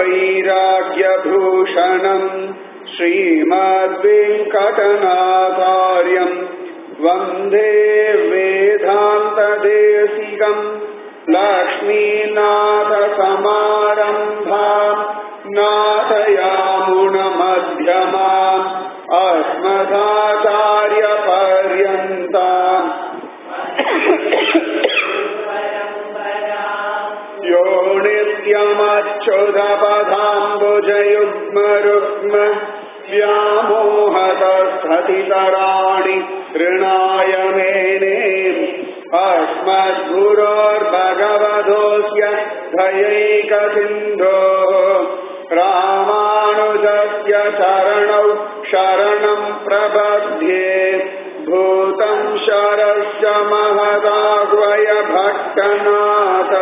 श्रीमद्वेदान्तवैराग्यभूषणम् श्रीमद्वेङ्कटनाचार्यम् वन्दे वेदान्तदेशिकम् लक्ष्मीनाथसमारम्भाम् नाथयामुणमध्यमाम् अस्मदाचार्यपर्यन्ताम् यो नित्यमच्युतपदाम्बुजयुग्मरुग्म व्यामोहतस्थितराणि ऋणाय मेने अस्मद्गुरोर्भगवधोऽस्य धयैकसिन्धोः रामानुजस्य चरणौ शरणम् प्रबध्ये भूतम् शरस्य महदाह्वय भट्टनाथ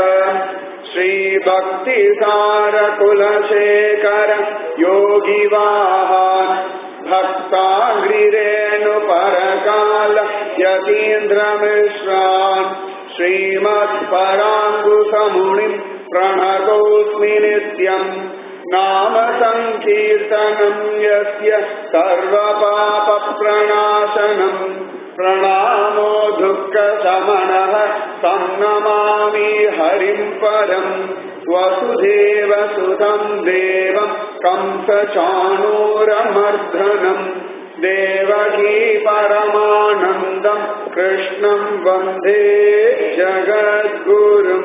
श्रीभक्तिसारकुलशेखर योगिवाहान् भक्ताङ्घ्रिरेणुपरकाल यतीन्द्रमिश्रान् श्रीमत्पराङ्गुसमुनिम् प्रणतोऽस्मि नित्यम् नाम सङ्कीर्तनम् यस्य सर्वपापप्रणाशनम् प्रणामो दुःखशमनः सन्नमामि हरिम् परम् वसुदेवसुतम् देवम् कंसचाणूरमर्धनम् देवकी परमानन्दम् कृष्णम् वन्दे जगद्गुरुम्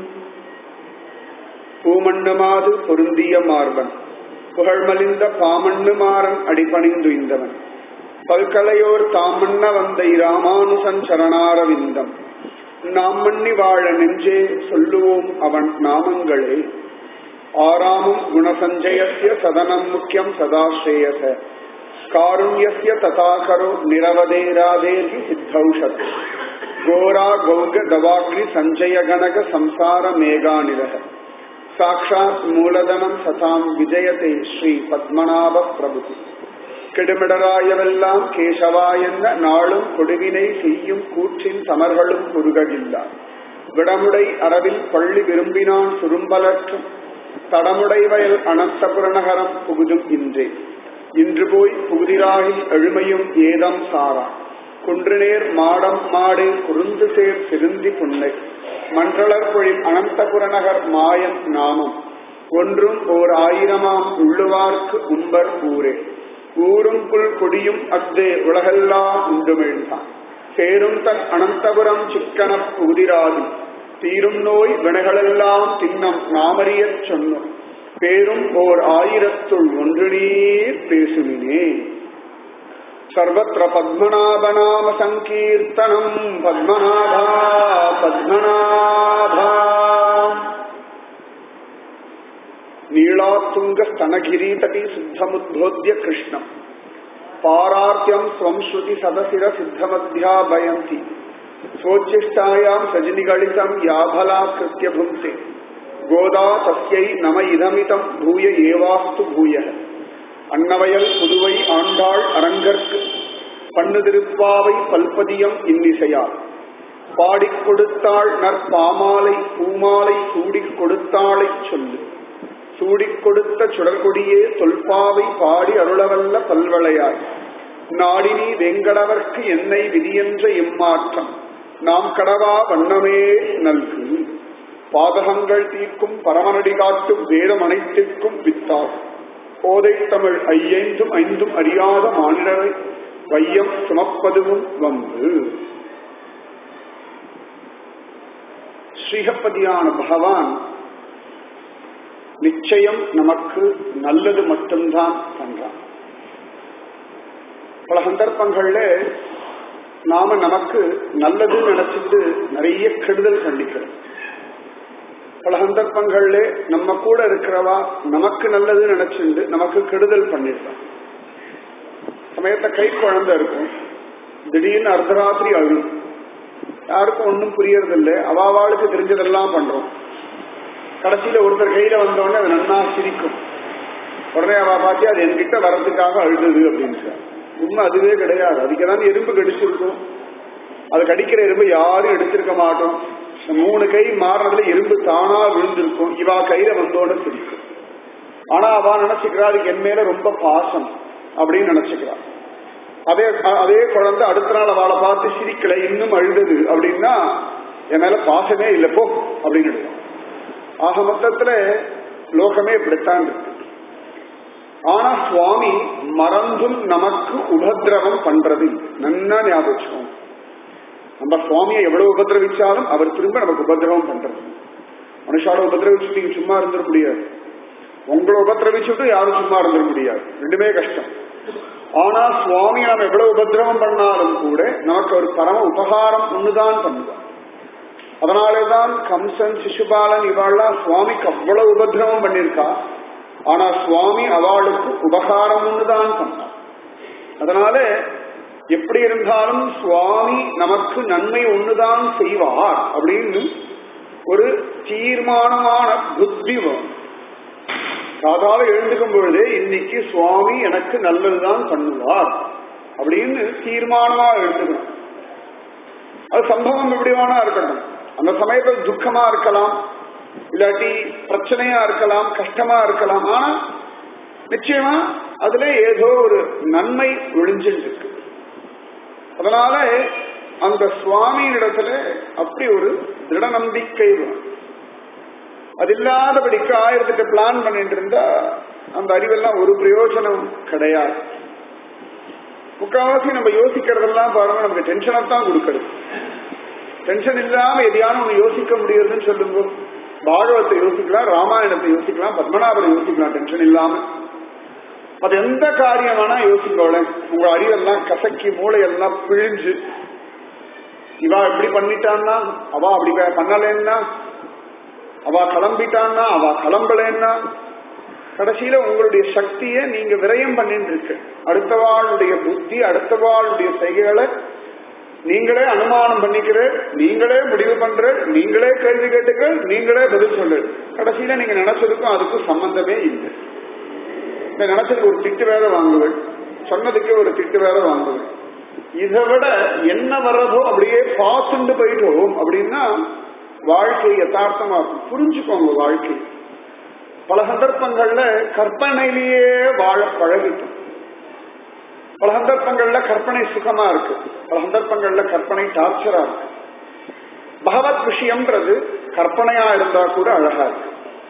பூமண்ணுமாது பொருந்திய மார்பன் புகழ்மலிந்த பாமண்ணு மாறன் அடிபணிந்துய்ந்தவன் பல்கலையோர் தாமண்ண வந்த இராமானுசன் சரணாரவிந்தம் நாம் மண்ணி வாழ நெஞ்சே சொல்லுவோம் அவன் நாமங்களே ஆறாமும் குணசஞ்சயசிய சதனம் முக்கியம் சதாஸ்ரேயச காருண்யசிய ததாகரோ நிரவதேராதேதி சித்தௌஷத் கோரா கௌக தவாக்னி சஞ்சய கனக சம்சார மேகாநிலக சாட்சாத் மூலதனம் சதாம் விஜயதே ஸ்ரீ பத்மநாப பிரபு கெடுமிடராயவெல்லாம் கேசவா என்ன நாளும் கொடுவினை செய்யும் கூற்றின் தமர்களும் குறுககில்லா விடமுடை அரவில் பள்ளி விரும்பினான் சுரும்பலற்றும் தடமுடை வயல் அனந்தபுரநகரம் புகுதும் இன்றே இன்று போய் புகுதிராகி எழுமையும் ஏதம் சாரா குன்றுநேர் மாடம் மாடு குறுந்து சேர் சிறுந்தி புன்னை மன்றளர் பொழில் அனந்தபுரநகர் மாயம் நாமம் ஒன்றும் ஓர் ஆயிரமாம் உள்ளுவார்க்கு உம்பர் ஊரே ஊரும் புல் கொடியும் அஃதே உலகெல்லாம் உண்டுமிழ்ந்தான் சேரும் தன் அனந்தபுரம் சிக்கன புதிராதி தீரும் நோய் வினைகளெல்லாம் தின்னம் நாமறியச் சொன்னோம் பேரும் ஓர் ஆயிரத்துள் ஒன்று நீர் பேசுமினே सर्वत्र पद्मनाभनाम सङ्कीर्तनम् पद्मनाभा पद्मनाभा नीलातुङ्गस्तनगिरीतटी सिद्धमुद्बोध्य कृष्णम् पारार्त्यम् स्वम् श्रुति सदशिर सिद्धमध्याभयन्ति स्वोच्छिष्टायाम् सजनिगलितम् याभलाकृत्य भुङ्क्ते गोदा तस्यै नम इदमितम् भूय एवास्तु भूयः அன்னவயல் புதுவை ஆண்டாள் அரங்கற்கு பண்ணு திருப்பாவை பல்பதியம் இன்னிசையால் பாடிக் கொடுத்தாள் நற்பாமாலை பூமாலை சூடிக் கொடுத்தாளை சொல்லு சூடிக் கொடுத்த சுடர்கொடியே தொல்பாவை பாடி அருளவல்ல பல்வளையாய் நாடினி வெங்கடவர்க்கு என்னை விதியென்ற இம்மாற்றம் நாம் கடவா வண்ணமே நல்கு பாதகங்கள் தீர்க்கும் பரமனடி காட்டும் வேதம் அனைத்திற்கும் வித்தாகும் போதை தமிழ் ஐயைந்தும் ஐந்தும் அறியாத மாநிலரை வையம் சுமப்பதுவும் வம்பு ஸ்ரீஹப்பதியான பகவான் நிச்சயம் நமக்கு நல்லது மட்டும்தான் பண்றான் பல சந்தர்ப்பங்கள்ல நாம நமக்கு நல்லது நினைச்சிட்டு நிறைய கெடுதல் கண்டிக்கிறோம் பல சந்தர்ப்பங்கள்ல நம்ம கூட இருக்கிறவா நமக்கு நல்லது நினைச்சுண்டு நமக்கு கெடுதல் பண்ணிடுறான் சமயத்தை கை குழந்தை இருக்கும் திடீர்னு அர்த்தராத்திரி அழும் யாருக்கும் ஒன்றும் புரியறதில்லை அவாவாளுக்கு தெரிஞ்சதெல்லாம் பண்றோம் கடைசியில ஒருத்தர் கையில வந்தோடனே அது நன்னா சிரிக்கும் உடனே அவ பார்த்து அது என்கிட்ட வர்றதுக்காக அழுதுது அப்படின்னு உண்மை அதுவே கிடையாது அதுக்கு ஏதாவது எறும்பு கடிச்சிருக்கும் அது கடிக்கிற எறும்பு யாரும் எடுத்திருக்க மாட்டோம் இந்த மூணு கை மாறினதுல எறும்பு தானா விழுந்திருக்கும் இவா கையில வந்தோட சிரிக்கும் ஆனா அவ நினைச்சுக்கிறா அதுக்கு என் மேல ரொம்ப பாசம் அப்படின்னு நினைச்சுக்கிறா அதே அதே குழந்தை அடுத்த நாள் அவளை பார்த்து சிரிக்கல இன்னும் அழுதது அப்படின்னா என் மேல பாசமே இல்லை போ அப்படின்னு ஆக மொத்தத்துல லோகமே இப்படித்தான் இருக்கு ஆனா சுவாமி மறந்தும் நமக்கு உபதிரவம் பண்றது இல்லை. நன்னா ஞாபகம் வச்சுக்கோங்க. நம்ம சுவாமியை எவ்வளவு உபதிரவிச்சாலும் அவர் திரும்ப நமக்கு உபதிரவம் பண்றது மனுஷால உபதிரவிச்சு நீங்க சும்மா இருந்துட முடியாது உங்களை உபதிரவிச்சுட்டு யாரும் சும்மா இருந்துட முடியாது ரெண்டுமே கஷ்டம் ஆனா சுவாமி நாம எவ்வளவு உபதிரவம் பண்ணாலும் கூட நமக்கு ஒரு பரம உபகாரம் ஒண்ணுதான் பண்ணுவார் அதனாலேதான் கம்சன் சிசுபாலன் இவாள்லாம் சுவாமிக்கு அவ்வளவு உபதிரவம் பண்ணியிருக்கா ஆனா சுவாமி அவளுக்கு உபகாரம் ஒண்ணுதான் பண்ணார் அதனால எப்படி இருந்தாலும் சுவாமி நமக்கு நன்மை ஒண்ணுதான் செய்வார் அப்படின்னு ஒரு தீர்மானமான புத்தி வரும் காதால எழுந்துக்கும் பொழுதே இன்னைக்கு சுவாமி எனக்கு நல்லதுதான் பண்ணுவார் அப்படின்னு தீர்மானமா எழுந்துக்கணும் அது சம்பவம் எப்படி வேணா இருக்கட்டும் அந்த சமயத்தில் துக்கமா இருக்கலாம் இல்லாட்டி பிரச்சனையா இருக்கலாம் கஷ்டமா இருக்கலாம் ஆனா நிச்சயமா அதுல ஏதோ ஒரு நன்மை ஒளிஞ்சிட்டு இருக்கு அதனால அந்த சுவாமியினிடத்துல அப்படி ஒரு திட நம்பிக்கை வரும் அது இல்லாதபடிக்கு ஆயிரத்தெட்டு பிளான் பண்ணிட்டு இருந்தா அந்த அறிவெல்லாம் ஒரு பிரயோஜனம் கிடையாது முக்கால்வாசி நம்ம யோசிக்கிறதெல்லாம் பாருங்க நமக்கு டென்ஷனை தான் கொடுக்கறது டென்ஷன் இல்லாம எதையான ஒண்ணு யோசிக்க முடியுதுன்னு சொல்லுங்க பாகவத்தை யோசிக்கலாம் ராமாயணத்தை யோசிக்கலாம் பத்மநாபரை யோசிக்கலாம் டென்ஷன் இல்லாம அது எந்த காரியம் வேணா யோசிக்கோல உங்க அறிவெல்லாம் கசக்கி மூளையெல்லாம் பிழிஞ்சு இவா இப்படி பண்ணிட்டான்னா அவ அப்படி பண்ணலன்னா அவ கிளம்பிட்டான்னா அவ கிளம்பலன்னா கடைசியில உங்களுடைய சக்தியை நீங்க விரயம் பண்ணிட்டு இருக்கு அடுத்தவாளுடைய புத்தி அடுத்தவாளுடைய செயல்களை நீங்களே அனுமானம் பண்ணிக்கிற நீங்களே முடிவு பண்ற நீங்களே கேள்வி கேட்டுக்கள் நீங்களே பதில் சொல்லு கடைசியில நீங்க நினைச்சதுக்கும் அதுக்கும் சம்பந்தமே இல்லை இந்த நினைச்சதுக்கு ஒரு திட்டு வேற வாங்குவேன் சொன்னதுக்கு ஒரு திட்டு வேற வாங்குவேன் இதை விட என்ன வர்றதோ அப்படியே பார்த்துட்டு போயிட்டோம் அப்படின்னா வாழ்க்கை யதார்த்தமா இருக்கும் புரிஞ்சுக்கோங்க வாழ்க்கை பல சந்தர்ப்பங்கள்ல கற்பனையிலேயே வாழ பழகிட்டோம் பல சந்தர்ப்பங்கள்ல கற்பனை சுகமா இருக்கு பல சந்தர்ப்பங்கள்ல கற்பனை டார்ச்சரா இருக்கு பகவத் விஷயம்ன்றது கற்பனையா இருந்தா கூட அழகா இருக்கு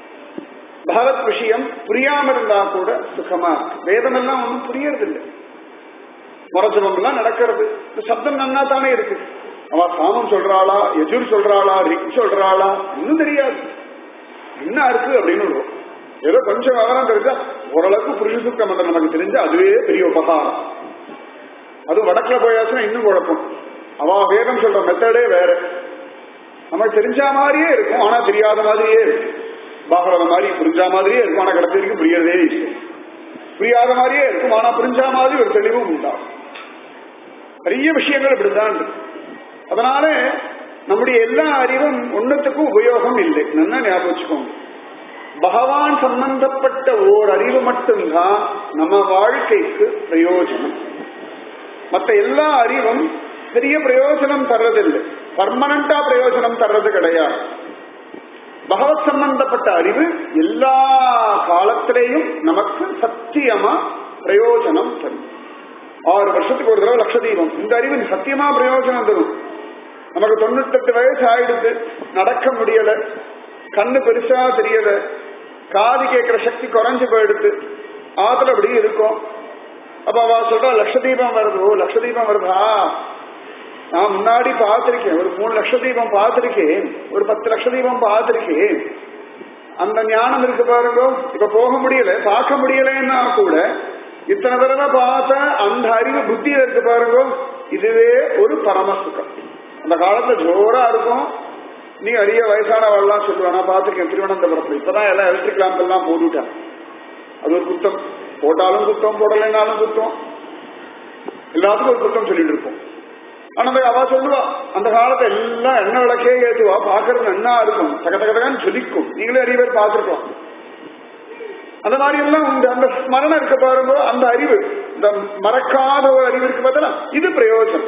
பகவத் விஷயம் புரியாம இருந்தா கூட சுகமா இருக்கு வேதம் எல்லாம் ஒன்றும் புரியறது இல்லை முரஜபம் எல்லாம் நடக்கிறது இந்த சப்தம் நன்னா தானே இருக்கு அவ சாமம் சொல்றாளா எஜுர் சொல்றாளா ரிக் சொல்றாளா இன்னும் தெரியாது என்ன இருக்கு அப்படின்னு வரும். ஏதோ கொஞ்சம் விவரம் தெரிஞ்சா ஓரளவுக்கு புருஷ சுத்த மந்திரம் நமக்கு தெரிஞ்சா அதுவே பெரிய உபகாரம் அது வடக்குல போயாச்சுன்னா இன்னும் குழப்பம் அவ வேதம் சொல்ற மெத்தடே வேற நமக்கு தெரிஞ்ச மாதிரியே இருக்கும் ஆனா தெரியாத மாதிரியே இருக்கும் பாகவதம் மாதிரி புரிஞ்சா மாதிரியே இருக்கும் ஆனா கடைசி வரைக்கும் புரியறதே இல்லை புரியாத மாதிரியே இருக்கும் ஆனா புரிஞ்சா மாதிரி ஒரு தெளிவும் உண்டாகும் நிறைய விஷயங்கள் இப்படிதான் இருக்கு அதனால நம்முடைய எல்லா அறிவும் ஒன்னத்துக்கும் உபயோகம் இல்லை நல்லா ஞாபகம் வச்சுக்கோங்க பகவான் சம்பந்தப்பட்ட ஓர் அறிவு மட்டும்தான் நம்ம வாழ்க்கைக்கு பிரயோஜனம் மற்ற எல்லா அறிவும் பெரிய பிரயோஜனம் தர்றதில்லை பர்மனண்டா பிரயோஜனம் தர்றது கிடையாது பகவத் சம்பந்தப்பட்ட அறிவு எல்லா காலத்திலேயும் நமக்கு சத்தியமா பிரயோஜனம் தரும் ஆறு வருஷத்துக்கு ஒரு தடவை லட்ச தீபம் இந்த அறிவு சத்தியமா பிரயோஜனம் தரும் நமக்கு தொண்ணூத்தெட்டு வயசு ஆயிடுது நடக்க முடியல கண்ணு பெருசா தெரியல காது கேட்கிற சக்தி குறைஞ்சு போயிடுது ஆத்துல அப்படி இருக்கும் அப்ப அவ சொல்றா லட்ச தீபம் வருது ஓ லட்ச தீபம் வருதா நான் முன்னாடி பார்த்திருக்கேன் ஒரு மூணு லட்ச தீபம் பார்த்திருக்கேன் ஒரு பத்து லட்ச தீபம் பார்த்திருக்கேன் அந்த ஞானம் இருக்கு பாருங்க இப்ப போக முடியல பார்க்க முடியலன்னா கூட இத்தனை தடவை பார்த்த அந்த அறிவு புத்தியில இருக்கு பாருங்க இதுவே ஒரு பரமசுகம் அந்த காலத்துல ஜோரா இருக்கும் நீ அரிய வயசானவெல்லாம் சொல்லுவேன் நான் பார்த்துருக்கேன் திருவனந்தபுரத்துல இப்பதான் எல்லாம் எலக்ட்ரிக் லேம்ப் எல்லாம் போட்டுவிட்டேன் அது ஒரு குத்தம் போட்டாலும் குத்தம் போடலைனாலும் குத்தம் எல்லாத்துக்கும் ஒரு குத்தம் சொல்லிட்டு இருப்போம் ஆனா அந்த அவ சொல்லுவா அந்த காலத்தை எல்லாம் எண்ணெய் விளக்கே ஏத்துவா பாக்குறது என்ன இருக்கும் தக தகதகன்னு சொல்லிக்கும் நீங்களே நிறைய பேர் பார்த்துருக்கோம் அந்த மாதிரி எல்லாம் உண்டு அந்த ஸ்மரணம் இருக்க பாருங்க அந்த அறிவு இந்த மறக்காத ஒரு அறிவு இருக்கு பார்த்தா இது பிரயோஜனம்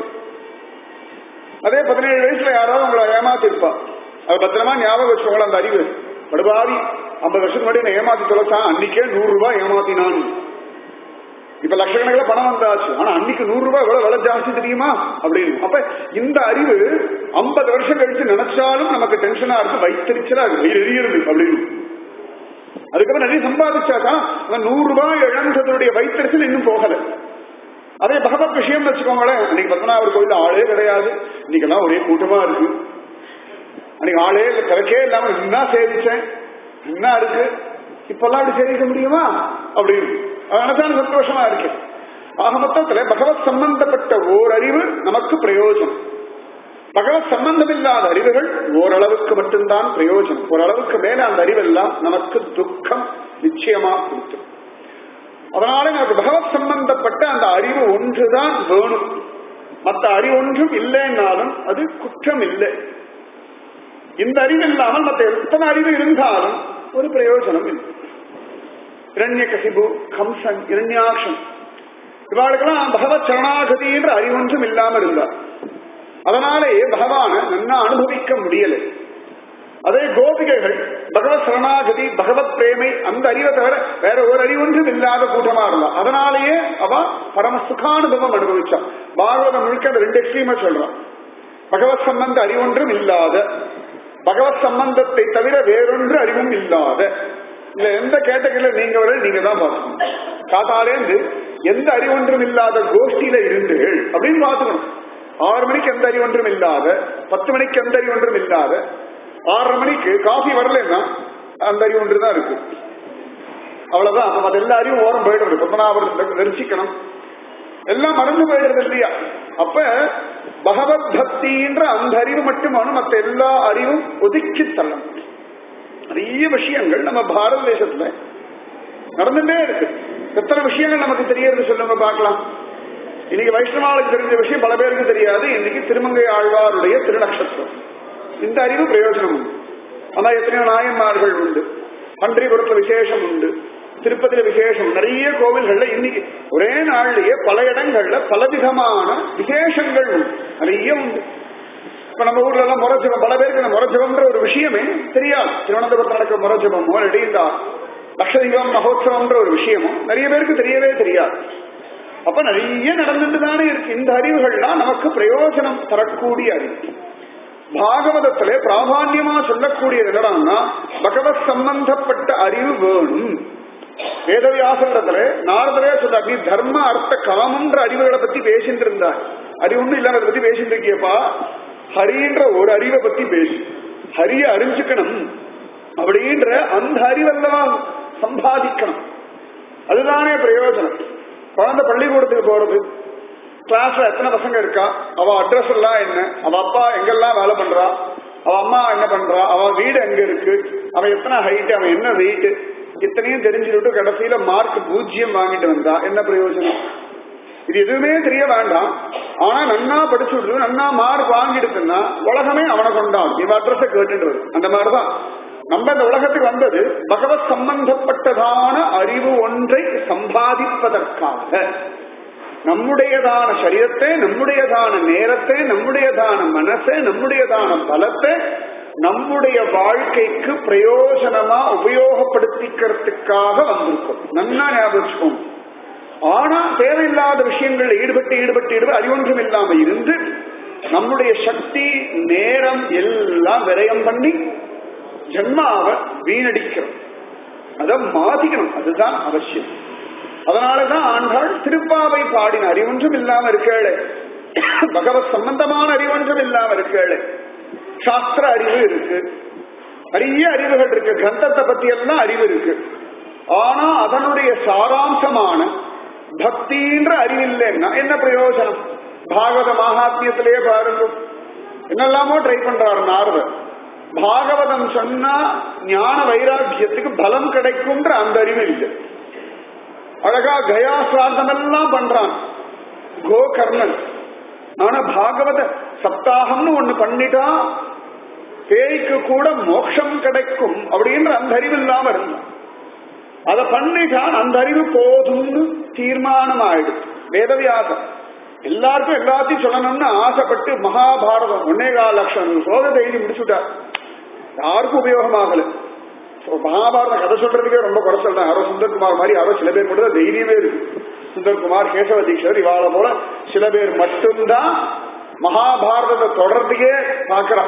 அதே பதினேழு வயசுல யாராவது உங்களை ஏமாத்திருப்பா அது பத்திரமா ஞாபகம் வச்சுக்கோங்களேன் அந்த அறிவு படுபாரி ஐம்பது வருஷத்துக்கு முன்னாடி என்ன ஏமாத்தி தொலைச்சான் அன்னைக்கே நூறு ரூபாய் ஏமாத்தினான் இப்ப லட்சக்கணக்கில் பணம் வந்தாச்சு ஆனா அன்னைக்கு நூறு ரூபாய் எவ்வளவு விலை ஜாஸ்தி தெரியுமா அப்படின்னு அப்ப இந்த அறிவு ஐம்பது வருஷம் கழிச்சு நினைச்சாலும் நமக்கு டென்ஷனா இருக்கு வைத்தறிச்சலா இருக்கு வயிறு எரியுது அப்படின்னு அதுக்கப்புறம் நிறைய சம்பாதிச்சாக்கா அந்த நூறு ரூபாய் இழந்ததனுடைய வைத்தறிச்சல் இன்னும் போகல அதே பகவத் விஷயம் வச்சுக்கோங்களேன் அன்னைக்கு பத்மநாபர் கோயில் ஆளே கிடையாது இன்னைக்கெல்லாம் ஒரே கூட்டமா இருக்கு அன்னைக்கு ஆளே இல்ல கணக்கே இல்லாம என்ன சேவிச்சேன் என்ன இருக்கு இப்பெல்லாம் அப்படி சேவிக்க முடியுமா அப்படின்னு அதனால சந்தோஷமா இருக்கு ஆக மொத்தத்துல பகவத் சம்பந்தப்பட்ட ஓர் அறிவு நமக்கு பிரயோஜனம் பகவத் சம்பந்தம் இல்லாத அறிவுகள் ஓரளவுக்கு மட்டும்தான் பிரயோஜனம் ஓரளவுக்கு மேல அந்த அறிவெல்லாம் நமக்கு துக்கம் நிச்சயமா கொடுத்துரும் அதனால நமக்கு பகவத் சம்பந்தப்பட்ட அந்த அறிவு ஒன்றுதான் வேணும் மற்ற அறிவு ஒன்றும் இல்லைன்னாலும் அது குற்றம் இல்லை இந்த அறிவு இல்லாமல் மற்ற எத்தனை அறிவு இருந்தாலும் ஒரு பிரயோஜனம் இல்லை இரண்ய கசிபு கம்சன் இரண்யாக்ஷன் இவாளுக்கெல்லாம் பகவத் சரணாகதின்ற அறிவொன்றும் இல்லாமல் இருந்தார் அதனாலேயே பகவான நன்னா அனுபவிக்க முடியலை அதே கோபிகைகள் பகவத் சரணாகதி பகவத் பிரேமை அந்த அறிவை தவிர வேற ஒரு அறிவொன்றும் இல்லாத கூட்டமா இருந்தா அதனாலேயே அவ பரம சுகானுபவம் அனுபவிச்சான் பாகவதம் முழுக்க அந்த ரெண்டு எக்ஸ்ட்ரீமா சொல்றான் பகவத் சம்பந்த அறிவொன்றும் இல்லாத பகவத் சம்பந்தத்தை தவிர வேறொன்று அறிவும் இல்லாத இல்ல எந்த கேட்டகரியில நீங்க வர நீங்க தான் பார்க்கணும் காத்தாலேந்து எந்த அறிவொன்றும் இல்லாத கோஷ்டியில இருந்து அப்படின்னு பார்த்துக்கணும் ஆறு மணிக்கு எந்த அறிவொன்றும் இல்லாத பத்து மணிக்கு எந்த அறிவொன்றும் இல்லாத ஆறரை மணிக்கு காஃபி வரலன்னா அந்த அறிவு ஒன்று தான் இருக்கு அவ்வளவுதான் நம்ம அது எல்லா அறிவும் ஓரம் போயிடுறது பத்மநாபர் தரிசிக்கணும் எல்லாம் மறந்து போயிடுறது இல்லையா அப்ப பகவத் பக்தின்ற அந்த அறிவு மட்டுமான மற்ற எல்லா அறிவும் ஒதுக்கி தள்ளணும் நிறைய விஷயங்கள் நம்ம பாரத தேசத்துல நடந்துட்டே இருக்கு எத்தனை விஷயங்கள் நமக்கு தெரியறது சொல்லுங்க பார்க்கலாம் இன்னைக்கு வைஷ்ணவாளுக்கு தெரிஞ்ச விஷயம் பல பேருக்கு தெரியாது இன்னைக்கு திருமங்கை ஆழ்வாருடைய திருநக்ஷத்திரம் இந்த அறிவு பிரயோஜனம் உண்டு ஆனா எத்தனையோ நாயன்மார்கள் உண்டு பன்றிபுரத்துல விசேஷம் உண்டு திருப்பதியில விசேஷம் நிறைய கோவில்கள்ல இன்னைக்கு ஒரே நாள்லயே பல இடங்கள்ல பலவிதமான விசேஷங்கள் உண்டு நிறைய உண்டு இப்ப நம்ம ஊர்ல எல்லாம் முரஜபம் பல பேருக்கு இந்த முரஜபம்ன்ற ஒரு விஷயமே தெரியாது திருவனந்தபுரத்தில் நடக்கிற முரஜபமோ இடையிந்தா லட்சதீபம் மகோத்சவம்ன்ற ஒரு விஷயமும் நிறைய பேருக்கு தெரியவே தெரியாது அப்ப நிறைய நடந்துட்டு தானே இருக்கு இந்த அறிவுகள்லாம் நமக்கு பிரயோஜனம் தரக்கூடிய அறிவு பாகவதத்திலே பிராதான்யமா சொல்லக்கூடியது என்னடான்னா பகவத் சம்பந்தப்பட்ட அறிவு வேணும் வேதவியாசத்துல நாரதரே சொல்றார் நீ தர்ம அர்த்த காமன்ற அறிவுகளை பத்தி பேசிட்டு இருந்தார் அறிவு ஒண்ணும் இல்லாம அதை பத்தி பேசிட்டு இருக்கியப்பா ஹரின்ற ஒரு அறிவை பத்தி பேசு ஹரிய அறிஞ்சுக்கணும் அப்படின்ற அந்த அறிவெல்லாம் சம்பாதிக்கணும் அதுதானே பிரயோஜனம் குழந்தை பள்ளிக்கூடத்துக்கு போறது கிளாஸ்ல எத்தனை பசங்க இருக்கா அவ அட்ரஸ் எல்லாம் என்ன அவ அப்பா எங்கெல்லாம் வேலை பண்றா அவ அம்மா என்ன பண்றா அவ வீடு எங்க இருக்கு அவன் எத்தனை ஹைட் அவன் என்ன வெயிட் இத்தனையும் தெரிஞ்சுட்டு கடைசியில மார்க் பூஜ்ஜியம் வாங்கிட்டு வந்தா என்ன பிரயோஜனம் இது எதுவுமே தெரிய வேண்டாம் ஆனா நன்னா படிச்சு விட்டு நன்னா மார்க் வாங்கிடுச்சுன்னா உலகமே அவனை கொண்டாடும் இவன் அட்ரஸ கேட்டுன்றது அந்த மாதிரிதான் நம்ம இந்த உலகத்துக்கு வந்தது பகவத் சம்பந்தப்பட்டதான அறிவு ஒன்றை சம்பாதிப்பதற்காக நம்முடையதான சரீரத்தை நம்முடையதான நேரத்தை நம்முடையதான மனசை நம்முடையதான பலத்தை நம்முடைய வாழ்க்கைக்கு பிரயோஜனமா உபயோகப்படுத்திக்கிறதுக்காக வந்திருக்கோம் நன்னா ஞாபகம் ஆனா தேவையில்லாத விஷயங்கள்ல ஈடுபட்டு ஈடுபட்டு ஈடுபட்டு அறிவொன்றும் இல்லாம இருந்து நம்முடைய சக்தி நேரம் எல்லாம் விரயம் பண்ணி ஜென்மாவை வீணடிக்கிறோம் அதை மாத்திக்கணும் அதுதான் அவசியம் அதனாலதான் ஆண்டாள் திருப்பாவை பாடின அறிவொன்றும் இல்லாம இருக்கேளே பகவத் சம்பந்தமான அறிவொன்றும் இல்லாம இருக்கேளே சாஸ்திர அறிவு இருக்கு நிறைய அறிவுகள் இருக்கு கிரந்தத்தை பத்தி எல்லாம் அறிவு இருக்கு ஆனா அதனுடைய சாராம்சமான பக்தின்ற அறிவு இல்லைன்னா என்ன பிரயோஜனம் பாகவத மகாத்மியத்திலேயே பாருங்க என்னெல்லாமோ ட்ரை பண்றாரு நாரதர் பாகவதம் சொன்னா ஞான வைராக்கியத்துக்கு பலம் கிடைக்கும்ன்ற அந்த அறிவு இல்லை அழகா கயா சிரார்த்தம் எல்லாம் பண்றான் கோகர்ணன் ஆனா பாகவத சப்தாகம்னு ஒண்ணு பண்ணிட்டா பேய்க்கு கூட மோட்சம் கிடைக்கும் அப்படின்ற அந்த அறிவு இல்லாம இருந்தான் அதை பண்ணிட்டான் அந்த அறிவு போதும்னு தீர்மானம் ஆயிடுச்சு வேதவியாசம் எல்லாருக்கும் எல்லாத்தையும் சொல்லணும்னு ஆசைப்பட்டு மகாபாரதம் ஒன்னே கால லட்சம் சோத தைரியம் முடிச்சுட்டார் யாருக்கும் உபயோகமாகல மகாபாரத கதை சொல்றதுக்கே ரொம்ப குறைச்சல் தான் யாரோ சுந்தர்குமார் மாதிரி யாரோ சில பேர் மட்டும் தான் தைரியமே இருக்கு சுந்தர்குமார் கேசவ தீட்சர் இவாள போல சில பேர் மட்டும்தான் மகாபாரதத்தை தொடர்றதுக்கே பாக்குறான்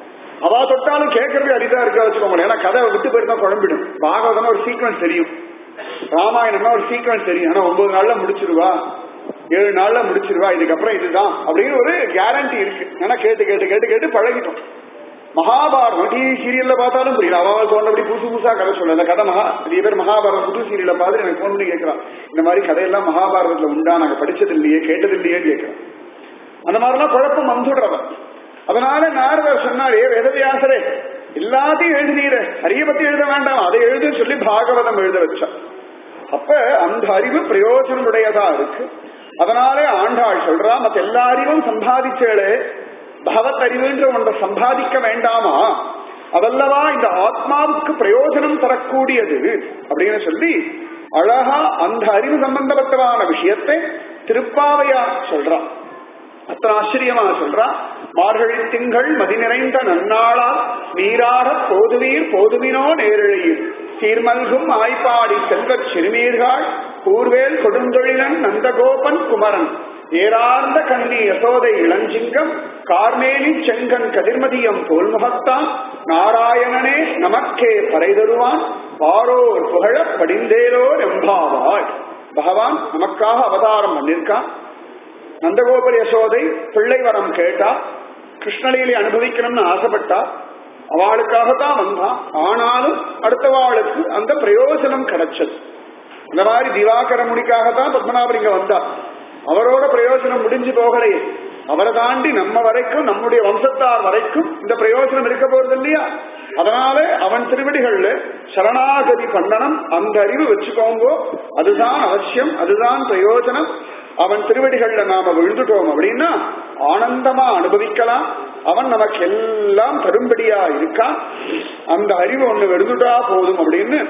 அவா தொட்டாலும் கேட்கறதுக்கு அரிதா இருக்கா வச்சுக்கோங்களேன் ஏன்னா கதை விட்டு போயிருந்தா குழம்பிடும் பாகவதம்னா ஒரு சீக்வன்ஸ் தெரியும் ராமாயணம்னா ஒரு சீக்வன்ஸ் தெரியும் ஆனா ஒன்பது நாள்ல முடிச்சிருவா ஏழு நாள்ல முடிச்சிருவா இதுக்கப்புறம் இதுதான் அப்படின்னு ஒரு கேரண்டி இருக்கு ஏன்னா கேட்டு கேட்டு கேட்டு கேட்டு பழகிட்டோம் மகாபாரதம் டிவி சீரியல்ல பார்த்தாலும் புரியல அவள் தோன்றபடி புதுசு புதுசா கதை சொல்ல இந்த கதை மகா நிறைய பேர் மகாபாரதம் புது சீரியல்ல பார்த்து எனக்கு போன் பண்ணி கேட்கறான் இந்த மாதிரி கதையெல்லாம் மகாபாரதத்துல உண்டா நாங்க படிச்சது இல்லையே கேட்டது இல்லையே கேட்கிறோம் அந்த மாதிரிலாம் குழப்பம் வந்துடுறவன் அதனால நாரதர் சொன்னாரே வேதவியாசரே எல்லாத்தையும் எழுதினீர ஹரிய பத்தி எழுத வேண்டாம் அதை எழுதுன்னு சொல்லி பாகவதம் எழுத வச்சான் அப்ப அந்த அறிவு பிரயோஜனமுடையதா இருக்கு அதனாலே ஆண்டாள் சொல்றா மத்த எல்லா அறிவும் சம்பாதிச்சேளே பகவத் அறிவுன்ற ஒன்றை சம்பாதிக்க வேண்டாமா அதல்லவா இந்த ஆத்மாவுக்கு பிரயோஜனம் தரக்கூடியது அப்படின்னு சொல்லி அழகா அந்த அறிவு சம்பந்தப்பட்டதான விஷயத்தை திருப்பாவையா சொல்றான் அத்தனை ஆச்சரியமா சொல்றா மார்கழி திங்கள் மதி நிறைந்த நன்னாளால் நீராட போதுவீர் போதுவினோ நேரிழையில் சீர்மல்கும் ஆய்ப்பாடி செல்வச் சிறுமீர்கள் கூர்வேல் கொடுந்தொழிலன் நந்தகோபன் குமரன் ஏறார்ந்த கண்ணி யசோதை இளஞ்சிங்கம் கார்மேனி செங்கன் கதிர்மதியம் தோல்முகத்தான் நாராயணனே நமக்கே பறை தருவான் பாரோர் புகழ படிந்தேலோ எம்பாவாள் பகவான் நமக்காக அவதாரம் பண்ணிருக்கான் நந்தகோபுர யசோதை பிள்ளை வரம் கேட்டா கிருஷ்ணலீலை அனுபவிக்கணும்னு ஆசைப்பட்டா அவளுக்காகத்தான் வந்தான் ஆனாலும் அடுத்தவாளுக்கு அந்த பிரயோஜனம் கிடைச்சது இந்த மாதிரி திவாகர முனிக்காகத்தான் பத்மநாபர் இங்க வந்தா அவரோட பிரயோஜனம் முடிஞ்சு போகலையே அவரை தாண்டி நம்ம வரைக்கும் நம்முடைய வம்சத்தார் வரைக்கும் இந்த பிரயோஜனம் இருக்க போறது இல்லையா அதனால அவன் திருவடிகள்ல சரணாகதி பண்ணணும் அந்த அறிவு வச்சுக்கோங்க அதுதான் அவசியம் அதுதான் பிரயோஜனம் அவன் திருவடிகள்ல நாம விழுந்துட்டோம் அப்படின்னா ஆனந்தமா அனுபவிக்கலாம் அவன் நமக்கு எல்லாம் தரும்படியா இருக்கான் அந்த அறிவு ஒண்ணு விழுந்துட்டா போதும் அப்படின்னு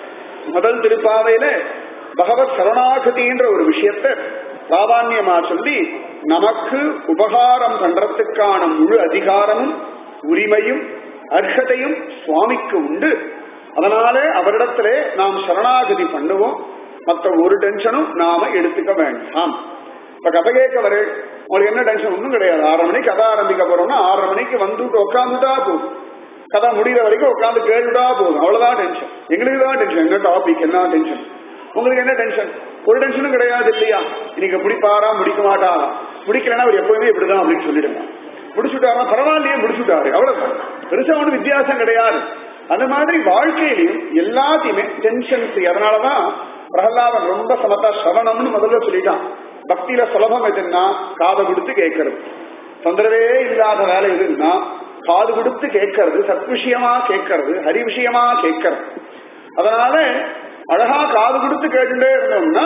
முதல் திருப்பாவையில பகவத் சரணாகதின்ற ஒரு விஷயத்த பிராதான்யமா சொல்லி நமக்கு உபகாரம் பண்றதுக்கான முழு அதிகாரமும் உரிமையும் அர்ஹதையும் சுவாமிக்கு உண்டு அதனால அவரிடத்திலே நாம் சரணாகதி பண்ணுவோம் மற்ற ஒரு டென்ஷனும் நாம எடுத்துக்க வேண்டாம் இப்ப கதை கேட்க வர உங்களுக்கு என்ன டென்ஷன் ஒன்றும் கிடையாது ஆறரை மணிக்கு கதை ஆரம்பிக்க போறோம்னா ஆறரை மணிக்கு வந்துட்டு உட்காந்துட்டா போதும் கதை முடிகிற வரைக்கும் உட்காந்து கேட்டுட்டா போதும் அவ்வளவுதான் டென்ஷன் எங்களுக்கு தான் டென்ஷன் என்ன டாபிக் என்ன டென்ஷன் உங்களுக்கு என்ன டென்ஷன் ஒரு டென்ஷனும் கிடையாது இல்லையா இன்னைக்கு முடிப்பாரா முடிக்க மாட்டாரா முடிக்கலன்னா அவர் எப்பவுமே இப்படிதான் அப்படின்னு சொல்லிடுங்க முடிச்சுட்டாரா பரவாயில்லையே முடிச்சுட்டாரு அவ்வளவுதான் பெருசா ஒன்றும் வித்தியாசம் கிடையாது அந்த மாதிரி வாழ்க்கையிலையும் எல்லாத்தையுமே டென்ஷன்ஸ் அதனாலதான் பிரகலாதன் ரொம்ப சமத்தா சவணம்னு முதல்ல சொல்லிட்டான் பக்தியில சுலபம் எதுன்னா காதை கொடுத்து கேட்கறது தொந்தரவே இல்லாத வேலை எதுன்னா காது கொடுத்து கேட்கறது சத் விஷயமா கேட்கறது ஹரி விஷயமா கேட்கறது அதனால அழகா காது கொடுத்து கேட்டுட்டே இருந்தோம்னா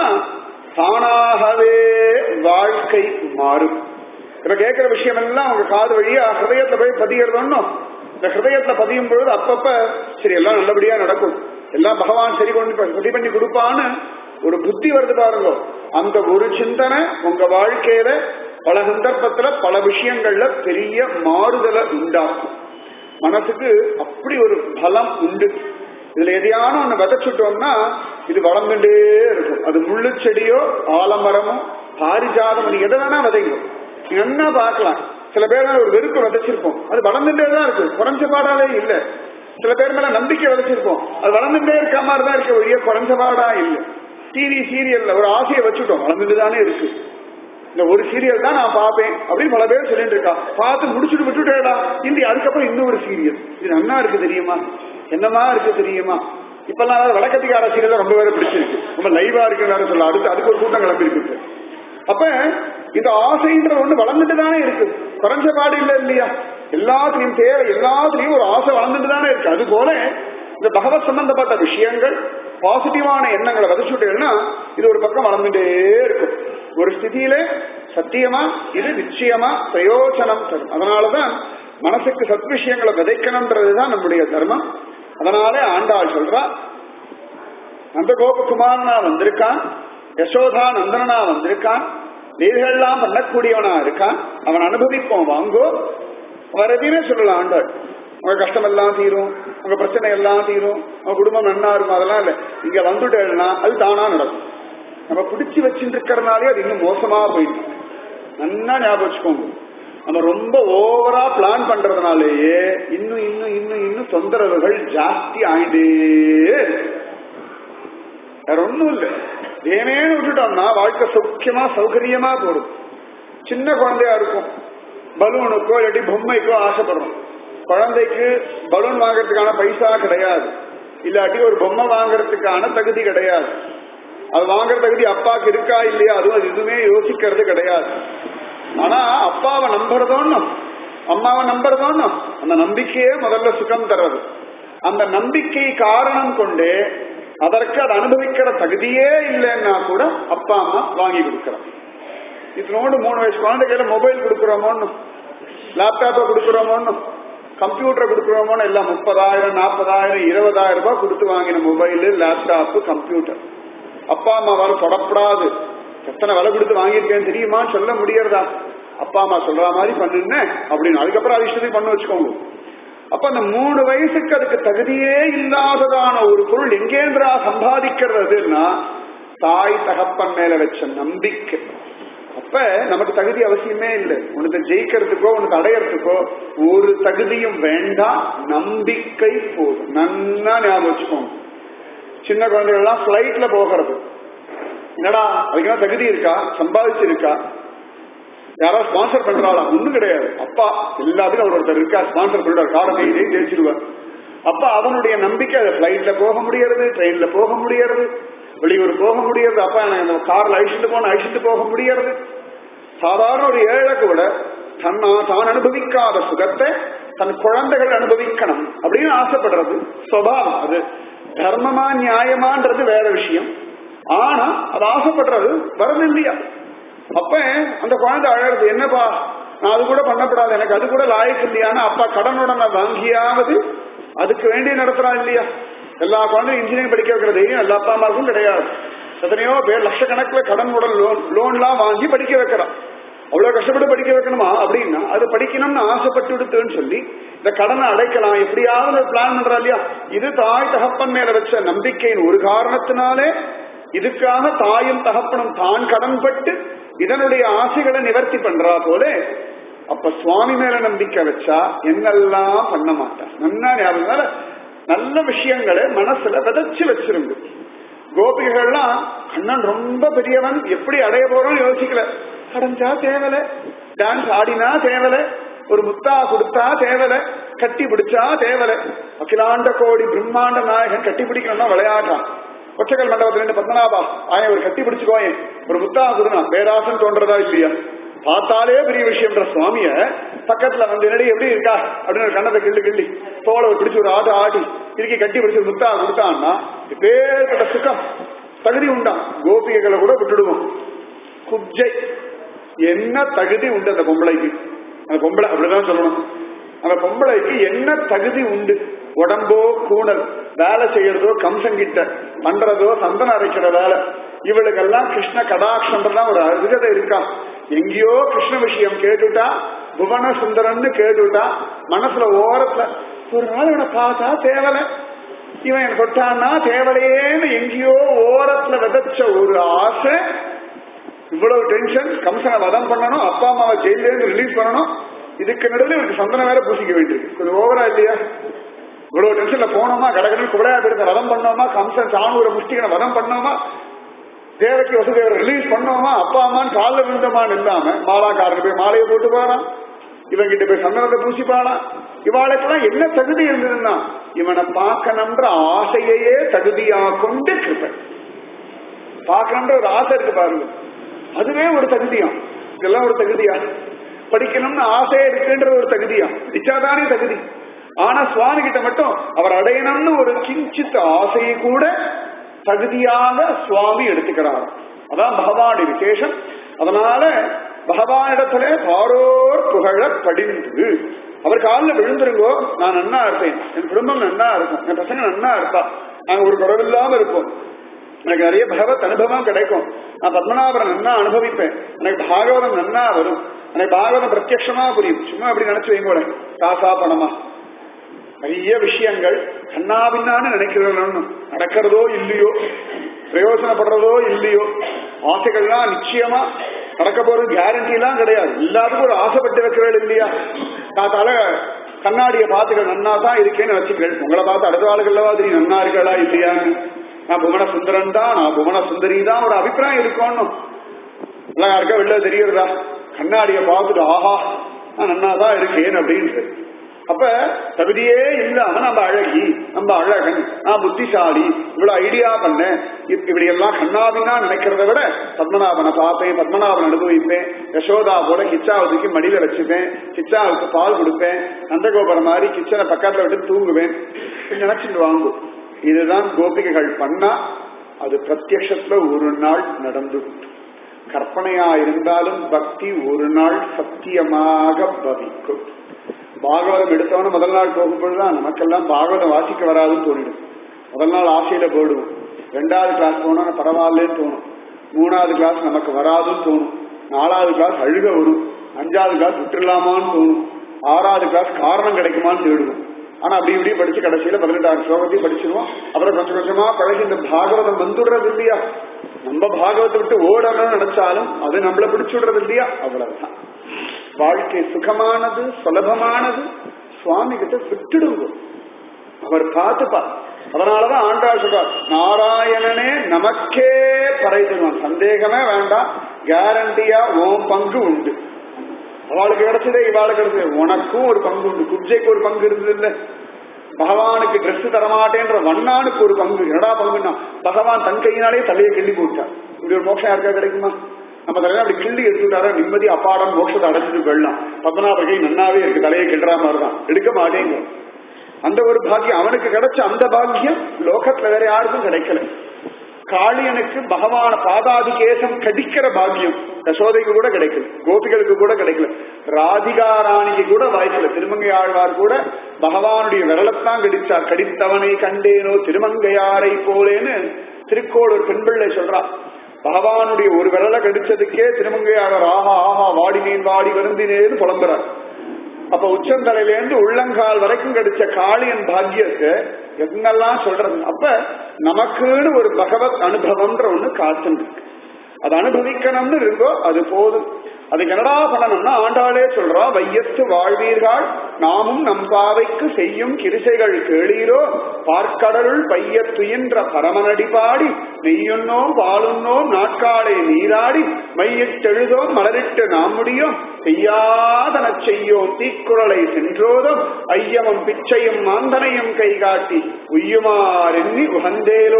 தானாகவே வாழ்க்கை மாறும் இப்ப கேட்கிற விஷயம் எல்லாம் உங்க காது வழியா ஹிருதயத்துல போய் பதியறதுன்னு இந்த ஹிருதயத்துல பதியும் பொழுது அப்பப்ப சரி எல்லாம் நல்லபடியா நடக்கும் எல்லாம் பகவான் சரி கொண்டு சரி பண்ணி கொடுப்பான்னு ஒரு புத்தி வருது பாருங்க அந்த ஒரு சிந்தனை உங்க வாழ்க்கையில பல சந்தர்ப்பத்துல பல விஷயங்கள்ல பெரிய மாறுதலை உண்டாக்கும் மனசுக்கு அப்படி ஒரு பலம் உண்டு இதுல எதையான ஒண்ணு விதைச்சுட்டோம்னா இது வளர்ந்துட்டே இருக்கும் அது முள்ளு செடியோ ஆலமரமோ பாரிஜாதம் நீ எதை வேணா விதைங்க நீங்க என்ன பார்க்கலாம் சில பேர் மேல ஒரு வெறுப்பு விதைச்சிருப்போம் அது வளர்ந்துட்டே தான் இருக்கு குறைஞ்ச பாடாவே இல்ல சில பேர் மேல நம்பிக்கை விதைச்சிருப்போம் அது வளர்ந்துட்டே இருக்க மாதிரி தான் இருக்கு ஒழிய குறைஞ்ச பாடா இல்ல டிவி சீரியல்ல ஒரு ஆசையை வச்சுட்டோம் வளர்ந்துட்டு தானே இருக்கு இந்த ஒரு சீரியல் தான் நான் பார்ப்பேன் அப்படின்னு பல பேர் சொல்லிட்டு இருக்கா பார்த்து முடிச்சுட்டு விட்டுட்டேடா இந்த அதுக்கப்புறம் இன்னொரு சீரியல் இது நன்னா இருக்கு தெரியுமா என்னமா இருக்கு தெரியுமா இப்பெல்லாம் வடக்கத்திக்கார சீரியல் ரொம்ப பேரை பிடிச்சிருக்கு ரொம்ப லைவா இருக்கு வேற சொல்ல அடுத்து அதுக்கு ஒரு கூட்டம் கிளம்பி இருக்கு அப்ப இந்த ஆசைன்ற ஒண்ணு வளர்ந்துட்டு தானே இருக்கு குறைஞ்ச பாடு இல்ல இல்லையா எல்லாத்துலயும் தேவை எல்லாத்துலயும் ஒரு ஆசை வளர்ந்துட்டு தானே இருக்கு அது போல இந்த பகவத் சம்பந்தப்பட்ட விஷயங்கள் பாசிட்டிவான எண்ணங்களை விதைச்சுட்டேன்னா இது ஒரு பக்கம் வளர்ந்துட்டே இருக்கும் ஒரு ஸ்திதியில சத்தியமா இது நிச்சயமா பிரயோஜனம் தரும் அதனாலதான் மனசுக்கு சத் விஷயங்களை விதைக்கணும்ன்றதுதான் நம்முடைய தர்மம் அதனாலே ஆண்டாள் சொல்றா நந்த கோபகுமாரனா வந்திருக்கான் யசோதா நந்தனா வந்திருக்கான் லீலைகள்லாம் பண்ணக்கூடியவனா இருக்கான் அவன் அனுபவிப்போம் வாங்கோ அவர் எதையுமே சொல்லலாம் ஆண்டாள் உங்க கஷ்டம் எல்லாம் தீரும் உங்க பிரச்சனை எல்லாம் தீரும் உங்க குடும்பம் நன்னா இருக்கும் அதெல்லாம் இல்ல இங்க வந்துட்டேன்னா அது தானா நடக்கும் நம்ம பிடிச்சு வச்சுட்டு இருக்கிறனாலே அது இன்னும் மோசமா போயிட்டு நன்னா ஞாபகம் வச்சுக்கோங்க நம்ம ரொம்ப ஓவரா பிளான் பண்றதுனாலேயே இன்னும் இன்னும் இன்னும் இன்னும் தொந்தரவுகள் ஜாஸ்தி ஆயிட்டே இருக்கு. வேற ஒண்ணும் இல்ல தேனேன்னு விட்டுட்டோம்னா வாழ்க்கை சௌக்கியமா சௌகரியமா போடும் சின்ன குழந்தையா இருக்கும் பலூனுக்கோ இல்லாட்டி பொம்மைக்கோ ஆசைப்படுறோம் குழந்தைக்கு பலூன் வாங்குறதுக்கான பைசா கிடையாது இல்லாட்டி ஒரு பொம்மை வாங்குறதுக்கான தகுதி கிடையாது அது வாங்குற தகுதி அப்பாவுக்கு இருக்கா இல்லையா அதுவும் அது எதுவுமே யோசிக்கிறது கிடையாது ஆனா அப்பாவை நம்புறதோன்னு அம்மாவை நம்புறதோன்னு அந்த நம்பிக்கையே முதல்ல சுகம் தர்றது அந்த நம்பிக்கை காரணம் கொண்டு அதற்கு அதை அனுபவிக்கிற தகுதியே இல்லைன்னா கூட அப்பா அம்மா வாங்கி கொடுக்கறான் இதனோடு மூணு வயசு குழந்தைகள மொபைல் கொடுக்குறோமோன்னு லேப்டாப்பை கொடுக்குறோமோன்னு கம்ப்யூட்டரை கொடுக்குறோமோன்னு எல்லாம் முப்பதாயிரம் நாற்பதாயிரம் இருபதாயிரம் ரூபாய் கொடுத்து வாங்கின மொபைல் லேப்டாப் கம்ப்யூட்டர் அப்பா அம்மாவால் தொடப்படாது எத்தனை விலை கொடுத்து வாங்கியிருக்கேன்னு தெரியுமான்னு சொல்ல முடியறதா அப்பா அம்மா சொல்ற மாதிரி பண்ணுன்னு அப்படின்னு அதுக்கப்புறம் அது இஷ்டத்துக்கு பண்ண வச்சுக்கோங்க அப்ப அந்த மூணு வயசுக்கு அதுக்கு தகுதியே இல்லாததான ஒரு பொருள் எங்கேந்திரா சம்பாதிக்கிறதுன்னா தாய் தகப்பன் மேல வச்ச நம்பிக்கை அப்ப நமக்கு தகுதி அவசியமே இல்லை உனக்கு ஜெயிக்கிறதுக்கோ உனக்கு அடையறதுக்கோ ஒரு தகுதியும் வேண்டாம் நம்பிக்கை போதும் நன்னா ஞாபகம் வச்சுக்கோங்க சின்ன குழந்தைகள் எல்லாம் பிளைட்ல போகிறது என்னடா அதுக்கு என்ன தகுதி இருக்கா சம்பாதிச்சிருக்கா யாரோ ஸ்பான்சர் பண்றாளா ஒண்ணும் கிடையாது அப்பா எல்லாத்துக்கும் அவர் ஒருத்தர் இருக்கா ஸ்பான்சர் பண்றாரு காரணத்தையே ஜெயிச்சிருவார் அப்ப அவனுடைய நம்பிக்கை அது பிளைட்ல போக முடியறது ட்ரெயின்ல போக முடியறது வெளியூர் போக முடியறது அப்பா எனக்கு அந்த கார்ல அழிச்சிட்டு போன அழிச்சிட்டு போக முடியறது சாதாரண ஒரு ஏழைக்கு விட தன்னா தான் அனுபவிக்காத சுகத்தை தன் குழந்தைகள் அனுபவிக்கணும் அப்படின்னு ஆசைப்படுறது சுவாவம் அது தர்மமா நியாயமான்றது வேற விஷயம் ஆனா அது ஆசைப்படுறது வரது இல்லையா அப்ப அந்த குழந்தை அழறது என்னப்பா நான் அது கூட பண்ணப்படாது எனக்கு அது கூட லாயக்கு இல்லையானா அப்பா கடனுடனே வாங்கியாவது அதுக்கு வேண்டி நடத்துறான் இல்லையா எல்லா குழந்தையும் இன்ஜினியரிங் படிக்க வைக்கிற தைரியம் எல்லா அப்பா அம்மாவுக்கும் கிடையாது எத்தனையோ பேர் லட்சக்கணக்கில் கடன் உடன் லோன் லோன்லாம் வாங்கி படிக்க வைக்கிறான் அவ்வளவு கஷ்டப்பட்டு படிக்க வைக்கணுமா அப்படின்னா அது படிக்கணும்னு ஆசைப்பட்டு விடுத்துன்னு சொல்லி இந்த கடனை அடைக்கலாம் எப்படியாவது பிளான் பண்றா இல்லையா இது தாய் தகப்பன் மேல வச்ச நம்பிக்கையின் ஒரு காரணத்தினாலே இதுக்காக தாயும் தகப்பனும் தான் கடன்பட்டு இதனுடைய ஆசைகளை நிவர்த்தி பண்றா போல அப்ப சுவாமி மேல நம்பிக்கை வச்சா என்னெல்லாம் பண்ண மாட்டார் நன்னா ஞாபகம் நல்ல விஷயங்களை மனசுல விதைச்சு வச்சிருந்து கோபிகைகள்லாம் கண்ணன் ரொம்ப பெரியவன் எப்படி அடைய போறோம்னு யோசிக்கல அடைஞ்சா தேவலை டான்ஸ் ஆடினா தேவலை ஒரு முத்தா கொடுத்தா தேவலை கட்டி பிடிச்சா தேவலை அகிலாண்ட கோடி பிரம்மாண்ட நாயகன் கட்டி பிடிக்கணும்னா விளையாடுறான் கொச்சக்கல் மண்டபத்துல இருந்து பத்மநாபா ஆய ஒரு கட்டி பிடிச்சுக்கோயேன் ஒரு முத்தா கொடுனா பேராசன் தோன்றதா இல்லையா பார்த்தாலே பெரிய விஷயம்ன்ற சுவாமிய பக்கத்துல வந்து என்னடி எப்படி இருக்கா அப்படின்னு ஒரு கண்ணத்தை கிள்ளி கிள்ளி தோலை ஒரு பிடிச்சு ஒரு ஆடு ஆடி திருக்கி கட்டி பிடிச்சு ஒரு முத்தா கொடுத்தான்னா பேர்பட்ட சுகம் தகுதி உண்டாம் கோபிகைகளை கூட விட்டுடுவோம் குப்ஜை என்ன தகுதி உண்டு அந்த பொம்பளைக்கு அந்த பொம்பளை அப்படிதான் சொல்லணும் அந்த பொம்பளைக்கு என்ன தகுதி உண்டு உடம்போ கூணல் வேலை செய்யறதோ கம்சங்கிட்ட பண்றதோ சந்தனம் அரைக்கிற வேலை இவளுக்கெல்லாம் கிருஷ்ண கடாட்சம்ன்றதான் ஒரு அருகதை இருக்கா எங்கேயோ கிருஷ்ண விஷயம் கேட்டுட்டா புவன சுந்தரம்னு கேட்டுட்டா மனசுல ஓரத்துல ஒரு நாள் இவனை பார்த்தா தேவலை இவன் எனக்கு தொட்டான்னா தேவலையேன்னு எங்கேயோ ஓரத்துல விதைச்ச ஒரு ஆசை இவ்வளவு டென்ஷன் கம்சனை வதம் பண்ணணும் அப்பா அம்மாவை ஜெயில இருந்து ரிலீஸ் பண்ணணும் இதுக்கு நடுவில் இவருக்கு சந்தனம் வேற பூசிக்க வேண்டியிருக்கு கொஞ்சம் ஓவரா இல்லையா இவ்வளவு டென்ஷன்ல போனோமா கடகடன் குபடையா எடுத்த வதம் பண்ணோமா கம்சன் சாணூர முஷ்டிகனை வதம் பண்ணோமா தேவக்கு வசுதேவரை ரிலீஸ் பண்ணோமா அப்பா அம்மான்னு காலில் விழுந்தமான்னு இல்லாம மாலாக்காரன் போய் மாலையை போட்டு போறான் இவன் கிட்ட போய் சந்தனத்தை பூசிப்பானா இவாளுக்கெல்லாம் என்ன தகுதி இருந்ததுன்னா இவனை பார்க்கணும்ன்ற ஆசையையே தகுதியா கொண்டு கிருப்பன் பார்க்கணும்ன்ற ஒரு ஆசை இருக்கு பாருங்க அதுவே ஒரு தகுதியாம் இதெல்லாம் ஒரு தகுதியா படிக்கணும்னு ஆசையே இருக்குன்ற ஒரு தகுதியா இச்சாதானே தகுதி ஆனா சுவாமி கிட்ட மட்டும் அவர் அடையணும்னு ஒரு கிஞ்சித் ஆசையை கூட தகுதியாக சுவாமி எடுத்துக்கிறார் அதான் பகவான் விசேஷம் அதனால பகவானிடத்துல பாரோர் புகழ படிந்து அவர் காலில் விழுந்துருங்கோ நான் நன்னா இருப்பேன் என் குடும்பம் நன்னா இருக்கும் என் பசங்க நன்னா இருப்பா நாங்க ஒரு குறவில்லாம இருப்போம் எனக்கு நிறைய பகவத் அனுபவம் கிடைக்கும் நான் பத்மநாபரம் நன்னா அனுபவிப்பேன் எனக்கு பாகவதம் நன்னா வரும் எனக்கு பாகவதம் பிரத்யட்சமா புரியும் சும்மா அப்படி நினைச்சு வைங்க காசா பணமா நிறைய விஷயங்கள் கண்ணாபின்னான்னு நினைக்கிறோம் நடக்கிறதோ இல்லையோ பிரயோஜனப்படுறதோ இல்லையோ ஆசைகள்லாம் நிச்சயமா நடக்க போறது கேரண்டி எல்லாம் கிடையாது எல்லாத்துக்கும் ஒரு ஆசைப்பட்டு வைக்கிறீர்கள் இல்லையா காத்தால கண்ணாடியை பார்த்துக்க நன்னா தான் இருக்கேன்னு வச்சுக்கிறேன் உங்களை பார்த்து அடுத்த ஆளுகள்லவா தெரியும் நன்னா இருக்கா இல்லையான்னு நான் புவன சுந்தரன் தான் நான் புவன சுந்தரி தான் ஒரு அபிப்பிராயம் இருக்கணும் எல்லாம் யாருக்கா வெளில தெரியறதா கண்ணாடியை பார்த்துட்டு ஆஹா நான் நன்னா தான் இருக்கேன் அப்படின்ட்டு அப்ப தகுதியே இல்லாம நம்ம அழகி நம்ம அழகன் நான் புத்திசாலி இவ்வளவு ஐடியா பண்ணேன் இப்- இப்படி எல்லாம் கண்ணாபின்னா நினைக்கிறத விட பத்மநாபனை பார்ப்பேன் பத்மநாபன் அனுபவிப்பேன் யசோதா போல கிச்சாவை தூக்கி மடியில வச்சுப்பேன் கிச்சாவுக்கு பால் கொடுப்பேன் நந்தகோபுரம் மாதிரி கிச்சனை பக்கத்துல விட்டு தூங்குவேன் நினைச்சிட்டு வாங்கும் இதுதான் கோபிகைகள் பண்ணா அது பிரத்யக்ஷத்துல ஒரு நாள் நடந்து கற்பனையா இருந்தாலும் பக்தி ஒரு நாள் சத்தியமாக பவிக்கும் பாகவதம் எடுத்தவன முதல் நாள் போகும்பொழுதுதான் நமக்கெல்லாம் பாகவதம் வாசிக்க வராதுன்னு தோணிடும் முதல் நாள் ஆசையில போயிடுவோம் ரெண்டாவது கிளாஸ் போனா பரவாயில்லன்னு தோணும் மூணாவது கிளாஸ் நமக்கு வராதுன்னு தோணும் நாலாவது கிளாஸ் அழுக வரும் அஞ்சாவது கிளாஸ் விட்டுடலாமான்னு தோணும் ஆறாவது கிளாஸ் காரணம் கிடைக்குமான்னு தேடுவோம் ஆனா அப்படி இப்படி படிச்சு கடைசியில பதினெட்டாயிரம் ஸ்லோகத்தையும் படிச்சிருவோம் அப்புறம் கொஞ்சம் கொஞ்சமா பழகி இந்த பாகவதம் வந்துடுறது இல்லையா நம்ம பாகவத்தை விட்டு ஓடணும்னு நினைச்சாலும் அது நம்மள பிடிச்சுடுறது இல்லையா அவ்வளவுதான் வாழ்க்கை சுகமானது சுலபமானது சுவாமி கிட்ட விட்டுடுங்க அவர் பார்த்துப்பார் அதனாலதான் ஆண்டாள் சொல்றார் நாராயணனே நமக்கே பறை தருவான் சந்தேகமே வேண்டாம் கேரண்டியா ஓம் பங்கு உண்டு அவளுக்கு கிடைச்சதே இவாளுக்கு கிடைச்சது உனக்கும் ஒரு பங்கு உண்டு குப்ஜைக்கு ஒரு பங்கு இருந்தது இல்ல பகவானுக்கு Dress தரமாட்டேன்ற வண்ணானுக்கு ஒரு பங்கு என்னடா பங்குன்னா பகவான் தன் கையினாலே தலையை கிள்ளி போட்டார் இப்படி ஒரு மோட்சம் யாருக்கா கிடைக்குமா நம்ம தலையில அப்படி கிள்ளி எடுத்துட்டாரா நிம்மதி அப்பாடம் மோட்சத்தை அடைச்சிட்டு போயிடலாம் பத்மநாப கை நன்னாவே இருக்கு தலையை கிள்ற மாதிரி தான் எடுக்க மாட்டேங்க அந்த ஒரு பாக்கியம் அவனுக்கு கிடைச்ச அந்த பாக்கியம் லோகத்துல வேற யாருக்கும் கிடைக்கல காளியனுக்கு பகவான பாதாதி கேசம் கடிக்கிற பாக்கியம் யசோதைக்கு கூட கிடைக்கல கோபிகளுக்கு கூட கிடைக்கல ராதிகா ராணிக்கு கூட வாய்க்கல திருமங்கை ஆழ்வார் கூட பகவானுடைய விரலத்தான் கடிச்சார் கடித்தவனை கண்டேனோ திருமங்கையாரை போலேன்னு திருக்கோளூர் பெண்பிள்ளை சொல்றா பகவானுடைய ஒரு விரலை கடிச்சதுக்கே திருமங்கையாளர் ஆஹா ஆஹா வாடினேன் வாடி வருந்தினேன்னு புலம்புறார் அப்ப உச்சந்தலையிலேருந்து உள்ளங்கால் வரைக்கும் கிடைச்ச காளியன் பாக்கியத்தை என்னெல்லாம் சொல்றது அப்ப நமக்குன்னு ஒரு பகவத் அனுபவம்ன்ற ஒண்ணு காத்துன்னு இருக்கு அது அனுபவிக்கணும்னு இருக்கோ அது போதும் அதுக்கு என்னடா பண்ணணும்னா ஆண்டாளே சொல்றா வையத்து வாழ்வீர்கள் நாமும் நம் பாவைக்கு செய்யும் கிரிசைகள் கேளீரோ பார்க்கடலுள் பையத்துயின்ற பரமனடி பாடி நெய்யுண்ணோம் பாலுண்ணோம் நாட்காலை நீராடி மையிட்டெழுதோம் மலரிட்டு நாம் முடியும் செய்யாதன செய்யோம் தீக்குறளை சென்றோதும் ஐயமும் பிச்சையும் மாந்தனையும் கை காட்டி உய்யுமாறெண்ணி உகந்தேலோ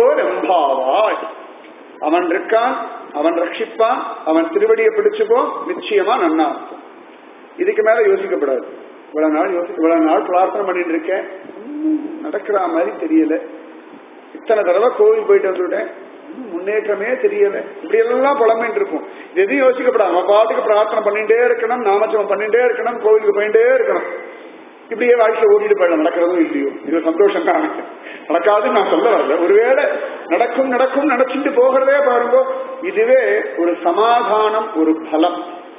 ரெம்பாவாய் அவன் இருக்கான் அவன் ரட்சிப்பான் அவன் திருவடியை பிடிச்சுக்கோ நிச்சயமா நன்னா இருக்கும் இதுக்கு மேல யோசிக்கப்படாது இவ்வளவு நாள் யோசி இவ்வளவு நாள் பிரார்த்தனை பண்ணிட்டு இருக்கேன் ஒண்ணும் நடக்கிற மாதிரி தெரியல இத்தனை தடவை கோவில் போயிட்டு வந்துட்டேன் ஒண்ணும் முன்னேற்றமே தெரியல இப்படி எல்லாம் புலம்பிட்டு இருக்கும் இது எதையும் யோசிக்கப்படாது நம்ம பாட்டுக்கு பிரார்த்தனை பண்ணிட்டே இருக்கணும் நாமஜபம் பண்ணிட்டே இருக்கணும் கோவிலுக்கு போயிட்டே இருக்கணும் இப்படியே வாழ்க்கையில ஓடிட்டு போயிடலாம் நடக்கிறதும் இல்லையோ இது சந்தோஷம் தான் நடக்காதுன்னு நான் சொல்ல வரல ஒருவேளை நடக்கும் நடக்கும் நினைச்சிட்டு போகிறதே பாருங்க இதுவே ஒரு சமாதானம் ஒரு பலம்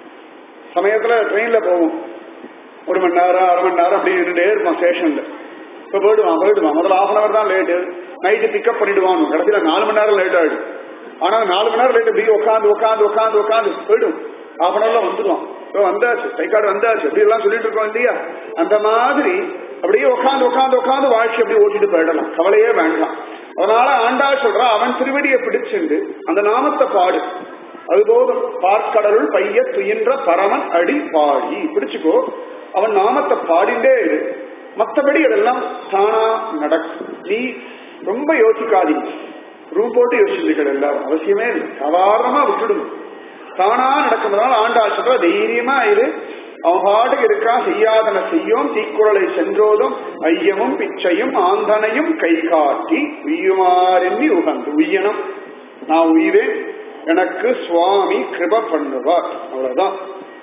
சமயத்துல ட்ரெயின்ல போவோம் ஒரு மணி நேரம் அரை மணி நேரம் அப்படி இருந்துட்டே இருப்பான் ஸ்டேஷன்ல இப்ப போயிடுவான் போயிடுவான் முதல்ல ஹாஃப் அன் அவர் தான் லேட்டு நைட்டு பிக்கப் பண்ணிடுவான் கடைசியில நாலு மணி நேரம் லேட் ஆயிடும் ஆனா நாலு மணி நேரம் லேட் இப்படி உட்காந்து உட்காந்து உட்காந்து உட்காந்து போயிடும் ஹாஃப் அன் ஹவர்ல வந்துடுவான் இப்போ வந்தாச்சு கைக்காடு வந்தாச்சு அப்படி எல்லாம் சொல்லிட்டு இருக்கோம் இல்லையா அந்த மாதிரி அப்படியே உட்காந்து உட்காந்து உட்காந்து வாழ்க்கை அப்படியே ஓட்டிட்டு போயிடலாம் கவலையே வேண்டாம் அதனால ஆண்டா சொல்றா அவன் திருவடியை பிடிச்சுண்டு அந்த நாமத்தை பாடு அது போதும் பார்க்கடலுள் பைய துயின்ற பரமன் அடி பாடி பிடிச்சுக்கோ அவன் நாமத்தை பாடிண்டே இரு மற்றபடி அதெல்லாம் தானா நடக்கும் நீ ரொம்ப யோசிக்காதீங்க ரூம் போட்டு யோசிச்சுகள் எல்லாரும் அவசியமே இல்லை சாதாரணமா விட்டுடுங்க தானா நடக்கிறதுனால ஆண்டாள் சொல்ற தைரியமா இரு அவன் பாட்டுக்கு இருக்கான் செய்யாதன செய்யோம் தீக்குறளை சென்றோதும் ஐயமும் பிச்சையும் ஆந்தனையும் கை காட்டி உய்யுமாறெண்ணி உகந்து உய்யணும் நான் உய்வேன் எனக்கு சுவாமி கிருப பண்ணுவார் அவ்வளவுதான்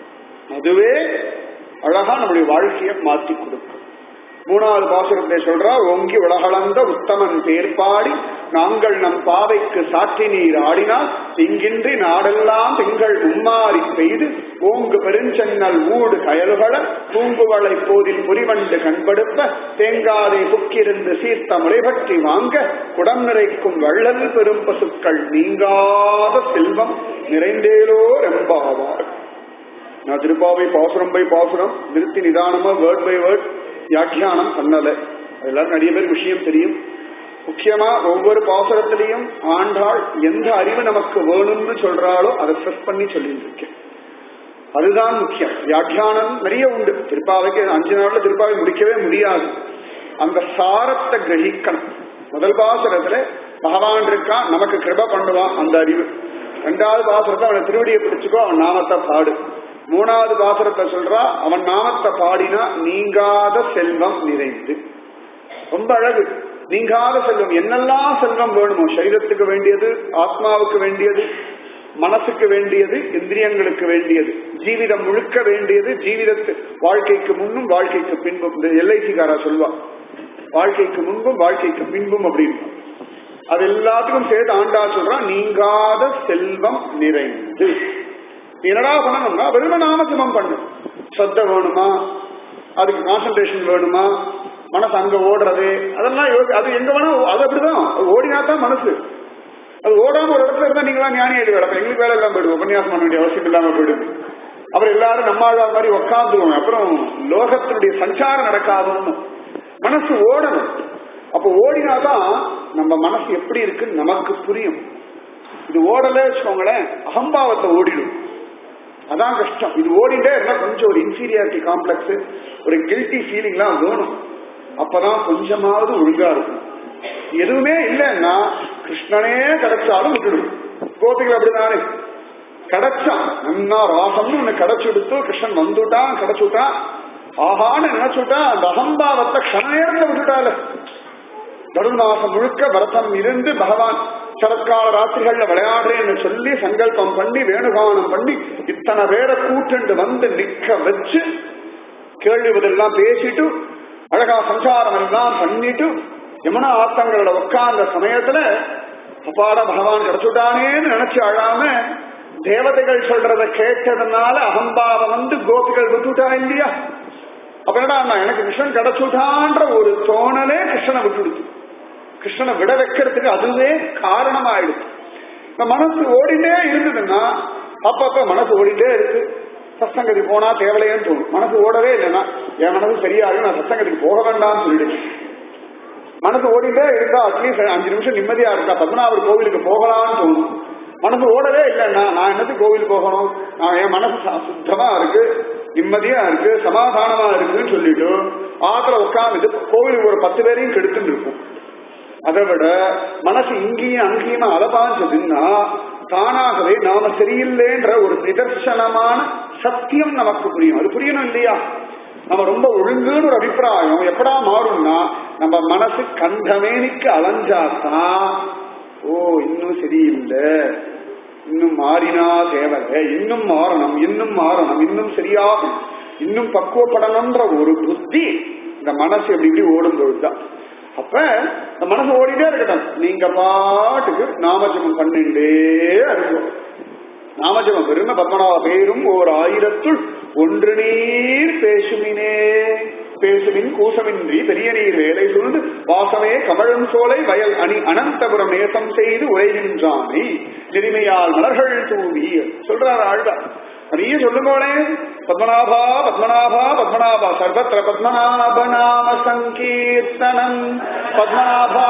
அதுவே அழகா நம்முடைய வாழ்க்கையை மாற்றி கொடுக்கும் மூணாவது பாசுரத்தை சொல்றா ஓங்கி உலகளந்த உத்தமன் பேர்பாடி நாங்கள் நம் பாவைக்கு சாற்றி நீர் ஆடினால் இங்கின்றி நாடெல்லாம் திங்கள் மும்மாறி பெய்து ஓங்கு பெருஞ்சென்னல் ஊடு கயல்கள பூங்குவளை போதில் புரிவண்டு கண்படுப்ப தேங்காதை புக்கிருந்து சீர்த்த முறைபற்றி வாங்க குடம் நிறைக்கும் வள்ளல் பெரும் பசுக்கள் நீங்காத செல்வம் நிறைந்தேலோ ரெம்பாவார் நான் திருப்பாவை பாசுரம் பை பாசுரம் நிறுத்தி நிதானமா வேர்ட் பை வேர்ட் வியாக்கியானம் பண்ணல எல்லாரும் நிறைய பேர் விஷயம் தெரியும் முக்கியமா ஒவ்வொரு பாசுரத்திலையும் ஆண்டாள் எந்த அறிவு நமக்கு வேணும்னு சொல்றாளோ அதை ஸ்ட்ரெஸ் பண்ணி சொல்லிட்டு இருக்கேன் அதுதான் முக்கியம் வியாக்கியானம் நிறைய உண்டு திருப்பாவைக்கு அஞ்சு நாள்ல திருப்பாவை முடிக்கவே முடியாது அந்த சாரத்தை கிரகிக்கணும் முதல் பாசுரத்துல பகவான் இருக்கான் நமக்கு கிருப பண்ணுவான் அந்த அறிவு ரெண்டாவது பாசுரத்தை அவனை திருவடியை பிடிச்சுக்கோ அவன் நாமத்தை பாடு மூணாவது பாசுரத்தை சொல்றா அவன் நாமத்தை பாடினா நீங்காத செல்வம் நிறைந்து ரொம்ப அழகு நீங்காத செல்வம் என்னெல்லாம் செல்வம் வேணுமோ சரீரத்துக்கு வேண்டியது ஆத்மாவுக்கு வேண்டியது மனசுக்கு வேண்டியது இந்திரியங்களுக்கு வேண்டியது ஜீவிதம் முழுக்க வேண்டியது ஜீவிதத்து வாழ்க்கைக்கு முன்னும் வாழ்க்கைக்கு பின்பும் இந்த எல்ஐசிக்காரா சொல்வா வாழ்க்கைக்கு முன்பும் வாழ்க்கைக்கு பின்பும் அப்படின்னு அது எல்லாத்துக்கும் சேர்த்து ஆண்டா சொல்றான் நீங்காத செல்வம் நிறைந்து என்னடா பண்ணணும்னா வெறும நாமஜபம் பண்ணு சத்த வேணுமா அதுக்கு கான்சன்ட்ரேஷன் வேணுமா மனசு அங்க ஓடுறது அதெல்லாம் யோசி அது எங்க வேணா அது அப்படிதான் அது ஓடினா தான் மனசு அது ஓடாம ஒரு இடத்துல இருந்தா நீங்களா ஞானி ஆயிடு வேலை எங்களுக்கு வேலை இல்லாம போயிடுவோம் உபன்யாசம் பண்ண வேண்டிய அவசியம் இல்லாம போயிடுது அப்புறம் எல்லாரும் நம்மாழ்வா மாதிரி உட்காந்துருவோம் அப்புறம் லோகத்தினுடைய சஞ்சாரம் நடக்காதுன்னு மனசு ஓடணும் அப்ப ஓடினாதான் நம்ம மனசு எப்படி இருக்குன்னு நமக்கு புரியும் இது ஓடல வச்சுக்கோங்களேன் அகம்பாவத்தை ஓடிடும் அதான் கஷ்டம் இது ஓடிட்டே இருந்தா கொஞ்சம் ஒரு இன்ஃபீரியாரிட்டி காம்ப்ளெக்ஸ் ஒரு கில்ட்டி ஃபீலிங்லாம் வேணும் அப்பதான் கொஞ்சமாவது ஒழுங்கா இருக்கும் எதுவுமே இல்லைன்னா கிருஷ்ணனே கிடைச்சாலும் விட்டுடும் கோபிகள் அப்படிதானே கிடைச்சான் நன்னா ராசம்னு ஒண்ணு கிடைச்சு எடுத்து கிருஷ்ணன் வந்துட்டான் கிடைச்சுட்டான் ஆஹான்னு நினைச்சுட்டான் அந்த அகம்பாவத்தை க்ஷண நேரத்துல விட்டுட்டால தருணாசம் முழுக்க பரதம் இருந்து பகவான் சரத்கால ராத்திரிகள்ல விளையாடுறேன்னு சொல்லி சங்கல்பம் பண்ணி வேணுகானம் பண்ணி இத்தனை பேரை கூட்டுண்டு வந்து நிக்க வச்சு கேள்வி பதிலாம் பேசிட்டு அழகா சஞ்சாரம் எல்லாம் பண்ணிட்டு யமுனா ஆத்தங்களோட உட்கார்ந்த சமயத்துல அப்பாட பகவான் கிடைச்சுட்டானேன்னு நினைச்சு அழாம தேவதைகள் சொல்றத கேட்டதுனால அகம்பாவம் வந்து கோபிகள் விட்டுட்டா இல்லையா அப்ப என்னடா எனக்கு கிருஷ்ணன் கிடைச்சுட்டான்ற ஒரு தோணலே கிருஷ்ணனை விட்டுடுச்சு கிருஷ்ணனை விட வைக்கிறதுக்கு அதுவே காரணமாயிடுச்சு இந்த மனசு ஓடிட்டே இருந்ததுன்னா அப்பப்ப மனசு ஓடிட்டே இருக்கு சத்சங்கதி போனா தேவலையேன்னு தோணும் மனசு ஓடவே இல்லைன்னா என் மனசு சரியாக நான் சத்சங்கத்துக்கு போக வேண்டாம்னு சொல்லிடுச்சு மனசு ஓடிட்டே இருந்தா அட்லீஸ்ட் அஞ்சு நிமிஷம் நிம்மதியா இருக்கா பத்மநாபர் கோவிலுக்கு போகலாம்னு தோணும் மனசு ஓடவே இல்லைன்னா நான் என்னது கோவில் போகணும் நான் என் மனசு ச- சுத்தமா இருக்கு நிம்மதியா இருக்கு சமாதானமா இருக்குன்னு சொல்லிட்டு ஆத்துல உட்காந்துட்டு கோவிலுக்கு ஒரு பத்து பேரையும் கெடுத்துட்டு இருக்கும் அதை விட மனசு இங்கேயும் அங்கேயுமா அலபாஞ்சதுன்னா தானாகவே நாம சரியில்லைன்ற ஒரு நிதர்சனமான சத்தியம் நமக்கு புரியும் அது புரியணும் இல்லையா நம்ம ரொம்ப ஒழுங்குன்னு ஒரு அபிப்பிராயம் எப்படா மாறும்னா நம்ம மனசு கண்டமேனிக்கு அலைஞ்சாதான் ஓ இன்னும் சரியில்லை இன்னும் மாறினா தேவை இன்னும் மாறணும் இன்னும் மாறணும் இன்னும் சரியாகும் இன்னும் பக்குவப்படணும்ன்ற ஒரு புத்தி இந்த மனசு எப்படி இப்படி ஓடும் பொழுதுதான் அப்ப இந்த மனசு ஓடிட்டே இருக்கட்டும் நீங்க பாட்டுக்கு நாமஜபம் பண்ணிட்டே இருக்கும் நாமஜபம் பெருமை பத்மநாப பேரும் ஓர் ஆயிரத்துள் ஒன்று நீர் பேசுமினே பேசுமின் கூசமின்றி பெரிய நீர் வேலை சூழ்ந்து வாசமே கமழும் சோலை வயல் அணி அனந்தபுரம் நேசம் செய்து உரைகின்றானே நெறிமையால் மலர்கள் தூவி சொல்றார் ஆழ்வார் நிறைய சொல்லுங்களே பத்மநாபா பத்மநாபா பத்மநாபா சர்வத்திர பத்மநாப நாம சங்கீர்த்தனம் பத்மநாபா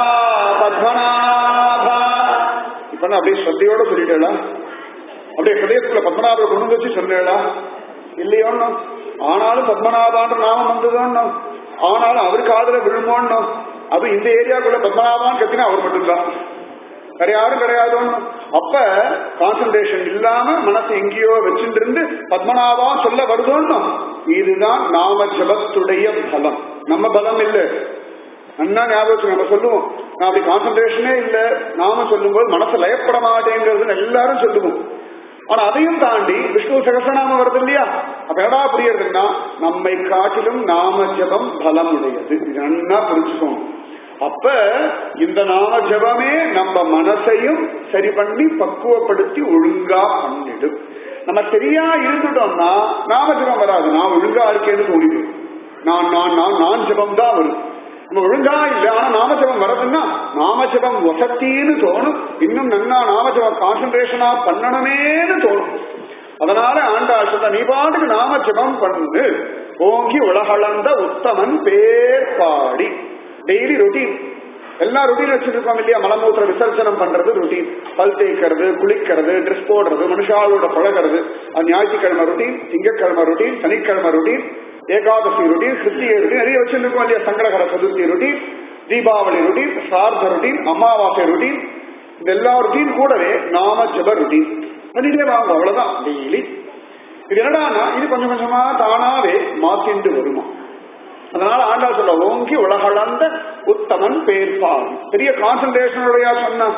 பத்மநாபா இப்ப நான் அப்படியே ஸ்ரத்தையோட சொல்லிட்டேளா அப்படியே ஹிருதயத்துல பத்மநாபரை கொண்டு வந்து வச்சு சொன்னேளா இல்லையோன்னு ஆனாலும் பத்மநாபான்ற நாமம் வந்ததோன்னு ஆனாலும் அவர் காதுல விழுமோன்னு அது இந்த ஏரியாக்குள்ள பத்மநாபான்னு கத்தினா அவர் மட்டும்தான் வேற யாரும் கிடையாதோன்னு அப்ப கான்சன்ட்ரேஷன் இல்லாம மனசு எங்கேயோ வச்சுட்டு இருந்து பத்மநாபா சொல்ல வருதோன்னு இதுதான் நாம ஜபத்துடைய பலம் நம்ம பலம் இல்லை அண்ணா ஞாபகம் வச்சுக்கோங்க. நம்ம சொல்லுவோம் நான் அப்படி கான்சன்ட்ரேஷனே இல்ல நாம சொல்லும்போது மனசு லயப்பட மாட்டேங்கிறதுன்னு எல்லாரும் சொல்லுவோம் ஆனா அதையும் தாண்டி விஷ்ணு சகசநாமம் வருது இல்லையா அப்ப என்னடா புரியறதுன்னா நம்மை காட்டிலும் நாம ஜபம் பலம் உடையது இது நன்னா புரிஞ்சுக்கோங்க அப்ப இந்த நாம ஜபமே நம்ம மனசையும் சரி பண்ணி பக்குவப்படுத்தி ஒழுங்கா பண்ணிடும் நம்ம சரியா இருந்துட்டோம்னா நாம ஜபம் வராது நான் ஒழுங்கா இருக்கேன்னு தோணிடும் நான் நான் நான் நான் ஜபம் தான் வரும் நம்ம ஒழுங்கா இல்ல ஆனா நாமஜபம் வரதுன்னா நாமஜபம் வசத்தின்னு தோணும் இன்னும் நன்னா நாமஜபம் கான்சென்ட்ரேஷனா பண்ணணுமேன்னு தோணும் அதனால ஆண்டாள் சொல்ற நீ பாட்டுக்கு நாம ஜபம் பண்ணு ஓங்கி உலகளந்த உத்தமன் பேர் பாடி டெய்லி ரொட்டீன் எல்லா ரொட்டீன் வச்சிருக்கோம் இல்லையா மலமூத்திர விசர்ஜனம் பண்றது ரொட்டீன் பல் தேய்க்கிறது குளிக்கிறது ட்ரெஸ் போடுறது மனுஷாலோட பழகிறது அது ஞாயிற்றுக்கிழமை ரொட்டீன் திங்கட்கிழமை ரொட்டீன் சனிக்கிழமை routine Ekadasi routine Krithigai routine நிறைய வச்சிருக்கோம் இல்லையா சங்கடகர சதுர்த்தி ரொட்டீன் தீபாவளி ரொட்டீன் சார்த ரொட்டீன் அமாவாசை ரொட்டீன் இந்த எல்லா ரொட்டீன் கூடவே நாம ஜப ரொட்டீன் பண்ணிட்டே வாங்க அவ்வளவுதான் டெய்லி இது என்னடானா இது கொஞ்சம் கொஞ்சமா தானாவே மாத்திண்டு வருமா அதனால ஆண்டா சொல்ல ஓங்கி உலகளந்த உத்தமன் பேர்பார் பெரிய கான்சன்ட்ரேஷனுடைய சொன்னான்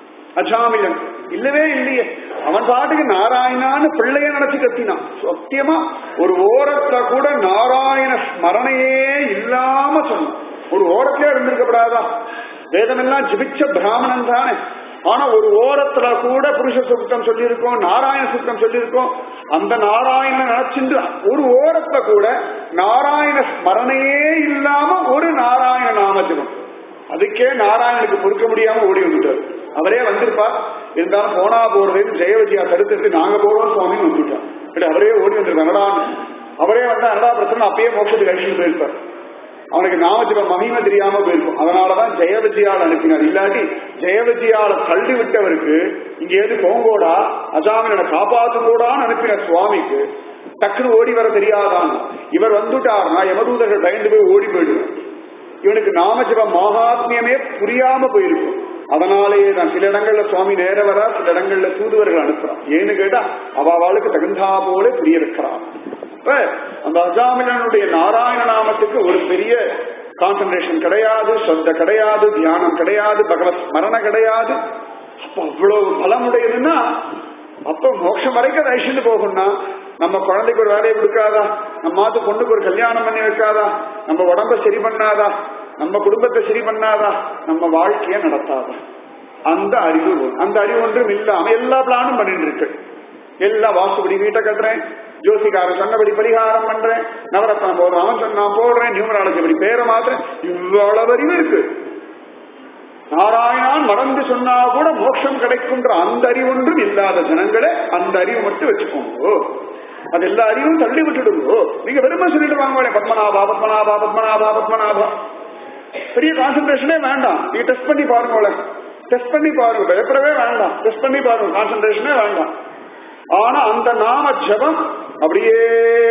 அஜாமிலன் இல்லவே இல்லையே அவன் பாட்டுக்கு நாராயணான்னு பிள்ளைய நினைச்சு கத்தினான் சத்தியமா ஒரு ஓரத்துல கூட நாராயண ஸ்மரணையே இல்லாம சொன்னான் ஒரு ஓரத்திலே இருந்திருக்கப்படாதா வேதமெல்லாம் ஜிபிச்ச பிராமணன் தானே ஆனா ஒரு ஓரத்துல கூட புருஷ சுத்தம் சொல்லியிருக்கோம் நாராயண சுத்தம் சொல்லியிருக்கோம் அந்த நாராயண நினைச்சுட்டு ஒரு ஓரத்துல கூட நாராயண ஸ்மரணையே இல்லாம ஒரு நாராயண நாமஜபம் அதுக்கே நாராயணனுக்கு பொறுக்க முடியாம ஓடி வந்துட்டார் அவரே வந்திருப்பார் இருந்தாலும் போனா போறதுன்னு ஜெயவஜியா தடுத்துட்டு நாங்க போறோம் சுவாமி வந்துட்டார் பட் அவரே ஓடி வந்திருக்கார் என்னடா அவரே வந்தா என்னடா பிரச்சனை அப்பயே மோட்சத்துக்கு அழிச்சுட்டு போயிருப்பார் அவனுக்கு நாமஜப மகிமை தெரியாம போயிருக்கும் அதனாலதான் ஜெயவிஜயால் அனுப்பினார் இல்லாட்டி ஜெயவிஜயால தள்ளி விட்டவருக்கு இங்க ஏது போங்கோடா அஜாமினை காப்பாத்தும் கூடான்னு அனுப்பின சுவாமிக்கு டக்குன்னு ஓடி வர தெரியாதான் இவர் வந்துட்டார்னா யமதூதர்கள் பயந்து போய் ஓடி போயிடுவார் இவனுக்கு நாமஜப மகாத்மியமே புரியாம போயிருக்கும் அதனாலேயே நான் சில இடங்கள்ல சுவாமி நேர வரா சில இடங்கள்ல தூதுவர்கள் அனுப்புறான் ஏன்னு கேட்டா அவ அவளுக்கு தகுந்தா போல புரிய வைக்கிறான் அப்ப அந்த அஜாமிலனுடைய நாராயண நாமத்துக்கு ஒரு பெரிய கான்சன்ட்ரேஷன் கிடையாது சொந்த கிடையாது தியானம் கிடையாது பகவத் ஸ்மரண கிடையாது அப்ப அவ்வளவு பலமுடையதுன்னா அப்ப மோட்சம் வரைக்கும் அதை அழிச்சுட்டு போகணும்னா நம்ம குழந்தைக்கு ஒரு வேலையை கொடுக்காதா நம்ம மாத்து பொண்ணுக்கு ஒரு கல்யாணம் பண்ணி வைக்காதா நம்ம உடம்ப சரி பண்ணாதா நம்ம குடும்பத்தை சரி பண்ணாதா நம்ம வாழ்க்கைய நடத்தாதா அந்த அறிவு ஒன்று. அந்த அறிவு ஒன்றும் இல்லாம எல்லா பிளானும் பண்ணிட்டு இருக்கு எல்லா வாசுபடி வீட்டை கட்டுறேன் ஜோசிக்காரன் சொன்னபடி பரிகாரம் பண்றேன் நவரத்னம் போடுறேன் அவன் சொன்னான் போடுறேன் நியூமராலஜி படி பேரை மாத்திரேன் இவ்வளவு அறிவு இருக்கு நாராயணான் மறந்து சொன்னா கூட மோட்சம் கிடைக்கும்ன்ற அந்த அறிவு ஒன்றும் இல்லாத ஜனங்களே அந்த அறிவு மட்டும் வச்சுக்கோங்க அது எல்லா அறிவும் தள்ளி விட்டுடுங்கோ நீங்க வெறுமை சொல்லிட்டு வாங்க பத்மநாபா பத்மநாபா பத்மநாபா பத்மநாபா பெரிய கான்சென்ட்ரேஷனே வேண்டாம் நீ டெஸ்ட் பண்ணி பாருங்களேன் டெஸ்ட் பண்ணி பாருங்க பயப்படவே வேண்டாம் டெஸ்ட் பண்ணி பாருங்க கான்சென்ட்ரேஷனே வேண்டாம் ஆனா அந்த நாம ஜபம் அப்படியே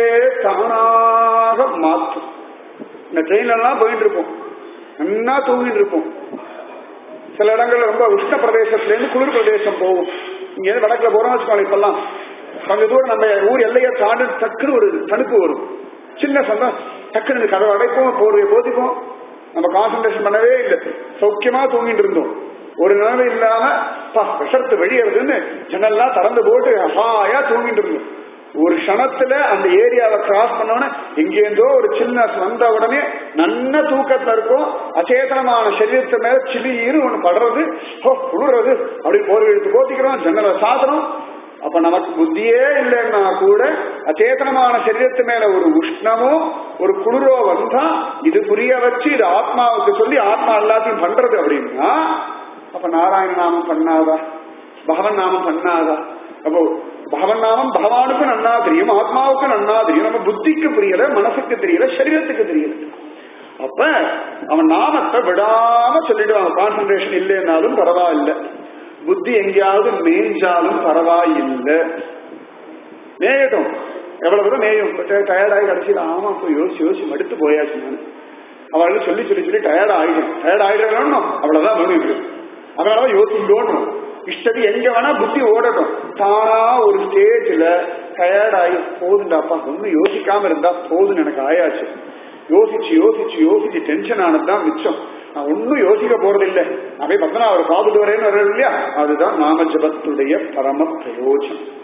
தானாக மாற்றும் இந்த ட்ரெயின்ல எல்லாம் போயிட்டு இருப்போம் நல்லா தூங்கிட்டு இருப்போம் சில இடங்கள்ல ரொம்ப உஷ்ண பிரதேசத்துல இருந்து குளிர் பிரதேசம் போகும் இங்க இருந்து வடக்குல போறோம் வச்சுக்கோங்க இப்பெல்லாம் கொஞ்ச தூரம் நம்ம ஊர் எல்லையை தாண்டி டக்குன்னு ஒரு தணுப்பு வரும் சின்ன சொந்தம் டக்குன்னு கதவை அடைப்போம் போர்வையை போத்திப்போம் நம்ம கான்சென்ட்ரேஷன் பண்ணவே இல்லை சௌக்கியமா தூங்கிட்டு இருந்தோம் ஒரு நிலைமை இல்லாம பா விஷத்து வெளியேறதுன்னு ஜன்னல்லாம் திறந்து போட்டு ஹாயா தூங்கிட்டு இருந்தோம் ஒரு க்ஷணத்துல அந்த ஏரியாவை கிராஸ் பண்ணோன்னே எங்கேருந்தோ ஒரு சின்ன வந்த உடனே நல்ல தூக்கத்துல இருக்கும் அச்சேதனமான சரீரத்து மேல சிலின்னு ஒண்ணு படுறது ஹோ குளிர்றது அப்படி போர் எடுத்து போத்திக்கிறோம் ஜன்னலை சாதனம் அப்ப நமக்கு புத்தியே இல்லைன்னா கூட அச்சேதனமான சரீரத்து மேல ஒரு உஷ்ணமோ ஒரு குளிரோ வந்தா இது புரிய வச்சு இது ஆத்மாவுக்கு சொல்லி ஆத்மா எல்லாத்தையும் பண்றது அப்படின்னா அப்ப நாராயண நாமம் பண்ணாதா பகவன் நாமம் பண்ணாதா அப்போ பகவன் நாமம் பகவானுக்கும் நன்னா தெரியும் ஆத்மாவுக்கும் நன்னா தெரியும் நம்ம புத்திக்கு புரியல மனசுக்கு தெரியல சரீரத்துக்கு தெரியல அப்ப அவன் நாமத்தை விடாம சொல்லிடுவான் கான்சன்ட்ரேஷன் இல்லைன்னாலும் பரவாயில்ல புத்தி எங்கேயாவது மேய்ஞ்சாலும் பரவாயில்லை மேயட்டும் எவ்வளவு தூரம் மேயும் டயர்டாகி கடைசியில் ஆமா போய் யோசிச்சு யோசிச்சு மடுத்து போயாச்சு நான் அவர்கள் சொல்லி சொல்லி சொல்லி டயர்ட் ஆயிடும் டயர்ட் ஆயிடணும் அவ்வளவுதான் வேணும் அதனாலதான் யோசிக்கணும் இஷ்டத்து எங்க வேணா புத்தி ஓடட்டும் தானா ஒரு ஸ்டேஜ்ல டயர்ட் ஆகி போதுண்டாப்பா ஒன்னும் யோசிக்காம இருந்தா போதுன்னு எனக்கு ஆயாச்சு யோசிச்சு யோசிச்சு யோசிச்சு டென்ஷன் ஆனதுதான் மிச்சம் நான் ஒன்னும் யோசிக்க போறது இல்லை நான் போய் பத்தனா அவர் பார்த்துட்டு வரேன்னு வர்றது இல்லையா அதுதான் நாம ஜபத்துடைய பரம பிரயோஜனம்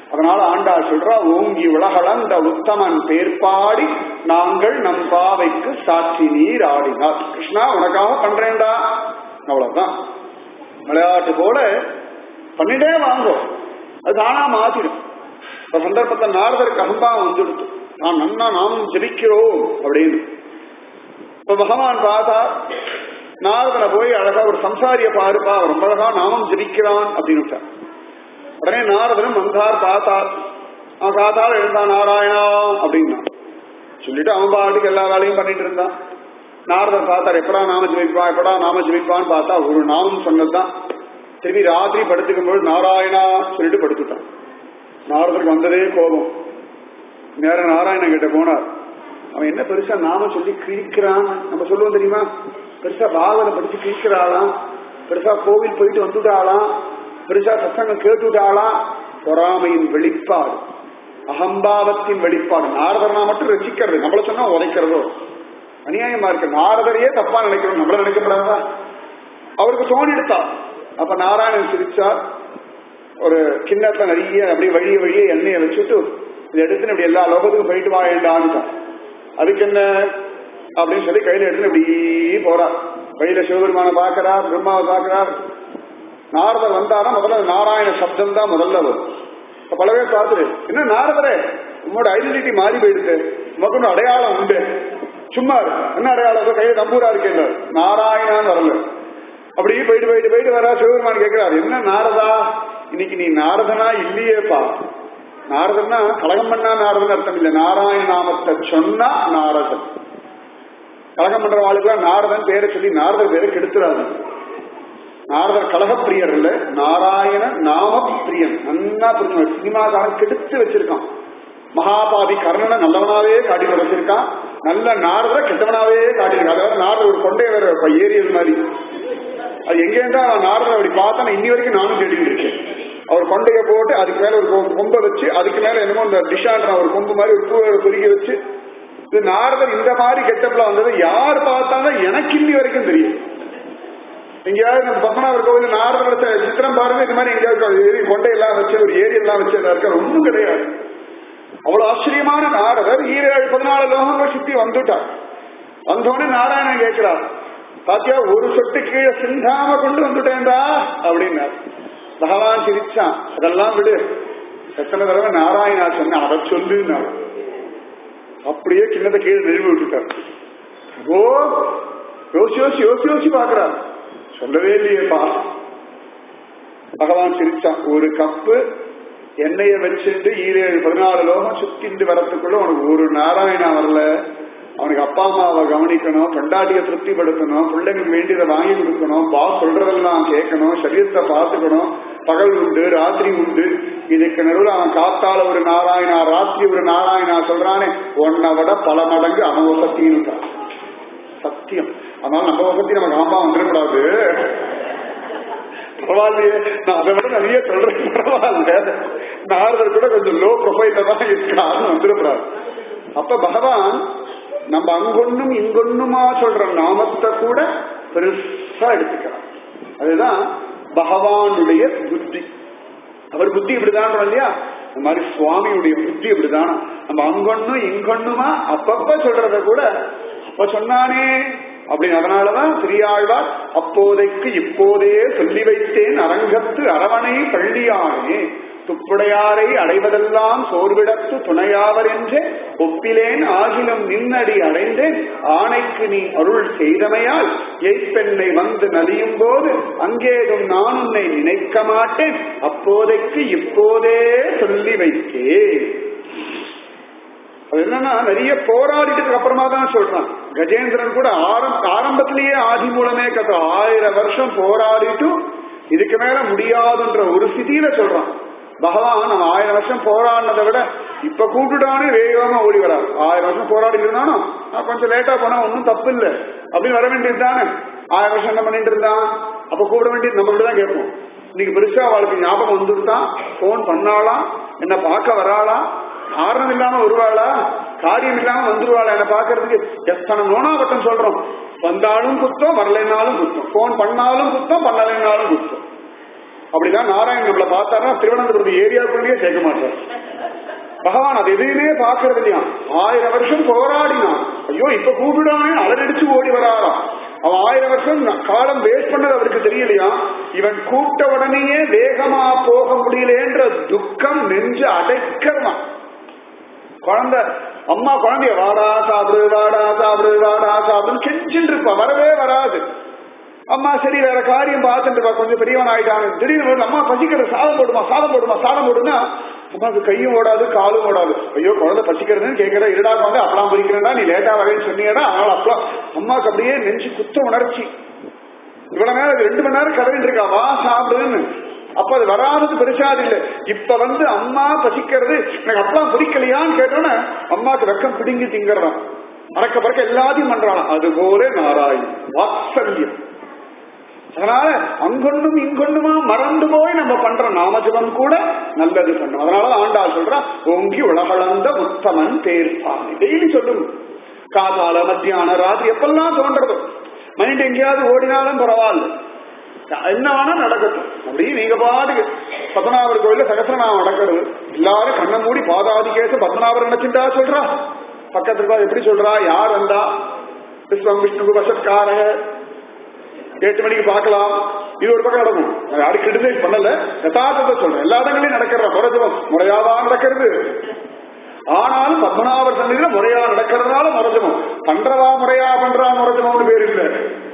அதனால ஆண்டா சொல்றா ஓங்கி உலகளந்த உத்தமன் பேர்பாடி நாங்கள் நம் பாவைக்கு சாட்சி நீர் ஆடினார் கிருஷ்ணா உனக்காக பண்றேன்டா அவ்வளவுதான் விளையாட்டு போல பண்ணிட்டே வாங்கும் அது தானா மாத்திடும் இந்த சந்தர்ப்பத்தை நாரதருக்கு அகம்பாவம் வந்துடுது நான் நன்னா நாமும் ஜெபிக்கிறோம் அப்படின்னு இப்ப பகவான் பார்த்தா நாரதனை போய் அழகா ஒரு சம்சாரிய பாருப்பா அவன் ரொம்ப அழகா நாமம் ஜெபிக்கிறான் அப்படின்னு விட்டார். உடனே நாரதனும் வந்தார் பார்த்தார் அவன் காத்தால் எழுந்தான் நாராயணா அப்படின்னா சொல்லிட்டு அவன் பாட்டுக்கு எல்லா வேலையும் பண்ணிட்டு இருந்தான் நாரதர் பார்த்தார் எப்படா நாம ஜெபிப்பான் எப்படா நாம ஜெபிப்பான்னு பார்த்தா ஒரு நாமம் சொன்னதுதான் திரும்பி ராத்திரி படுத்துக்கும் போது நாராயணா சொல்லிட்டு படுத்துட்டான் நாரதருக்கு வந்ததே கோபம் நேரம் நாராயணன் கிட்ட போனார் அவன் என்ன பெருசா நாம சொல்லி கிழிக்கிறான் நம்ம சொல்லுவோம் தெரியுமா பெருசா பாகவத படிச்சு கிழிக்கிறாளாம் பெருசா கோவில் போயிட்டு வந்துட்டாளாம் பெருசா சத்தங்கம் கேட்டுட்டாளாம் பொறாமையின் வெளிப்பாடு அகம்பாவத்தின் வெளிப்பாடு நாரதர்னா மட்டும் ரசிக்கிறது நம்மள சொன்னா உதைக்கிறதோ அநியாயமா இருக்கு நாரதரையே தப்பா நினைக்கிறோம் நம்மள நினைக்கப்படாதா அவருக்கு தோணிடுத்தா அப்ப நாராயணன் சிரிச்சார் ஒரு கிண்ணத்துல நிறைய அப்படியே வழிய வழிய எண்ணெயை வச்சுட்டு இதை எடுத்து இப்படி எல்லா லோகத்துக்கும் போயிட்டு வாண்டான்னு அதுக்கு என்ன அப்படின்னு சொல்லி கையில எடுத்து இப்படி போறார் வழியில சிவபெருமான பாக்குறார் பிரம்மாவை பாக்குறார் நாரதர் வந்தாரா முதல்ல நாராயண சப்தம் தான் முதல்ல வரும் இப்ப பல பேர் பார்த்துரு என்ன நாரதரே உங்களோட ஐடென்டிட்டி மாறி போயிடுது உமக்கு ஒண்ணு அடையாளம் உண்டு சும்மா இரு. என்ன அடையாளம் இருக்கோ? கையில தம்பூரா இருக்கேன் நாராயணான்னு வரல அப்படியே போயிட்டு போயிட்டு போயிட்டு வரா சிவபெருமான் கேட்கிறார் என்ன நாரதா இன்னைக்கு நீ நாரதனா இல்லையேப்பா நாரதன்னா கலகம் பண்ணா நாரதன் அர்த்தம் இல்ல நாராயண நாமத்தை சொன்னா நாரதன் கலகம் பண்ற வாழ்க்கை நாரதன் பேரை சொல்லி நாரதர் பேரை கெடுத்துறாரு நாரதர் கலகப்பிரியர் இல்ல நாராயண நாம பிரியன் நன்னா புரிஞ்சு சினிமாக்காரன் கெடுத்து வச்சிருக்கான் மகாபாதி கர்ணனை நல்லவனாவே காட்டி வச்சிருக்கான் நல்ல நாரதரை கெட்டவனாவே காட்டியிருக்கான் அதாவது நாரதர் ஒரு கொண்டை வேற இப்ப ஏரியல் மாதிரி அது எங்க இருந்தா அவன் நாரதர் அப்படி பார்த்தா நான் இன்னி வரைக்கும் நானும் கேட்டுக்கிட்டு இருக்கேன் அவர் கொண்டைய போட்டு அதுக்கு மேல ஒரு கொ- கொம்பை வச்சு அதுக்கு மேல என்னமோ இந்த டிஷான்ற ஒரு கொம்பு மாதிரி ஒரு பூவை குறுகி வச்சு இது நாரதர் இந்த மாதிரி கெட்டப்ல வந்தது யார் பார்த்தாலும் எனக்கு இன்னி வரைக்கும் தெரியும் எங்கேயாவது நம்ம பத்மநாபர் கோவில் நாரதர் வச்ச சித்திரம் பாருங்க இது மாதிரி எங்கேயாவது ஒரு ஏரி கொண்டையெல்லாம் வச்சு ஒரு ஏரி எல்லாம் வச்சு எல்லாம் இருக்க ஒண்ணும் கிடையாது அவ்வளவு ஆச்சரியமான நாரதர் ஈரேழு பதினாலு லோகங்கள் சுத்தி வந்துட்டார் வந்தோடனே நாராயணன் கேட்கிறார் பாத்தியா ஒரு சொட்டு கீழே சிந்தாம கொண்டு வந்துட்டேன்டா அப்படின்னார் பகவான் சிரிச்சான் அதெல்லாம் விடு எத்தனை தடவை நாராயணா சொன்ன அதை சொல்லுன்னார் அப்படியே கிண்ணத்தை கீழே நிறுவி விட்டுட்டார் ஓ யோசி யோசி யோசி யோசி பாக்குறார் சொல்லவே இல்லையேப்பா பகவான் சிரிச்சான் ஒரு கப்பு எண்ணெய வச்சுட்டு ஈரேழு பதினாலு லோகம் சுத்திண்டு வரத்துக்குள்ள உனக்கு ஒரு நாராயணா வரல அவனுக்கு அப்பா அம்மாவை கவனிக்கணும் பொண்டாட்டியை திருப்திப்படுத்தணும் பிள்ளைங்களுக்கு வேண்டியதை வாங்கி கொடுக்கணும் பா சொல்றதெல்லாம் கேட்கணும் சரீரத்தை பார்த்துக்கணும் பகல் உண்டு ராத்திரி உண்டு இதுக்கு நடுவில் அவன் காத்தால ஒரு நாராயணா ராத்திரி ஒரு நாராயணா சொல்றானே உன்னை விட பல மடங்கு அவன் வசத்தின்னு சத்தியம் அதனால நம்ம வசதி நம்ம காம்பா வந்துடக்கூடாது பரவாயில்லையே நான் அதை விட நிறைய சொல்றேன் பரவாயில்ல நாரதர் கூட கொஞ்சம் லோ ப்ரொஃபைல்ல தான் இருக்காருன்னு வந்துடக்கூடாது அப்ப பகவான் நம்ம அங்கொன்னும் இங்கொன்னுமா சொல்ற நாமத்தை கூட பெருசா எடுத்துக்கிறார் அதுதான் பகவானுடைய புத்தி அவர் புத்தி இப்படிதான் இல்லையா இந்த மாதிரி சுவாமியுடைய புத்தி இப்படிதான் நம்ம அங்கொன்னும் இங்கொன்னுமா அப்பப்ப சொல்றத கூட அப்ப சொன்னானே அப்படின்னு அதனாலதான் பெரியாழ்வார் அப்போதைக்கு இப்போதே சொல்லி வைத்தேன் அரங்கத்து அரவணை பள்ளியானே துப்புடையாரை அடைவதெல்லாம் சோர்விடத்து துணையாவர் என்றே ஒப்பிலேன் ஆகிலும் நின்னடி அடைந்தேன் ஆணைக்கு நீ அருள் செய்தமையால் எய்ப்பெண்ணை வந்து நலியும் போது அங்கேதும் நான் உன்னை நினைக்க மாட்டேன் அப்போதைக்கு இப்போதே சொல்லி வைத்தேன் அது என்னன்னா நிறைய போராடிட்டதுக்கு அப்புறமா தான் சொல்றான் கஜேந்திரன் கூட ஆரம் ஆரம்பத்திலேயே ஆதி மூலமே கத்த ஆயிரம் வருஷம் போராடிட்டும் இதுக்கு மேல முடியாதுன்ற ஒரு ஸ்திதியில சொல்றான் பகவான் நம்ம ஆயிரம் வருஷம் போராடினதை விட இப்ப கூப்பிட்டுட்டானே வேகமா ஓடி வரார் ஆயிரம் வருஷம் போராடி இருந்தானோ நான் கொஞ்சம் லேட்டா போனா ஒன்னும் தப்பு இல்ல அப்படின்னு வர வேண்டியது தானே ஆயிரம் வருஷம் என்ன பண்ணிட்டு இருந்தான் அப்ப கூப்பிட வேண்டியது நம்ம தான் கேட்போம் இன்னைக்கு பெருசா அவளுக்கு ஞாபகம் வந்துருதான் போன் பண்ணாலாம் என்ன பார்க்க வராளா காரணம் இல்லாம வருவாளா காரியம் இல்லாம வந்துருவாளா என்ன பாக்குறதுக்கு எத்தனை நோனாவட்டம் சொல்றோம் வந்தாலும் குத்தம் வரலைனாலும் குத்தம் போன் பண்ணாலும் குத்தம் பண்ணலைனாலும் குத்தம் அப்படிதான் நாராயணன் நம்மளை பார்த்தாருன்னா திருவனந்தபுரம் ஏரியாவுக்குள்ளேயே சேர்க்க மாட்டார் பகவான் அது எதையுமே பாக்குறது இல்லையா ஆயிரம் வருஷம் போராடினான் ஐயோ இப்ப கூப்பிடாமே அலரடிச்சு ஓடி வராராம் அவன் ஆயிரம் வருஷம் காலம் வேஸ்ட் பண்ணது அவருக்கு தெரியலையா இவன் கூப்பிட்ட உடனேயே வேகமா போக முடியலன்ற துக்கம் நெஞ்சு அடைக்கிறவான் குழந்தை அம்மா குழந்தைய வாடா சாப்பிடு வாடா சாப்பிடு வாடா சாப்பிடுன்னு கெஞ்சின்னு இருப்பா வரவே வராது அம்மா சரி வேற காரியம் பார்த்துட்டு இருப்பா கொஞ்சம் பெரியவன் ஆயிட்டான் திடீர்னு வந்து, அம்மா பசிக்கிறது சாதம் போடுமா சாதம் போடுமா சாதம் போடுனா அம்மாவுக்கு கையும் ஓடாது காலும் ஓடாது ஐயோ குழந்தை பசிக்கிறதுன்னு கேட்கிற இருடா வந்து அப்பலாம் பிடிக்கிறேன்டா நீ லேட்டா வரேன்னு சொன்னியடா அதனால அப்பலாம் அம்மாவுக்கு அப்படியே நெஞ்சு குத்த உணர்ச்சி இவ்வளவு நேரம் இது ரெண்டு மணி நேரம் கதறிட்டு இருக்கா வா சாப்பிடுன்னு அப்ப அது வராதது பெருசாது இல்ல இப்ப வந்து அம்மா பசிக்கிறது எனக்கு அப்பலாம் பிடிக்கலையான்னு கேட்டோன்னே அம்மாக்கு வெக்கம் பிடுங்கி திங்கறான் மறக்க பறக்க எல்லாத்தையும் பண்றான் அது போல நாராயண் வாத்சல்யம் அதனால அங்கொன்னும் இங்கொன்னுமா மறந்து போய் நம்ம பண்ற நாமஜபம் கூட நல்லது பண்ணும் அதனால ஆண்டாள் சொல்றா ஓங்கி உலகளந்த உத்தமன் தேர்ப்பான் டெய்லி சொல்லுங்க காதால மத்தியான ராத்திரி எப்பெல்லாம் தோன்றதோ மைண்ட் எங்கேயாவது ஓடினாலும் பரவாயில்ல என்ன வேணா நடக்கட்டும் அப்படி நீங்க பாட்டுக்கு பத்மநாபர் கோயில்ல சகசிரநாமம் நடக்கிறது எல்லாரும் கண்ணை மூடி பாதாதி கேச பத்மநாபர் நினைச்சுட்டா சொல்றா பக்கத்துல இருக்கா எப்படி சொல்றா யார் வந்தா விஸ்வம் விஷ்ணுகு வசத்காரக எட்டு மணிக்கு பார்க்கலாம் இது ஒரு பக்கம் நடக்கும் நான் யாரும் கிரிட்டிசைஸ் பண்ணல யதார்த்தத்தை சொல்றேன் எல்லா இடங்களையும் நடக்கிற முரஜபம் முறையாதான் நடக்கிறது ஆனாலும் பத்மநாபர் சன்னிதியில முறையா நடக்கிறதுனால முரஜபம் பண்றவா முறையா பண்றா முரஜபம்னு பேர் இல்ல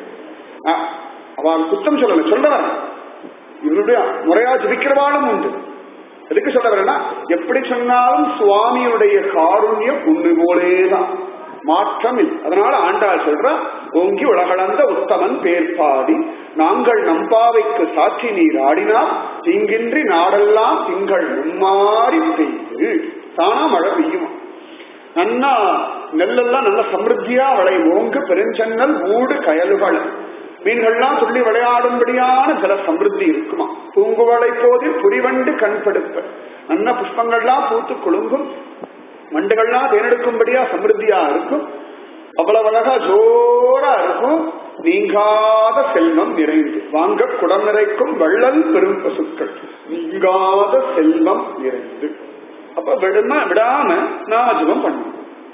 ஆ, அவன் குத்தம் சொல்லல சொல்றவன் இவருடைய முறையா ஜபிக்கிறவாளும் உண்டு எதுக்கு சொல்ல வரேன்னா எப்படி சொன்னாலும் சுவாமியுடைய காருண்யம் ஒன்று போலேதான் மாற்றம் இல்லை அதனால ஆண்டாள் சொல்றா ஓங்கி உலகளந்த உத்தமன் பேர்பாடி நாங்கள் நம்பாவைக்கு சாட்சி நீர் ஆடினால் தீங்கின்றி நாடெல்லாம் திங்கள் மும்மாறி பெய்து தானா மழை பெய்யுமா நன்னா நெல்லெல்லாம் நல்ல சமிருத்தியா விளையும் ஓங்கு பெருஞ்சன்னல் ஊடு கயலுகள் மீன்கள்லாம் சொல்லி விளையாடும்படியான சில சமிருத்தி இருக்குமா தூங்குவளை போதில் புரிவண்டு கண்படுப்ப நல்ல புஷ்பங்கள்லாம் பூத்து குலுங்கும் வண்டுகள்லாம் தேனெடுக்கும்படியா சமிருத்தியா இருக்கும் அவ்வளவு அழகா ஜோரா இருக்கும் நீங்காத செல்வம் நிறைந்து வாங்க குடம் நிறைக்கும் வள்ளல் பெரும் பசுக்கள் நீங்காத செல்வம் நிறைந்து அப்ப விடாம விடாம நாமஜபம் பண்ணும்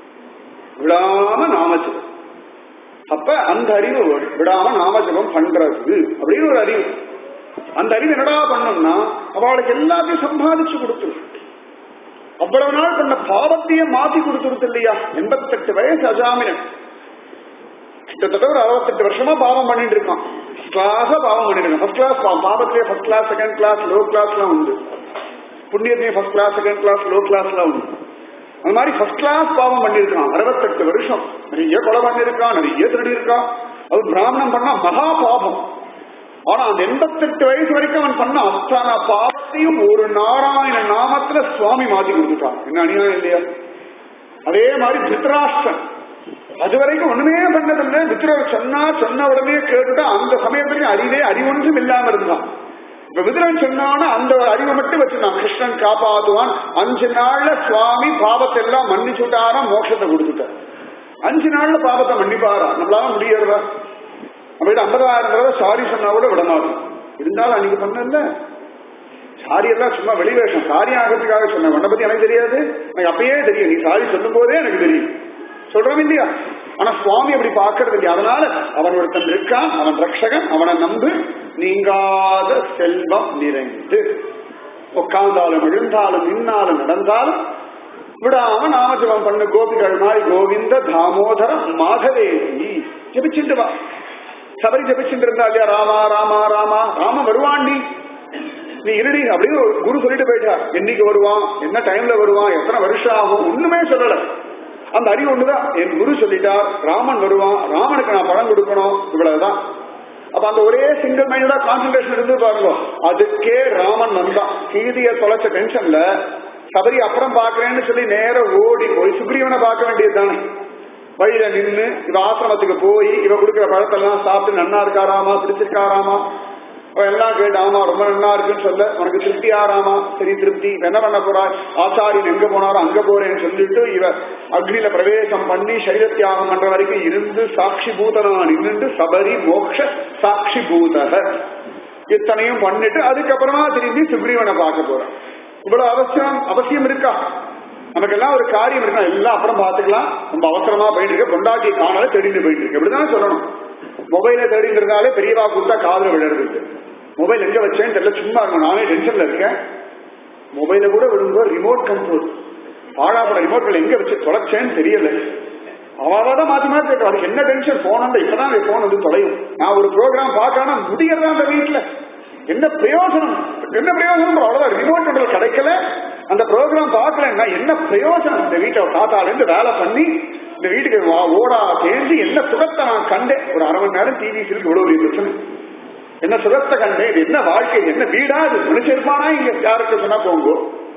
விடாம நாமஜபம் அப்ப அந்த அறிவு வரும். விடாம நாமஜபம் பண்றது அப்படின்னு ஒரு அறிவு அந்த அறிவு என்னடா பண்ணும்னா அவளுக்கு எல்லாத்தையும் சம்பாதிச்சு கொடுத்துரும் அவ்வளவு நாள் பண்ண பாவத்தையே மாத்தி கொடுத்துருது இல்லையா எண்பத்தெட்டு வயசு அஜாமினன் கிட்டத்தட்ட ஒரு அறுபத்தெட்டு வருஷமா பாவம் பண்ணிட்டு இருக்கான் கிளாஸா பாவம் பண்ணிட்டு இருக்கான் ஃபர்ஸ்ட் கிளாஸ் பாவம் பாவத்திலேயே first class second class low கிளாஸ்லாம் உண்டு புண்ணியத்திலேயே first class second class low கிளாஸ்லாம் உண்டு அந்த மாதிரி ஃபர்ஸ்ட் கிளாஸ் பாவம் பண்ணியிருக்கான் அறுபத்தெட்டு வருஷம் நிறைய கொலை பண்ணியிருக்கான் நிறைய திருடி இருக்கான் அது பிராமணம் பண்ணா மகா பாவம் ஆனா அந்த எண்பத்தெட்டு வயசு வரைக்கும் அவன் பண்ண அத்தனை பாவத்தையும் ஒரு நாராயண நாமத்துல சுவாமி மாத்தி கொடுத்துட்டான் என்ன அநியாயம் இல்லையா அதே மாதிரி திருத்தராஷ்டிரன் அது வரைக்கும் ஒண்ணுமே பண்ணதில்லை வித்திரர் சொன்னா சொன்ன உடனே கேட்டுட்டா அந்த சமயத்துக்கு அறிவே அறிவொன்றும் இல்லாம இருந்தான் இப்ப விதுரன் சொன்னான்னா அந்த ஒரு அறிவை மட்டும் வச்சிருந்தான் கிருஷ்ணன் காப்பாத்துவான் அஞ்சு நாள்ல சுவாமி பாவத்தை எல்லாம் மன்னிச்சு விட்டாராம் மோட்சத்தை கொடுத்துட்டார் அஞ்சு நாள்ல பாவத்தை மன்னிப்பாரா நம்மளால முடியறதா நம்மகிட்ட ஐம்பதாயிரம் தடவை சாரி சொன்னா கூட விட மாட்டோம் இருந்தாலும் அன்னைக்கு பண்ணல சாரி எல்லாம் சும்மா வெளிவேஷம் சாரி ஆகிறதுக்காக சொன்னேன் உன்னை பத்தி எனக்கு தெரியாது எனக்கு அப்பயே தெரியும் நீ சாரி சொல்லும் போதே எனக்கு தெரியும் சொல்றோம் இல்லையா ஆனா சுவாமி அப்படி பார்க்கறது இல்லையா அதனால அவன் ஒருத்தன் இருக்கான் அவன் ரட்சகன் அவனை நம்பு நீங்காத செல்வம் நிறைந்து உட்கார்ந்தாலும் விழுந்தாலும் நின்னாலும் நடந்தாலும் விடாம நாமஜபம் பண்ணு கோபிகள் மாதிரி கோவிந்த தாமோதர மாதவேதி ஜபிச்சுட்டு வா சபரி ஜபிச்சுட்டு இருந்தா இல்லையா ராமா ராமா ராமா ராம வருவாண்டி நீ இருடி அப்படின்னு ஒரு குரு சொல்லிட்டு போயிட்டார் என்னைக்கு வருவான் என்ன டைம்ல வருவான் எத்தனை வருஷம் ஆகும் ஒண்ணுமே சொல்லல அந்த அறிவு ஒண்ணுதான் என் குரு சொல்லிட்டார் ராமன் வருவான் ராமனுக்கு நான் பணம் கொடுக்கணும் இவ்வளவுதான் அப்ப அந்த ஒரே சிங்கிள் மைண்டா கான்சென்ட்ரேஷன் இருந்து பாருங்க அதுக்கே ராமன் வந்தான் சீதைய தொலைச்ச டென்ஷன்ல சபரி அப்புறம் பாக்குறேன்னு சொல்லி நேர ஓடி போய் சுக்ரீவனை பார்க்க வேண்டியது தானே வழியில நின்னு இவ ஆசிரமத்துக்கு போய் இவ கொடுக்கிற பழத்தெல்லாம் சாப்பிட்டு நன்னா இருக்காராமா பிடிச்சிருக்காராமா அவன் எல்லாம் கேட்டு ஆமா ரொம்ப நன்னா இருக்குன்னு சொல்ல உனக்கு திருப்தி ஆறாமா சரி திருப்தி என்ன பண்ண போறாய் ஆச்சாரியன் எங்க போனாரோ அங்க போறேன்னு சொல்லிட்டு இவ அக்னியில பிரவேசம் பண்ணி சரீர தியாகம் பண்ற வரைக்கும் இருந்து சாட்சி பூதனா நின்று சபரி மோக்ஷ சாட்சி பூதக இத்தனையும் பண்ணிட்டு அதுக்கப்புறமா திரும்பி சுக்ரீவனை பார்க்க போறோம் இவ்வளவு அவசியம் அவசியம் இருக்கா நமக்கெல்லாம் ஒரு காரியம் இருக்கா எல்லாம் அப்புறம் பார்த்துக்கலாம் ரொம்ப அவசரமா போயிட்டு இருக்க பொண்டாட்டி காணால தேடிட்டு போயிட்டு இருக்கு இப்படிதான் சொல்லணும் மொபைல தேடிட்டு இருந்தாலே பெரியவா கொடுத்தா காதுல விழுறது மொபைல் எங்க வச்சேன்னு தெரியல சும்மா இருக்கும் நானே டென்ஷன்ல இருக்கேன் மொபைல கூட விடும்போது ரிமோட் கண்ட்ரோல் பாழாப்பட ரிமோட்கள் எங்க வச்சு தொலைச்சேன்னு தெரியல அவாதான் மாத்தி மாத்தி கேட்கும் அதுக்கு என்ன டென்ஷன் போன இப்பதான் போன் வந்து தொலையும் நான் ஒரு ப்ரோக்ராம் பார்க்கணும் முடியறதா அந்த வீட்டுல என்ன பிரயோஜனம் என்ன பிரயோஜனம் அவ்வளவுதான் ரிமோட் கண்ட்ரோல் கிடைக்கல அந்த ப்ரோக்ராம் பார்க்கலன்னா என்ன பிரயோஜனம் இந்த வீட்டை தாத்தால இருந்து வேலை பண்ணி இந்த வீட்டுக்கு வா- ஓடா சேர்ந்து என்ன சுகத்தை நான் கண்டேன் ஒரு அரை மணி நேரம் டிவி சீரியல் இவ்வளவு பெரிய பிரச்சனை என்ன சுகத்தை கண்டேன் இது என்ன வாழ்க்கை இது என்ன வீடா இது மனுஷருப்பானா இங்க யாருக்கு சொன்னா போங்கோ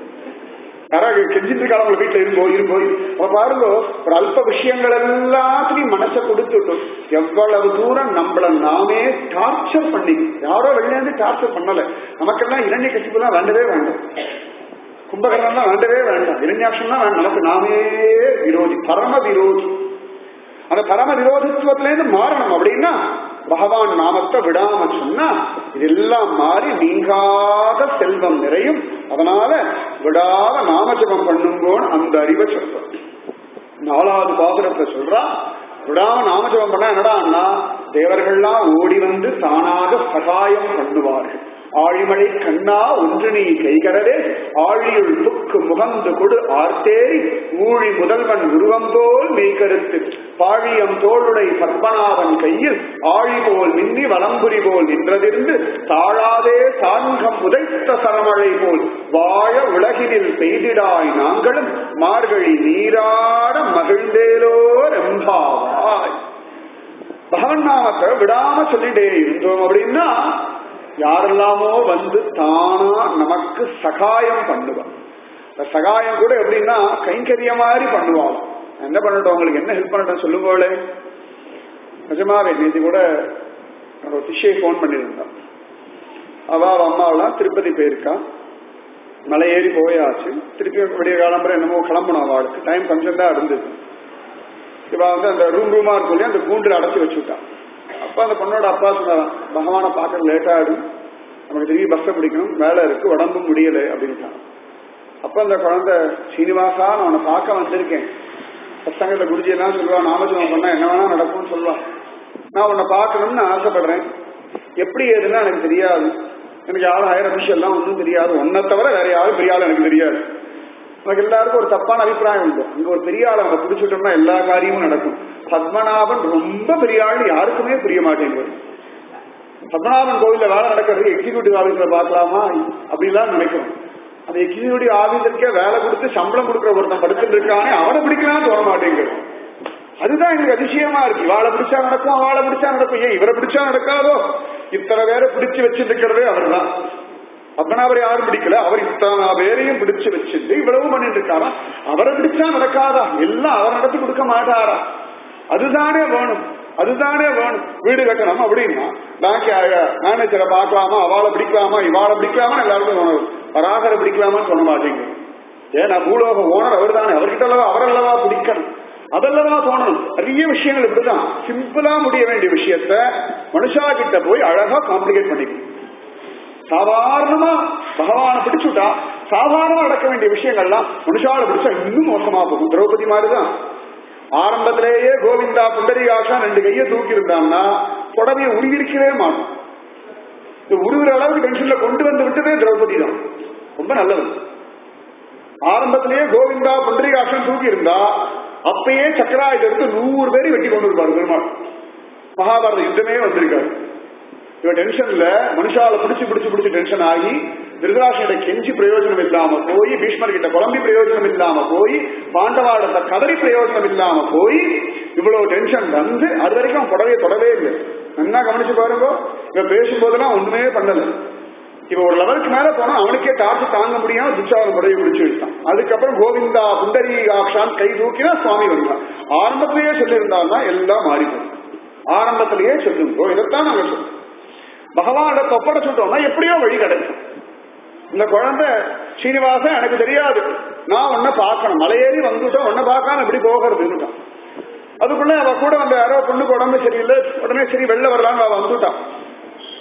யாராவது கெஞ்சிட்டு இருக்காங்க உங்க வீட்டுல இருங்கோ இருங்கோ அப்ப பாருங்க ஒரு அல்ப விஷயங்கள் எல்லாத்துலயும் மனசை கொடுத்துட்டோம் எவ்வளவு தூரம் நம்மள நாமே டார்ச்சர் பண்ணி யாரோ வெளில இருந்து டார்ச்சர் பண்ணல நமக்கெல்லாம் இரண்ய கசிப்புலாம் வேண்டவே வேண்டாம் கும்பகரணம்லாம் வேண்டவே வேண்டாம் இரண்யாட்சம்லாம் வேண்டாம் நமக்கு நாமே விரோதி பரம விரோதி அந்த பரம விரோதித்துவத்திலேருந்து மாறணும் அப்படின்னா பகவான் நாமத்தை விடாம சொன்னா இதெல்லாம் மாறி நீங்காத செல்வம் நிறையும் அதனால விடாத நாமஜபம் பண்ணுங்கோன்னு அந்த அறிவை சொல்றோம் நாலாவது பாசுரத்தை சொல்றா விடாம நாமஜபம் பண்ணா என்னடான்னா தேவர்கள்லாம் ஓடி வந்து தானாக சகாயம் பண்ணுவார்கள் ஆழிமழை கண்ணா ஒன்று நீ கைகரவே ஆழியுள் புக்கு முகந்து கொடு ஆர்த்தேரி ஊழி முதல்வன் உருவம் போல் மெய்கருத்து பாழியம் தோளுடை பத்மநாபன் கையில் ஆழி போல் மின்னி வலம்புரி போல் நின்றதிருந்து தாழாதே சாங்கம் உதைத்த சரமழை போல் வாழ உலகினில் பெய்திடாய் நாங்களும் மார்கழி நீராட மகிழ்ந்தேலோ ரெம்பாவாய் பகவன் நாமத்தை விடாம சொல்லிட்டே இருந்தோம் அப்படின்னா யாரெல்லாமோ வந்து தானா நமக்கு சகாயம் பண்ணுவான் இந்த சகாயம் கூட எப்படின்னா கைங்கரிய மாதிரி பண்ணுவாங்க என்ன பண்ணட்டும் உங்களுக்கு என்ன ஹெல்ப் பண்ணட்டும் சொல்லுங்களே நிஜமாவே நேற்று கூட என்னோட சிஷ்யை ஃபோன் பண்ணியிருந்தான் அவ அவ அம்மாவெல்லாம் திருப்பதி போயிருக்கா மலை ஏறி போயாச்சு திருப்பி விடிய காலம்பரம் என்னமோ கிளம்பணும் அவளுக்கு டைம் கொஞ்சம் தான் இருந்தது இவ வந்து அந்த ரூம் ரூமா இருக்கும் இல்லையா அந்த கூண்டில் அடைச்சி வச்சுட்டான் அப்ப அந்த பொண்ணோட அப்பா சொன்னாராம் பகவானை பார்க்க லேட் ஆயிடும் நமக்கு திரும்பி பஸ்ஸை பிடிக்கணும் வேலை இருக்கு உடம்பும் முடியல அப்படின்ட்டான் அப்ப அந்த குழந்தை சீனிவாசா நான் உன்னை பார்க்க வந்திருக்கேன் சத்தங்கத்தை குருஜி எல்லாம் சொல்லுவா நாமஜபம் பண்ணா என்ன வேணா நடக்கும்னு சொல்லுவா நான் உன்னை பார்க்கணும்னு ஆசைப்படுறேன் எப்படி ஏதுன்னு எனக்கு தெரியாது எனக்கு யாரும் ஹையர் அபிஷியல் எல்லாம் ஒன்றும் தெரியாது ஒன்னை தவிர வேற யாரும் பெரிய ஆள் எனக்கு தெரியாது நமக்கு எல்லாருக்கும் ஒரு தப்பான அபிப்பிராயம் உண்டு அங்க ஒரு பெரிய ஆள் அவங்க பிடிச்சிட்டோம்னா எல்லா காரியமும் நடக்கும் பத்மநாபன் ரொம்ப பெரிய ஆள் யாருக்குமே புரிய மாட்டேங்குது பத்மநாபன் கோவில்ல வேலை நடக்கிறது எக்ஸிக்யூட்டிவ் ஆபீஸ்ல பார்க்கலாமா அப்படிலாம் நினைக்கிறோம் அந்த எக்ஸிக்யூட்டிவ் ஆபீசருக்கே வேலை கொடுத்து சம்பளம் கொடுக்குற ஒருத்தன் படுத்துட்டு இருக்கானே அவனை பிடிக்கலாம்னு தோண மாட்டேங்குது அதுதான் எங்களுக்கு அதிசயமா இருக்கு இவாளை பிடிச்சா நடக்கும் அவளை பிடிச்சா நடக்கும் ஏன் இவரை பிடிச்சா நடக்காதோ இத்தனை பேரை பிடிச்சு வச்சுட்டு இருக்கிறதே அவர்தான் பத்மநாபரை யாரும் பிடிக்கல அவர் இத்தனை பேரையும் பிடிச்சு வச்சுட்டு இவ்வளவு பண்ணிட்டு இருக்காரா அவரை பிடிச்சா நடக்காதா எல்லாம் அவர் நடத்தி கொடுக்க மாட்டாரா அதுதானே வேணும் அதுதானே வேணும் வீடு கட்டணும் அப்படின்னா பேங்க் மேனேஜரை பார்க்கலாமா அவளை பிடிக்கலாமா இவாளை பிடிக்கலாமா எல்லாருக்கும் தோணும் வராகரை பிடிக்கலாமான்னு சொல்ல மாட்டேங்க ஏன்னா பூலோக ஓனர் அவர் தானே அவர்கிட்ட அல்லவா அவரல்லவா பிடிக்கணும் அதல்லவா தோணணும் நிறைய விஷயங்கள் இப்படிதான் சிம்பிளா முடிய வேண்டிய விஷயத்த மனுஷா கிட்ட போய் அழகா காம்ப்ளிகேட் பண்ணிக்கணும் சாதாரணமா பகவானை பிடிச்சுட்டா சாதாரணமா நடக்க வேண்டிய விஷயங்கள்லாம் மனுஷால பிடிச்சா இன்னும் மோசமா போகும் திரௌபதி மாதிரிதான் ஆரம்பத்திலேயே கோவிந்தா புண்டரிகாஷா ரெண்டு கையை தூக்கி இருந்தான்னா புடவையை உருகிருக்கவே மாட்டோம் இந்த உருகிற அளவுக்கு டென்ஷன்ல கொண்டு வந்து விட்டதே திரௌபதி தான் ரொம்ப நல்லது ஆரம்பத்திலேயே கோவிந்தா புண்டரிகாஷன் தூக்கி இருந்தா அப்பயே சக்கராயுத எடுத்து நூறு பேரை வெட்டி கொண்டு இருப்பாரு பெருமாள் மகாபாரத யுத்தமே வந்திருக்காரு இவன் டென்ஷன்ல மனுஷால பிடிச்சு பிடிச்சு பிடிச்சு டென்ஷன் ஆகி திருதராஷனிட கெஞ்சி பிரயோஜனம் இல்லாம போய் பீஷ்மர் கிட்ட குழம்பி பிரயோஜனம் இல்லாம போய் பாண்டவாடத்தை கதறி பிரயோஜனம் இல்லாம போய் இவ்வளவு டென்ஷன் வந்து அது வரைக்கும் அவன் புடவையை தொடவே இல்லை நல்லா கவனிச்சு பாருங்க இவன் பேசும்போதெல்லாம் ஒண்ணுமே பண்ணல இவ ஒரு லெவலுக்கு மேல போனா அவனுக்கே டார்ச்சு தாங்க முடியாம துச்சாதன் புடவை பிடிச்சு விட்டான் அதுக்கப்புறம் கோவிந்தா புண்டரி ஆக்ஷான் கை தூக்கினா சுவாமி வந்தான் ஆரம்பத்திலேயே சொல்லியிருந்தால்னா எல்லாம் மாறி போகும் ஆரம்பத்திலேயே சொல்லுங்க இதைத்தான் நாங்க சொல்றோம் பகவான ஒப்படைச்சுட்டோம்னா எப்படியோ வழி கிடைக்கும் இந்த குழந்தை ஸ்ரீனிவாசன் எனக்கு தெரியாது நான் உன்னை பார்க்கணும் மலையேறி வந்துட்டோம் உன்னை பார்க்காம எப்படி போகிறதுன்னுட்டான் அதுக்குள்ள அவ கூட வந்த யாரோ பொண்ணுக்கு உடம்பு சரியில்லை உடனே சரி வெளில வரலான்னு அவ வந்துட்டான்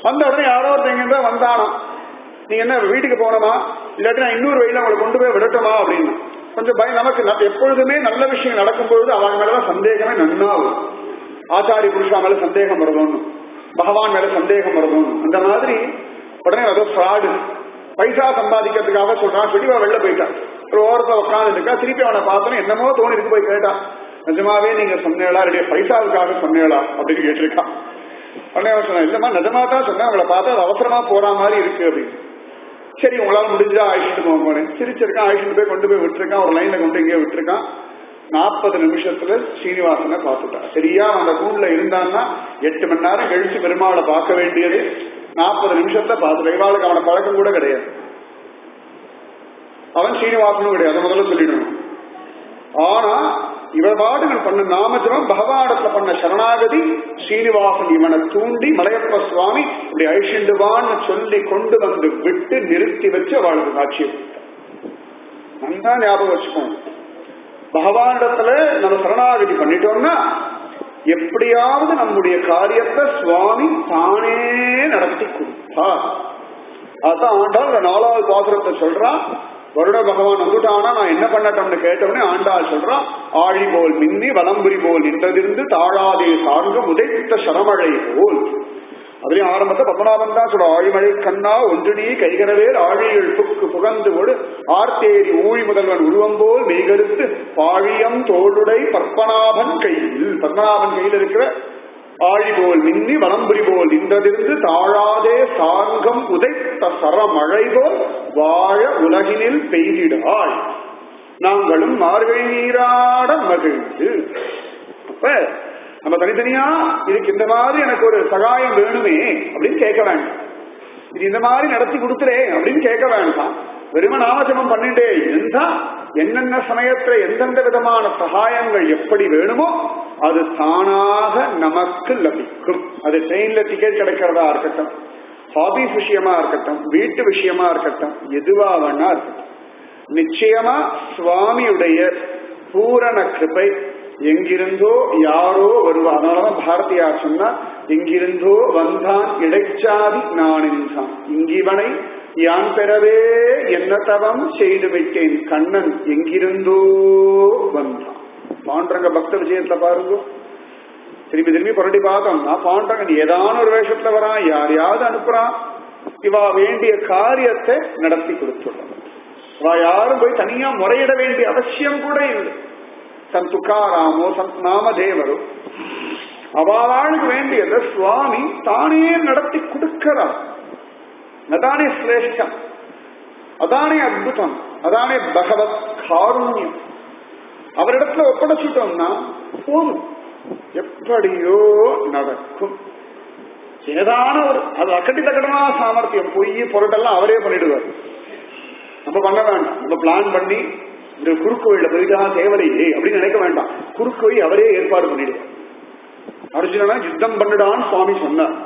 வந்த உடனே யாரோ ஒருத்தங்க வந்தானா நீங்க என்ன வீட்டுக்கு போனோமா இல்லாட்டி நான் இன்னொரு வழியில அவங்களை கொண்டு போய் விடட்டுமா அப்படின்னு கொஞ்சம் பயம் நமக்கு ந- எப்பொழுதுமே நல்ல விஷயம் நடக்கும் பொழுது அவங்க மேலதான் சந்தேகமே நன்னாகும் ஆச்சாரிய புருஷா மேல சந்தேகம் வருதுன்னு பகவான் மேல சந்தேகம் வருதுன்னு அந்த மாதிரி உடனே ஏதோ ஃப்ராடு பைசா சம்பாதிக்கிறதுக்காக சொல்றான் பிடிவா வெளில போயிட்டான் ஒரு ஓரத்துல உட்கார்ந்து இருக்கா திருப்பி அவனை பார்த்தோன்னு என்னமோ தோணி இருக்கு போய் கேட்டான் நிஜமாவே நீங்க சொன்னீங்களா ரெடியா பைசாவுக்காக சொன்னீங்களா அப்படின்னு கேட்டிருக்கான் உடனே அவன் சொன்னான் இல்லம்மா நிஜமா தான் சொன்னேன் அவங்கள பார்த்தா அது அவசரமா போற மாதிரி இருக்கு அப்படின்னு சரி உங்களால முடிஞ்சா ஆயிட்டு போங்க சிரிச்சிருக்கான் ஆயிட்டு போய் கொண்டு போய் விட்டுருக்கான் ஒரு லைன்ல கொண்டு இங்கே விட்டுருக்கான் நாற்பது நிமிஷத்துல சீனிவாசனை பார்த்துட்டான் சரியா அந்த கூண்டுல இருந்தான்னா எட்டு மணி நேரம் கழிச்சு பெருமாளை பார்க்க வேண்டியது நாற்பது நிமிஷத்துல பார்த்துட்டான் இவாளுக்கு அவன பழக்கம் கூட கிடையாது அவன் சீனிவாசனும் கிடையாது அதை முதல்ல சொல்லிடணும் ஆனா இவர் பாடுகள் பண்ண நாமஜபம் பகவானத்துல பண்ண சரணாகதி ஸ்ரீனிவாசன் இவனை தூண்டி மலையப்ப சுவாமி இப்படி அழிச்சுண்டுவான்னு சொல்லி கொண்டு வந்து விட்டு நிறுத்தி வச்சு அவளுக்கு காட்சி நல்லா ஞாபகம் வச்சுக்கோங்க பகவானிடத்துல நம்ம சரணாகதி பண்ணிட்டோம்னா எப்படியாவது நம்முடைய காரியத்தை சுவாமி தானே நடத்தி கொடுப்பார் அதான் ஆண்டாள் இந்த நாலாவது பாசுரத்தை சொல்றான் வருட பகவான் வந்துட்டானா நான் என்ன பண்ணட்டோம்னு கேட்டவனே ஆண்டாள் சொல்றான் ஆழி போல் மின்னி வலம்புரி போல் நின்றதிருந்து தாழாதே சார்ந்த உதைத்த சரமழை போல் அதுலயும் ஆரம்பத்தை பத்மநாபன் தான் சொல்ற ஆழிமழை கண்ணா ஒன்று நீ கைகரவேல் ஆழிகள் புக்கு புகந்து கொடு ஆர்த்தேரி ஊழி முதல்வன் உருவம் போல் மெய்கருத்து பாழியம் தோளுடை பத்மநாபன் கையில் பத்மநாபன் கையில் இருக்கிற ஆழி போல் மின்னி வலம்புரி போல் நின்றதிருந்து தாழாதே சார்கம் உதைத்த சரமழை போல் வாழ உலகினில் பெய்திடாய் நாங்களும் மார்கழி நீராட மகிழ்ந்து அப்ப நம்ம தனித்தனியா இதுக்கு இந்த மாதிரி எனக்கு ஒரு சகாயம் வேணுமே அப்படின்னு கேட்க வேண்டாம் இது இந்த மாதிரி நடத்தி கொடுத்துறே அப்படின்னு கேட்க வேண்டாம் வெறும நாமஜபம் பண்ணிட்டே இருந்தா என்னென்ன சமயத்துல எந்தெந்த விதமான சகாயங்கள் எப்படி வேணுமோ அது தானாக நமக்கு லபிக்கும் அது ட்ரெயின்ல டிக்கெட் கிடைக்கிறதா இருக்கட்டும் ஹாபிஸ் விஷயமா இருக்கட்டும் வீட்டு விஷயமா இருக்கட்டும் எதுவா வேணா இருக்கட்டும் நிச்சயமா சுவாமியுடைய பூரண கிருபை எங்கிருந்தோ யாரோ வருவா அதனாலதான் பாரதியார் சொன்னா எங்கிருந்தோ வந்தான் இடைச்சாதி நான் என்றான் இங்கிவனை யான் பெறவே என்ன தவம் செய்து வைத்தேன் கண்ணன் எங்கிருந்தோ வந்தான் பாண்டரங்க பக்த விஜயத்துல பாருங்க திரும்பி திரும்பி புரட்டி பார்த்தோம்னா பாண்டரங்கன் ஏதான ஒரு வேஷத்துல வரான் யாரையாவது அனுப்புறான் இவா வேண்டிய காரியத்தை நடத்தி கொடுத்துள்ளான் இவா யாரும் போய் தனியா முறையிட வேண்டிய அவசியம் கூட இல்லை சன் துக்காராமோ சன் நாமதேவரோ அவளுக்கு வேண்டியதை சுவாமி தானே நடத்தி கொடுக்கிறார் அதானே சிரேஷ்டம் அதானே அத்புதம் அதானே பகவத் காருண்யம் அவரிடத்துல ஒப்படைச்சிட்டோம்னா போதும் எப்படியோ நடக்கும் ஏதான ஒரு அது அக்கட்டித்தக்கடமான சாமர்த்தியம் பொய் பொருட்டெல்லாம் அவரே பண்ணிடுவார் நம்ம பண்ண வேண்டாம் நம்ம பிளான் பண்ணி இந்த குறுக்கு வழியில பெரிதாக தேவலையே அப்படின்னு நினைக்க வேண்டாம் குறுக்கு வழி அவரே ஏற்பாடு பண்ணிடுவார் அர்ஜுனனா யுத்தம் பண்ணிடான்னு சுவாமி சொன்னார்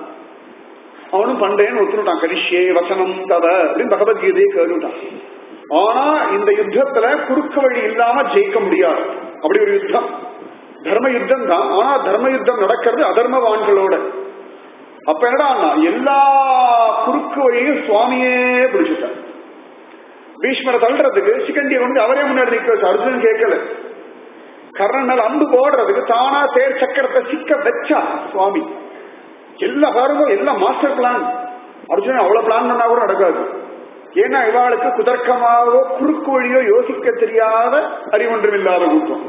அவனும் பண்றேன்னு ஒத்துனுட்டான் கரிஷ்யே வசனம் தவ அப்படின்னு பகவத்கீதையை கேட்டுட்டான் ஆனா இந்த யுத்தத்துல குறுக்கு வழி இல்லாம ஜெயிக்க முடியாது அப்படி ஒரு யுத்தம் தர்ம யுத்தம் தான் ஆனா தர்ம யுத்தம் நடக்கிறது அதர்மவான்களோட அப்ப என்னடா எல்லா குறுக்கு வழியும் சுவாமியே பிடிச்சிட்டார் பீஷ்மரை தள்ளுறதுக்கு சிக்கண்டியை வந்து அவரே முன்னாடி நிக்க வச்சு அர்ஜுனன் கேட்கல கர்ணனால் அம்பு போடுறதுக்கு தானா தேர் சக்கரத்தை சிக்க வச்சா சுவாமி எல்லா பாருங்க எல்லாம் மாஸ்டர் பிளான் அர்ஜுனன் அவ்வளவு பிளான் பண்ணா கூட நடக்காது ஏன்னா இவாளுக்கு குதர்க்கமாகவோ குறுக்கு வழியோ யோசிக்க தெரியாத அறிவொன்றும் இல்லாத கூட்டம்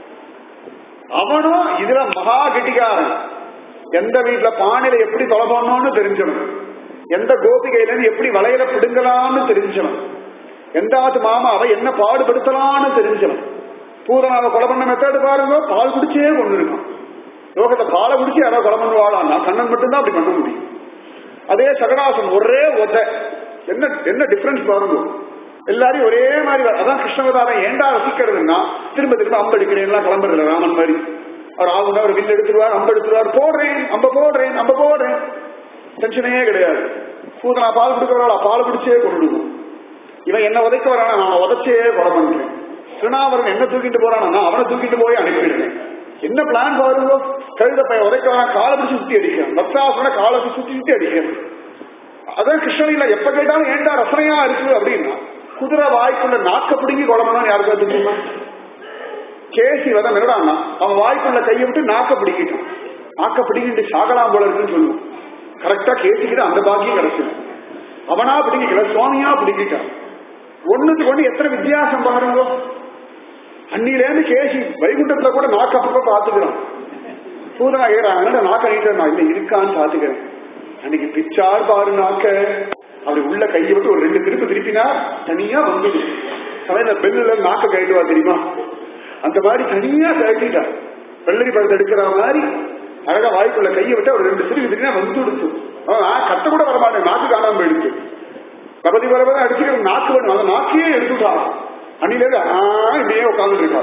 அவனும் இதுல மகா கெட்டிக்காரன் எந்த வீட்டுல பானையில எப்படி தொலை பண்ணணும்னு தெரிஞ்சவன் எந்த கோபிகையில இருந்து எப்படி வளையல பிடுங்கலாம்னு தெரிஞ்சவன் எந்த ஆத்து மாமாவை என்ன பாடுபடுத்தலாம்னு தெரிஞ்சவன் பூதனாவை கொலை பண்ண மெத்தடு பாருங்க பால் குடிச்சே கொண்டு இருக்கான் லோகத்தை பாலை குடிச்சு யாராவது கொலை பண்ணுவாளான்னா கண்ணன் மட்டும்தான் அப்படி பண்ண முடியும் அதே சகடாசன் ஒரே ஒத்த என்ன என்ன டிஃபரன்ஸ் பாருங்க எல்லாரையும் ஒரே மாதிரி வ- அதான் கிருஷ்ணவதாரம் ஏண்டா ரசிக்கிறதுன்னா திரும்ப திரும்ப அம்பு அடிக்கிறேன் எல்லாம் கிளம்புறதுல ராமன் மாதிரி அவர் ஆகுனா அவர் வில் எடுத்துருவார் அம்பு எடுத்துருவார் போடுறேன் அம்ப போடுறேன் அம்ப போடுறேன் டென்ஷனே கிடையாது பூதனா பால் கொடுக்கறவளா பால் குடிச்சே கொண்டுடுவோம் இவன் என்ன உதைக்க வரானா நான் உதைச்சே கொலை பண்றேன் திருநாவரன் என்ன தூக்கிட்டு போறானா நான் அவனை தூக்கிட்டு போய் அனுப்பிடுறேன் என்ன பிளான் பாருங்க கழுத பையன் உதைக்க வரான் காலை பிடிச்சு சுத்தி அடிக்கிறான் பக்தாசுரனை காலை பிடிச்சு சுத்தி சுத்தி அடிக்கிறான் அதான் கிருஷ்ணலீலா எப்ப கேட்டாலும் ஏண்டா ரசனையா இருக்கு அப்படின்னா குதிரை வாய்க்குள்ள நாக்க பிடுங்கி குழம்புனா யாருக்காவது தெரியுமா கேசி வதம் என்னடான்னா அவன் வாய்க்குள்ள கையை விட்டு நாக்க பிடிக்கிட்டான் நாக்க பிடிக்கிட்டு சாகலாம் போல இருக்குன்னு சொல்லுவோம் கரெக்டா கேசிக்கிட்டு அந்த பாக்கியம் கிடைச்சது அவனா பிடிக்கல சுவாமியா பிடிக்கிட்டான் ஒண்ணுக்கு ஒண்ணு எத்தனை வித்தியாசம் பாருங்க அன்னிலேருந்து கேசி வைகுண்டத்துல கூட நாக்க அப்பப்ப பாத்துக்கிறான் பூதனா ஏறாங்க நாக்க நீட்ட நான் இல்ல இருக்கான்னு பாத்துக்கிறேன் அன்னைக்கு பிச்சார் பாரு நாக்க அப்படி உள்ள கையை விட்டு ஒரு ரெண்டு திருப்பு திருப்பினா தனியா வந்துடு சமையல பெல்லுல நாக்க கழிடுவா தெரியுமா அந்த மாதிரி தனியா கழட்டிட்டா வெள்ளரி பழத்தை எடுக்கிற மாதிரி அழகா வாய்க்குள்ள கையை விட்டு ஒரு ரெண்டு திருப்பி திருப்பினா வந்து கொடுத்து அவன் கத்த கூட வரமாட்டேன் நாக்கு காணாம போயிடுச்சு பகவதி வரவதை அடிச்சுக்கிற நாக்கு வேணும் அந்த நாக்கையே எடுத்துட்டான் அன்னிலேருந்து ஆ இப்படியே உட்கார்ந்து இருக்கான்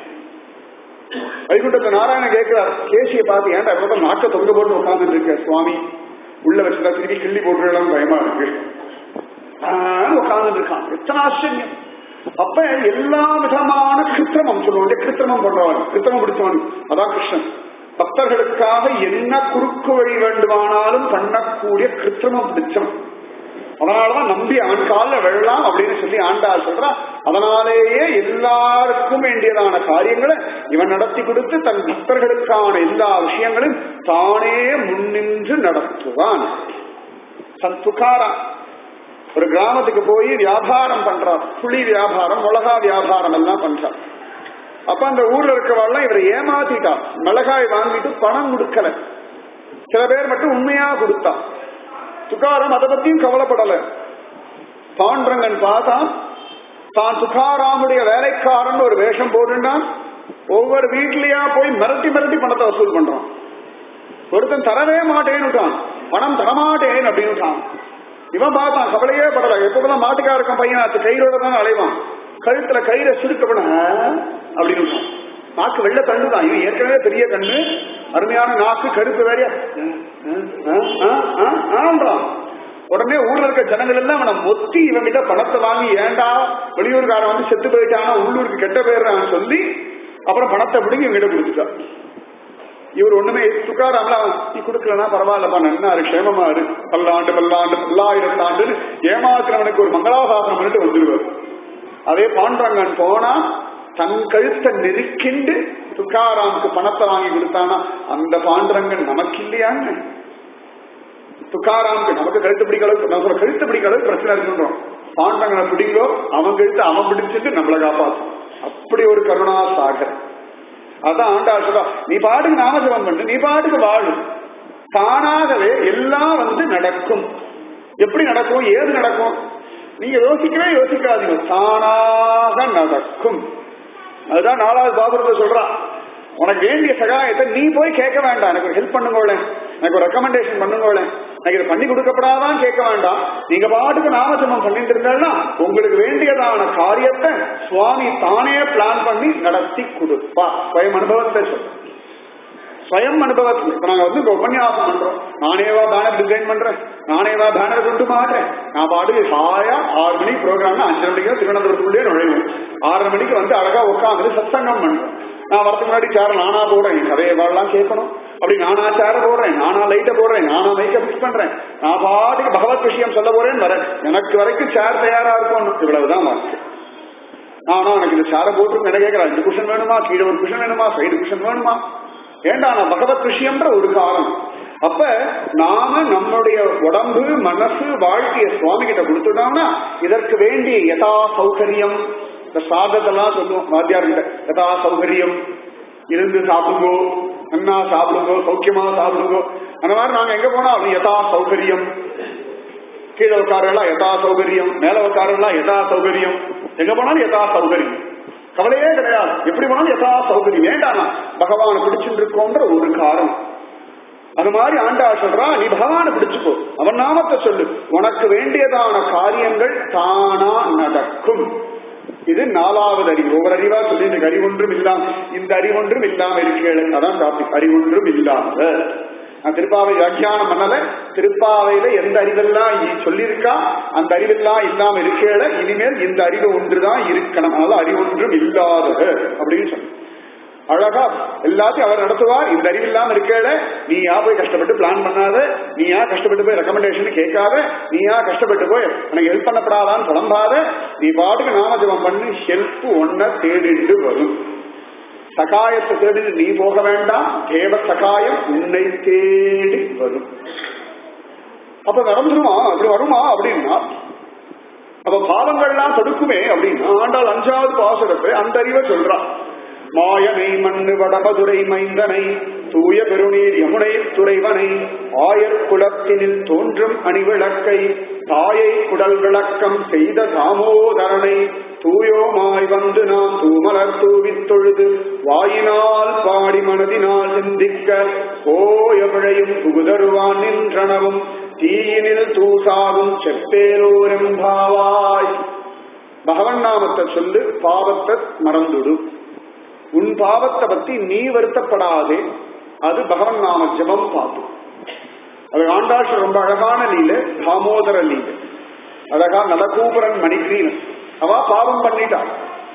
வைகுண்டத்தை நாராயணன் கேட்கிறார் கேசியை பார்த்து ஏன்டா எப்ப நாக்க தொங்க போட்டு உட்கார்ந்துட்டு இருக்க சுவாமி உள்ள வச்சுட்டா திருப்பி கிள்ளி போட்டுடலாம் பயமா இருக்கு உட்கார்ந்துட்டு இருக்கான் எத்தனை ஆச்சரியம் அப்ப எல்லா விதமான கிருத்திரமம் சொல்லுவோம் கிருத்திரமம் பண்றவன் கிருத்திரமம் பிடிச்சவன் அதான் கிருஷ்ணன் பக்தர்களுக்காக என்ன குறுக்கு வழி வேண்டுமானாலும் பண்ணக்கூடிய கிருத்திரமம் பிடிச்சவன் அதனாலதான் நம்பி அவன் காலில் வெள்ளலாம் அப்படின்னு சொல்லி ஆண்டாள் சொல்றா அதனாலேயே எல்லாருக்கும் வேண்டியதான காரியங்களை இவன் நடத்தி கொடுத்து தன் பக்தர்களுக்கான எல்லா விஷயங்களையும் தானே முன்னின்று நடத்துவான் சன் துகாரா ஒரு கிராமத்துக்கு போய் வியாபாரம் பண்றார் புளி வியாபாரம் மிளகா வியாபாரம் எல்லாம் பண்றார் அப்ப அந்த ஊர்ல இருக்கவாள்லாம் இவரை ஏமாத்திட்டா மிளகாய் வாங்கிட்டு பணம் கொடுக்கல சில பேர் மட்டும் உண்மையா கொடுத்தா துக்காரம் அதை பத்தியும் கவலைப்படல பாண்டரங்கன் பார்த்தா தான் துக்காராமுடைய வேலைக்காரன் ஒரு வேஷம் போட்டுட்டான் ஒவ்வொரு வீட்லயா போய் மிரட்டி மிரட்டி பணத்தை வசூல் பண்றான் ஒருத்தன் தரவே மாட்டேன்னுட்டான் பணம் தரமாட்டேன் அப்படின்னுட்டான் இவன் பார்த்தான் கவலையே படல எப்பதான் மாட்டுக்காரக்கம் பையன் அது கயிறோட தான் அலைவான் கழுத்துல கயிறை சுருக்கப்பட அப்படின்னு நாக்கு வெள்ள கண்ணு தான் இவன் ஏற்கனவே பெரிய கண்ணு அருமையான நாக்கு கருப்பு வேறையா ஆன்றான் உடனே ஊர்ல இருக்க ஜனங்கள் எல்லாம் அவனை மொத்தி இவங்கிட்ட பணத்தை வாங்கி ஏண்டா வெளியூர்காரன் வந்து செத்து போயிட்டானா உள்ளூருக்கு கெட்ட பேர் சொல்லி அப்புறம் பணத்தை பிடிங்கி இவங்கிட்ட கொடுத்துட்டான் இவர் ஒண்ணுமே துக்காராம்ல நீ கொடுக்கலன்னா பரவாயில்லப்பா நன்னா இரு க்ஷேமமா இரு பல்லாண்டு பல்லாண்டு பல்லாயிரத்து ஆண்டுன்னு ஏமாத்துறவனுக்கு ஒரு மங்களாசாசனம் பண்ணிட்டு வந்துடுவார் அதே பாண்டரங்கன் போனா தன் கழுத்தை நெருக்கிண்டு துக்காராமுக்கு பணத்தை வாங்கி கொடுத்தானா அந்த பாண்டரங்கன் நமக்கு இல்லையாங்க துக்காராமுக்கு நமக்கு கழுத்து பிடிக்க அளவுக்கு நம்ம கழுத்து பிடிக்க அளவுக்கு பிரச்சனை இருக்குன்றோம் பாண்டரங்கனை பிடிங்கோ அவன் கழுத்து அவன் பிடிச்சிட்டு நம்மளை காப்பாற்றும் அப்படி ஒரு கருணா சாகர் அதான் ஆண்டா சொல்றா நீ பாட்டுக்கு நாமஜபம் பண்ணு நீ பாட்டுக்கு வாழு தானாகவே எல்லாம் வந்து நடக்கும் எப்படி நடக்கும் ஏது நடக்கும் நீங்க யோசிக்கவே யோசிக்காதீங்க தானாக நடக்கும் அதுதான் நாலாவது பாபுரத்தை சொல்றா உனக்கு வேண்டிய சகாயத்தை நீ போய் கேட்க வேண்டாம் எனக்கு ஒரு ஹெல்ப் பண்ணுங்களேன் எனக்கு ஒரு ரெக்கமெண்டேஷன் பண்ணுங்களேன் எனக்கு இதை பண்ணி கொடுக்கப்படாதான் கேட்க வேண்டாம் நீங்க பாட்டுக்கு நாமஜபம் பண்ணிட்டு இருந்தா உங்களுக்கு வேண்டியதான காரியத்தை சுவாமி தானே பிளான் பண்ணி நடத்தி கொடுப்பா ஸ்வயம் அனுபவத்தை சொல் ஸ்வயம் அனுபவத்தில் இப்ப நாங்க வந்து இப்ப உபன்யாசம் பண்றோம் நானேவா பேனர் டிசைன் பண்றேன் நானேவா பேனர் கொண்டு மாட்டேன் நான் பாட்டுக்கு சாயா ஆறு மணிக்கு ப்ரோக்ராம்னா அஞ்சரை மணிக்கு திருவனந்தபுரத்துக்குள்ளே நுழைவோம் ஆறரை மணிக்கு வந்து அழகா உட்காந்து சத்சங்கம் பண்றேன் நான் வரதுக்கு முன்னாடி சேர நானா போடுறேன் என் கதையை வாழலாம் கேட்கணும் அப்படி நானா சேர போடுறேன் நானா லைட்ட போடுறேன் நானா மைக்க பிக்ஸ் பண்றேன் நான் பாட்டுக்கு பகவத் விஷயம் சொல்ல போறேன்னு வரேன் எனக்கு வரைக்கும் சேர் தயாரா இருக்கும் இவ்வளவுதான் வாக்கு ஆனா எனக்கு இந்த சேர போட்டு என்ன கேட்கறேன் அஞ்சு குஷன் வேணுமா கீழே ஒரு குஷன் வேணுமா சைடு குஷன் வேணுமா ஏண்டா நான் பகவத் விஷயம்ன்ற ஒரு காரணம் அப்ப நாம நம்முடைய உடம்பு மனசு வாழ்க்கைய சுவாமி கிட்ட கொடுத்துட்டோம்னா இதற்கு வேண்டிய யதா சௌகரியம் இந்த சாதத்தெல்லாம் சொல்லுவோம் வாத்தியார்கிட்ட யதா சௌகரியம் இருந்து சாப்பிடுங்கோ நன்னா சாப்பிடுங்கோ சௌக்கியமா சாப்பிடுங்கோ அந்த மாதிரி நாங்க எங்க போனா யதா சௌகரியம் கீழே உட்காரெல்லாம் யதா சௌகரியம் மேல உட்காரெல்லாம் யதா சௌகரியம் எங்க போனாலும் யதா சௌகரியம் கவலையே கிடையாது எப்படி போனாலும் யதா சௌகரியம் வேண்டாம் பகவானை பிடிச்சுட்டு இருக்கோன்ற ஒரு காரணம் அது மாதிரி ஆண்டா சொல்றா நீ பகவானை பிடிச்சுக்கோ அவன் நாமத்தை சொல்லு உனக்கு வேண்டியதான காரியங்கள் தானா நடக்கும் இது நாலாவது அறிவு ஒவ்வொரு அறிவா சொல்லி இந்த அறிவொன்றும் இல்லாம இந்த அறிவொன்றும் இல்லாம இருக்கேன் அதான் டாபிக் அறிவொன்றும் இல்லாம நான் திருப்பாவை வியாக்கியானம் பண்ணல திருப்பாவையில எந்த அறிவெல்லாம் சொல்லியிருக்கா அந்த அறிவெல்லாம் இல்லாம இருக்கேல இனிமேல் இந்த அறிவு ஒன்றுதான் இருக்கணும் அதனால அறிவொன்றும் இல்லாதது அப்படின்னு சொன்ன அழகா எல்லாத்தையும் அவர் நடத்துவார் இந்த அறிவு இல்லாம இருக்கல நீ யா போய் கஷ்டப்பட்டு பிளான் பண்ணாத நீ யா கஷ்டப்பட்டு போய் ரெக்கமெண்டேஷன் கேட்காத நீ யா கஷ்டப்பட்டு போய் எனக்கு ஹெல்ப் பண்ணப்படாதான்னு புலம்பாத நீ பாட்டுக்கு நாமஜபம் பண்ணி ஹெல்ப் ஒன்ன தேடிட்டு வரும் சகாயத்தை தேடி நீ போக வேண்டாம் தேவ சகாயம் உன்னை தேடி வரும் அப்ப நடந்துருமா அப்படி வருமா அப்படின்னா அப்ப பாவங்கள்லாம் தடுக்குமே அப்படின்னா ஆண்டாள் அஞ்சாவது பாசுரத்தை அந்த அறிவை சொல்றான் மாயனை மண்ணு வடமதுரை மைந்தனை தூய பெருநீர் யமுனை துறைவனை ஆயர் குலத்தினில் தோன்றும் அணிவிளக்கை தாயை குடல் விளக்கம் செய்த தாமோதரனை தூயோமாய் வந்து நாம் தூமலர் தூவித் தொழுது வாயினால் பாடி மனதினால் சிந்திக்க போய பிழையும் புகுதருவான் நின்றனவும் தீயினில் தூசாகும் செப்பேலோரெம்பாவாய் பகவன் நாமத்தை சொல்லு பாவத்தை மறந்துடு உன் பாவத்தை பத்தி நீ வருத்தப்படாதே அது பகவன் நாம ஜபம் பாத்து அது ஆண்டாஷ் ரொம்ப அழகான லீல தாமோதர லீல அழகா நடக்கூபரன் மணிகிரீன் அவ பாவம் பண்ணிட்டார்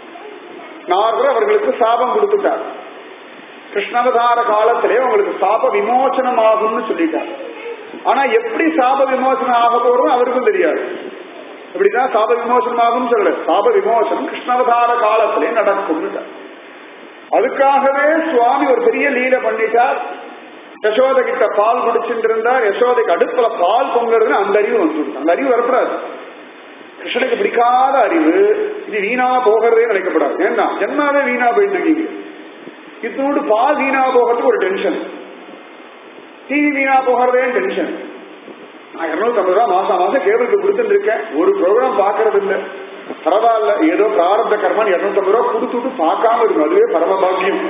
நாரதர் அவர்களுக்கு சாபம் கொடுத்துட்டார் கிருஷ்ணவதார காலத்திலே உங்களுக்கு சாப விமோசனம் ஆகும்னு சொல்லிட்டார் ஆனா எப்படி சாப விமோசனம் ஆக போறதும் அவருக்கும் தெரியாது இப்படிதான் சாப விமோசனம் ஆகும் சொல்லல சாப விமோசனம் கிருஷ்ணவதார காலத்திலே நடக்கும்னு அதுக்காகவே சுவாமி ஒரு பெரிய லீல பண்ணிட்டார் யசோதை கிட்ட பால் குடிச்சுட்டு இருந்தா யசோதைக்கு அடுப்புல பால் பொங்குறதுன்னு அந்த அறிவு வந்துடும் அந்த அறிவு வரப்படாது கிருஷ்ணனுக்கு பிடிக்காத அறிவு இது வீணா போகிறதே நினைக்கப்படாது ஏன்னா ஜென்மாவே வீணா போயிட்டு இருக்கீங்க இதோடு பால் வீணா போகிறதுக்கு ஒரு டென்ஷன் டிவி வீணா போகிறதே டென்ஷன் நான் இருநூத்தி ஐம்பது ரூபா மாசம் மாசம் கேபிளுக்கு கொடுத்துட்டு இருக்கேன் ஒரு ப்ரோக்ராம் பாக்குறது இல்ல பரவாயில்ல ஏதோ பிராரப்த கர்மன் இருநூத்தி ஐம்பது ரூபா கொடுத்துட்டு பார்க்காம இருக்கும் அதுவே பரம பாக்கியம்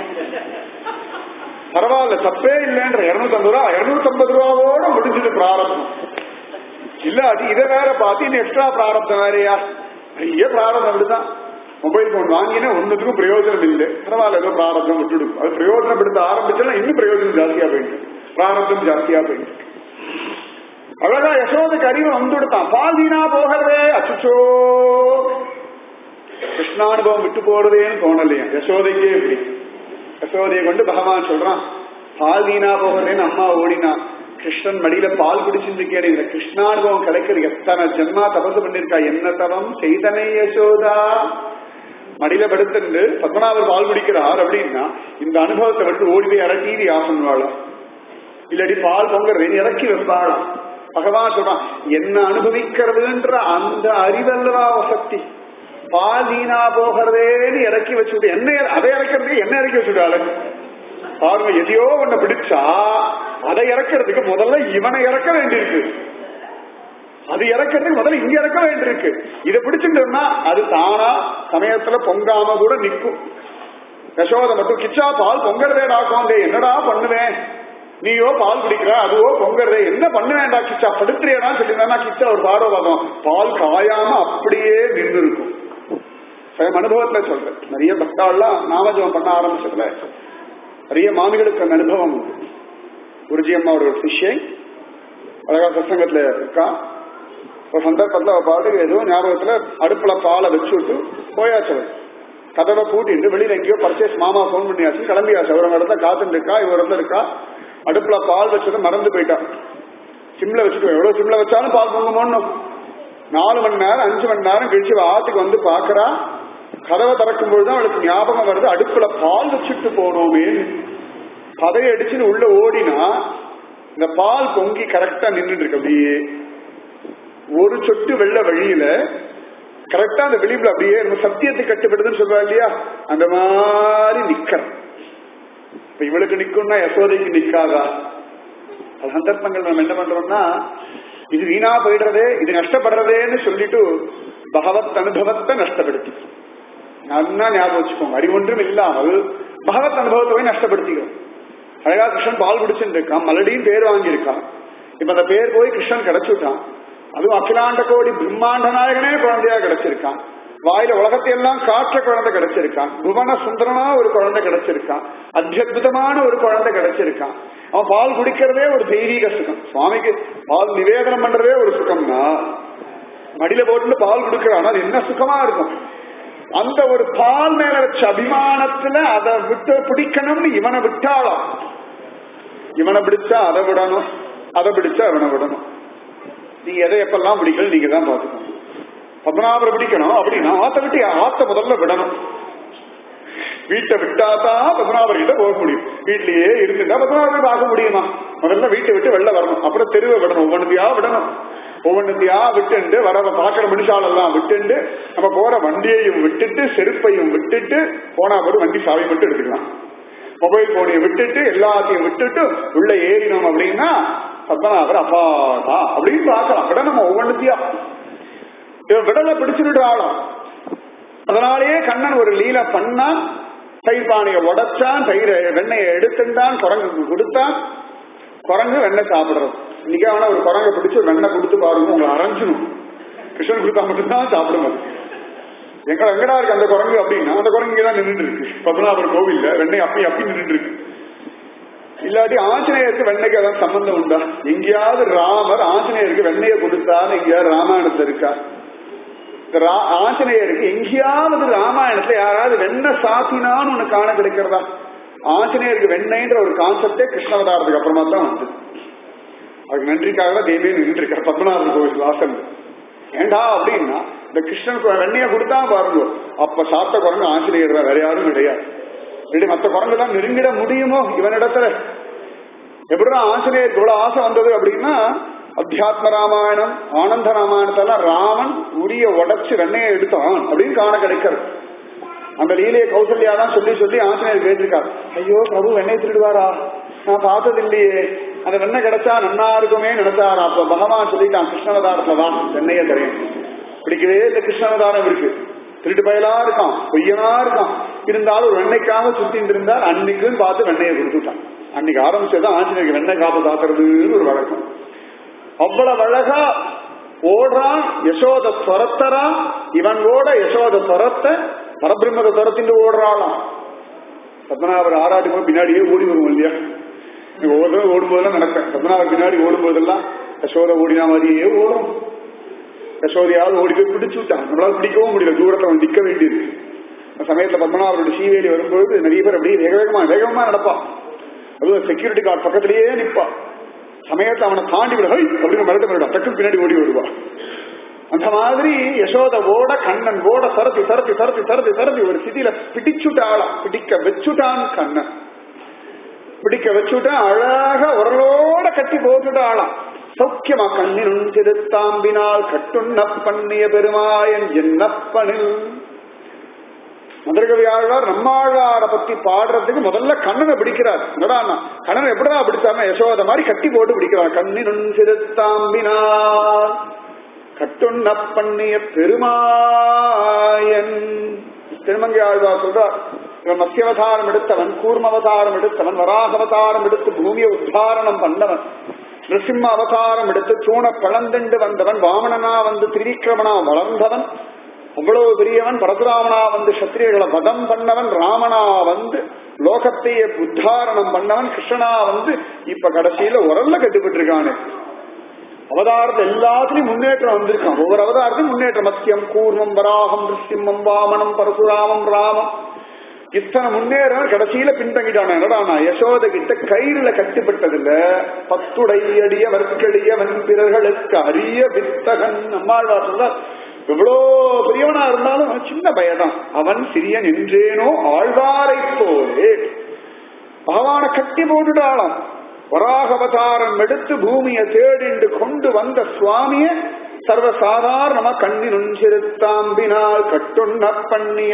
பரவாயில்ல தப்பே இல்லைன்ற இருநூத்தி ஐம்பது ரூபா இருநூத்தி ஐம்பது ரூபாவோட முடிஞ்சது பிராரப்தம் இல்லாட்டி இதை வேற பார்த்து இன்னும் எக்ஸ்ட்ரா பிராரப்தம் வேறையா பெரிய பிராரப்தம் அப்படிதான் மொபைல் போன் வாங்கினா ஒன்னுத்துக்கும் பிரயோஜனம் இல்லை பரவாயில்ல ஏதோ பிராரப்தம் விட்டுடும் அது பிரயோஜனப்படுத்த ஆரம்பிச்சா இன்னும் பிரயோஜனம் ஜாஸ்தியா போயிட்டு பிராரப்தம் ஜாஸ்தியா போயிட்டு அழகா யசோதைக்கு அறிவு வந்துடுத்தான் பால் வீணா போகிறதே அச்சுச்சோ கிருஷ்ணானுபவம் விட்டு போறதேன்னு தோணலையா யசோதைக்கே இப்படி யசோதையை கொண்டு பகவான் சொல்றான் பால் வீணா போகிறதேன்னு அம்மா ஓடினா கிருஷ்ணன் மடியில பால் குடிச்சிருக்கேன் இந்த கிருஷ்ணானுபவம் கிடைக்கிறது எத்தனை ஜென்மா தபசு பண்ணிருக்கா என்ன தவம் செய்தனை யசோதா மடியில படுத்துட்டு பத்மநாபர் பால் குடிக்கிறார் அப்படின்னா இந்த அனுபவத்தை விட்டு ஓடி போய் அரட்டீதி ஆசன்வாளா இல்லாடி பால் பொங்குறது இறக்கி வைப்பாளாம் பகவான் சொல்றான் என்ன அனுபவிக்கிறதுன்ற அந்த அறிவல்லவா வசக்தி பால் வீணா போகிறதேன்னு இறக்கி வச்சுட்டு என்ன அதை இறக்கிறதுக்கு என்ன இறக்கி வச்சுட்டாளு பாருங்க எதையோ ஒண்ணு பிடிச்சா அதை இறக்கிறதுக்கு முதல்ல இவனை இறக்க வேண்டியிருக்கு அது இறக்கிறதுக்கு முதல்ல இங்க இறக்க வேண்டியிருக்கு இதை பிடிச்சிட்டோம்னா அது தானா சமயத்துல பொங்காம கூட நிக்கும் யசோதை மட்டும் கிச்சா பால் பொங்கறதேடா கோண்டே என்னடா பண்ணுவேன் நீயோ பால் குடிக்கிற அதுவோ பொங்கறதே என்ன பண்ண வேண்டாம் கிச்சா படுத்துறியடா சொல்லியிருந்தா கிச்சா ஒரு பாடம் பார்த்தோம் பால் காயாம அப்படியே நின்று இருக்கும் சுயம் அனுபவத்துல சொல்றேன் நிறைய பக்தாள்லாம் நாமஜபம் பண்ண ஆரம்பிச்சதுல நிறைய மாமிகளுக்கு அந்த அனுபவம் உண்டு குருஜி அம்மாவோட ஒரு சிஷ்யை அழகா சத்சங்கத்துல இருக்கா ஒரு சந்தர்ப்பத்துல அவ பாட்டுக்கு ஏதோ ஞாபகத்துல அடுப்புல பாலை வச்சு விட்டு போயாச்சு அவள் கதவை பூட்டிட்டு வெளியில எங்கேயோ பர்ச்சேஸ் மாமா போன் பண்ணியாச்சு கிளம்பியாச்சு ஒரு இடத்துல காத்துட்டு இருக்கா இவர் இடத்துல இருக்கா அடுப்புல பால் வச்சதை மறந்து போயிட்டா சிம்ல வச்சுட்டு எவ்வளவு சிம்ல வச்சாலும் பால் பொங்குமோன்னு நாலு மணி நேரம் அஞ்சு மணி நேரம் கழிச்சு அவ ஆத்துக்கு வந்து பாக்குறா கதவை திறக்கும் பொழுது அவளுக்கு ஞாபகம் வருது அடுப்புல பால் வச்சுட்டு போனோமே கதையை அடிச்சுன்னு உள்ள ஓடினா இந்த பால் பொங்கி கரெக்டா நின்றுட்டு இருக்கு அப்படியே ஒரு சொட்டு வெள்ள வழியில கரெக்டா அந்த விளிம்புல அப்படியே நம்ம சத்தியத்தை கட்டுப்படுதுன்னு சொல்லுவா இல்லையா அந்த மாதிரி நிக்கிற இப்ப இவளுக்கு நிக்கும்னா யசோதைக்கு நிக்காதா பல சந்தர்ப்பங்கள் நம்ம என்ன பண்றோம்னா இது வீணா போயிடுறதே இது நஷ்டப்படுறதேன்னு சொல்லிட்டு பகவத் அனுபவத்தை நஷ்டப்படுத்திக்கிறோம் நல்லா ஞாபகம் வச்சுக்கோங்க அறிவொன்றும் இல்லாமல் பகவத் அனுபவத்தை போய் நஷ்டப்படுத்திக்கிறோம் அழகா கிருஷ்ணன் பால் குடிச்சுட்டு இருக்கான் மலடியும் பேர் வாங்கியிருக்கான் இப்ப அந்த பேர் போய் கிருஷ்ணன் கிடைச்சுட்டான் அதுவும் அகிலாண்ட கோடி பிரம்மாண்ட நாயகனே குழந்தையா கிடைச்சிருக்கான் வாயில உலகத்தை எல்லாம் காற்ற குழந்தை கிடைச்சிருக்கான் புவன சுந்தரனா ஒரு குழந்தை கிடைச்சிருக்கான் அத்தியுதமான ஒரு குழந்தை கிடைச்சிருக்கான் அவன் பால் குடிக்கிறதே ஒரு தெய்வீக சுகம் சுவாமிக்கு பால் நிவேதனம் பண்றதே ஒரு சுகம்னா மடியில போட்டு பால் கொடுக்கிறான் அது என்ன சுகமா இருக்கும் அந்த ஒரு பால் மேல வச்ச அபிமானத்துல அதை விட்டு பிடிக்கணும்னு இவனை விட்டாளாம் இவனை பிடிச்சா அதை விடணும் அதை பிடிச்சா இவனை விடணும் நீங்க எதை எப்பெல்லாம் பிடிக்கணும் நீங்க தான் பாத்துக்கணும் பத்மநாபரை பிடிக்கணும் அப்படின்னா ஆத்த விட்டு ஆத்த முதல்ல விடணும் வீட்டை விட்டாதான் பத்மநாபர் கிட்ட போக முடியும் வீட்லயே இருந்துட்டா பத்மநாபரை பார்க்க முடியுமா முதல்ல வீட்டை விட்டு வெளில வரணும் அப்புறம் தெருவை விடணும் ஒவ்வொன்றுத்தையா விடணும் ஒவ்வொன்றுத்தையா விட்டுண்டு வர பாக்குற மனுஷாலெல்லாம் விட்டுண்டு நம்ம போற வண்டியையும் விட்டுட்டு செருப்பையும் விட்டுட்டு போனா போது வண்டி சாவி மட்டும் எடுத்துக்கலாம் மொபைல் போனையும் விட்டுட்டு எல்லாத்தையும் விட்டுட்டு உள்ள ஏறினோம் அப்படின்னா பத்மநாபர் அப்பாடா அப்படின்னு பார்க்கலாம் விடணும் ஒவ்வொன்றுத்தையா இவன் விடலை பிடிச்சுட்டு ஆளும் அதனாலேயே கண்ணன் ஒரு லீல பண்ணான் தயிர் பானையை உடைச்சான் தயிரை வெண்ணெயை எடுத்துட்டான் குரங்குக்கு கொடுத்தான் குரங்கு வெண்ணெய் சாப்பிடுறது இன்னைக்கு அவனை ஒரு குரங்கை பிடிச்சு ஒரு வெண்ணெய் கொடுத்து பாருங்க உங்களை அரைஞ்சணும் கிருஷ்ணன் கொடுத்தா மட்டும்தான் சாப்பிடுங்க எங்க எங்கடா இருக்கு அந்த குரங்கு அப்படின்னா அந்த குரங்கு தான் நின்றுட்டு இருக்கு பத்மநாபர் கோவில்ல வெண்ணெய் அப்பி அப்பி நின்றுட்டு இருக்கு இல்லாட்டி ஆஞ்சநேயருக்கு வெண்ணைக்கு அதான் சம்பந்தம் உண்டா எங்கேயாவது ராமர் ஆஞ்சநேயருக்கு வெண்ணையை கொடுத்தான்னு எங்கேயாவது ராமாயணத்துல இருக்கா இந்த ரா- ஆஞ்சநேயருக்கு எங்கேயாவது ராமாயணத்துல யாராவது வெண்ணெய் சாத்தினான்னு ஒண்ணு காண கிடைக்கிறதா ஆஞ்சநேயருக்கு வெண்ணெய்ன்ற ஒரு கான்செப்டே கிருஷ்ணவதாரத்துக்கு அப்புறமா தான் வந்து அதுக்கு நன்றிக்காக தான் தெய்வமே நின்று இருக்கார் பத்மநாபர் கோவில் வாசல் ஏண்டா அப்படின்னா இந்த கிருஷ்ணனுக்கு வெண்ணைய கொடுத்தா பாருங்க அப்ப சாப்பிட்ட குரங்கு ஆஞ்சநேயர் தான், வேற யாரும் கிடையாது இப்படி மத்த குரங்கெல்லாம் நெருங்கிட முடியுமோ இவனிடத்துல எப்படிதான் ஆஞ்சநேயருக்கு இவ்வளவு ஆசை வந்தது அப்படின்னா அத்தியாத்ம ராமாயணம் ஆனந்த ராமாயணத்தெல்லாம் ராமன் உரிய உடைச்சு வெண்ணையை எடுத்தான் அப்படின்னு காண கிடைக்கிறது அந்த லீலையை கௌசல்யா தான் சொல்லி சொல்லி ஆஞ்சநேயர் கேட்டிருக்கார் ஐயோ பிரபு வெண்ணெய் திருடுவாரா நான் பார்த்தது இல்லையே அந்த வெண்ணெய் கிடைச்சா நன்னா இருக்குமே நினைச்சாரா அப்ப பகவான் சொல்லிட்டான் கிருஷ்ணவதாரத்துல தான் வெண்ணைய தரேன் பிடிக்கவே இந்த கிருஷ்ணவதாரம் இருக்கு திருட்டு பயலா இருக்கான் பொய்யனா இருக்கான் இருந்தாலும் ஒரு வெண்ணைக்காக சுத்திட்டு இருந்தார் அன்னைக்குன்னு பார்த்து வெண்ணையை கொடுத்துட்டான் அன்னைக்கு ஆரம்பிச்சது ஆஞ்சநேயருக்கு வெண்ணெய் காப்பு தாக்குறதுன்னு ஒரு வழக்கம் அவ்வளவு அழகா ஓடுறான் யசோத துரத்தறான் இவன் ஓட யசோத துரத்த பரபிரம்மத துரத்திட்டு ஓடுறாளாம் பத்மநாபர் ஆராடும் போது பின்னாடியே ஓடி வரும் இல்லையா நீ ஒவ்வொரு தடவை ஓடும்போதெல்லாம் நடப்பேன் பத்மநாபர் பின்னாடி ஓடும்போதெல்லாம் யசோத ஓடினா மாதிரியே ஓடும் யசோதையாவது ஓடி போய் பிடிச்சு விட்டான் நம்மளால பிடிக்கவும் முடியல தூரத்துல அவன் நிக்க வேண்டியது அந்த சமயத்துல பத்மநாபரோட சீவேலி வரும்போது நிறைய பேர் அப்படியே வேக வேகமா வேகமா நடப்பான் அதுவும் செக்யூரிட்டி கார்டு பக்கத்திலேயே நிப்பா சமயத்தை அவனை தாண்டி விட ஹை அப்படின்னு மிரட்ட மிரட்டா டக்கு பின்னாடி ஓடி வருவா அந்த மாதிரி யசோத ஓட கண்ணன் ஓட சரத்தி சரத்தி சரத்தி சரத்தி சரத்தி ஒரு சிதியில பிடிச்சுட்டாளாம் பிடிக்க வச்சுட்டான் கண்ணன் பிடிக்க வச்சுட்டான் அழகா உரலோட கட்டி போட்டுட்டாளாம் சௌக்கியமா கண்ணினும் திருத்தாம்பினால் கட்டுண்ண பண்ணிய பெருமாயன் என்னப்பனில் மதுரகவி ஆழ்வார் நம்மாழ்வார பத்தி பாடுறதுக்கு முதல்ல கண்ணனை பிடிக்கிறார் என்னடா கண்ணனை எப்படிடா பிடிச்சாம யசோத மாதிரி கட்டி போட்டு பிடிக்கிறார் கண்ணினும் சிறுத்தாம்பினார் கட்டுண்ண பண்ணிய பெருமாயன் திருமங்கை ஆழ்வார் சொல்றார் இவன் மத்தியவதாரம் எடுத்தவன் கூர்ம அவதாரம் எடுத்தவன் வராக அவதாரம் எடுத்து பூமியை உத்தாரணம் பண்ணவன் நிருசிம்ம அவதாரம் எடுத்து சூண பழந்தண்டு வந்தவன் வாமனனா வந்து திரிவிக்ரமனா வளர்ந்தவன் அவ்வளவு பெரியவன் பரசுராமனா வந்து சத்திரியர்களை வதம் பண்ணவன் ராமனா வந்து லோகத்தையே உத்தாரணம் பண்ணவன் கிருஷ்ணனா வந்து இப்ப கடைசியில உரல்ல கட்டுப்பட்டு இருக்கானே அவதாரத்தை எல்லாத்துலயும் முன்னேற்றம் வந்திருக்கான் ஒவ்வொரு அவதாரத்தையும் முன்னேற்றம் மத்தியம் கூர்மம் வராகம் நிருசிம்மம் வாமனம் பரசுராமம் ராமம் இத்தனை முன்னேறம் கடைசியில பின்தங்கிட்டான என்னடா யசோத கிட்ட கயிறுல கட்டுப்பட்டதுல பத்துடையடிய வர்க்கடிய பிறர்களுக்கு அரிய வித்தகன் நம்மாழ்வார் சொல்றார் எவ்வளோ பெரியவனா இருந்தாலும் அவன் சின்ன பயதான் அவன் சிறியன் என்றேனோ ஆழ்வாரை போலே பகவான கட்டி போட்டுட்டாளாம் வராக அவதாரம் எடுத்து பூமியை தேடிண்டு கொண்டு வந்த சுவாமிய சர்வசாதாரணமா கண்ணினும் சிறுத்தாம்பினால் கட்டுண்ண பண்ணிய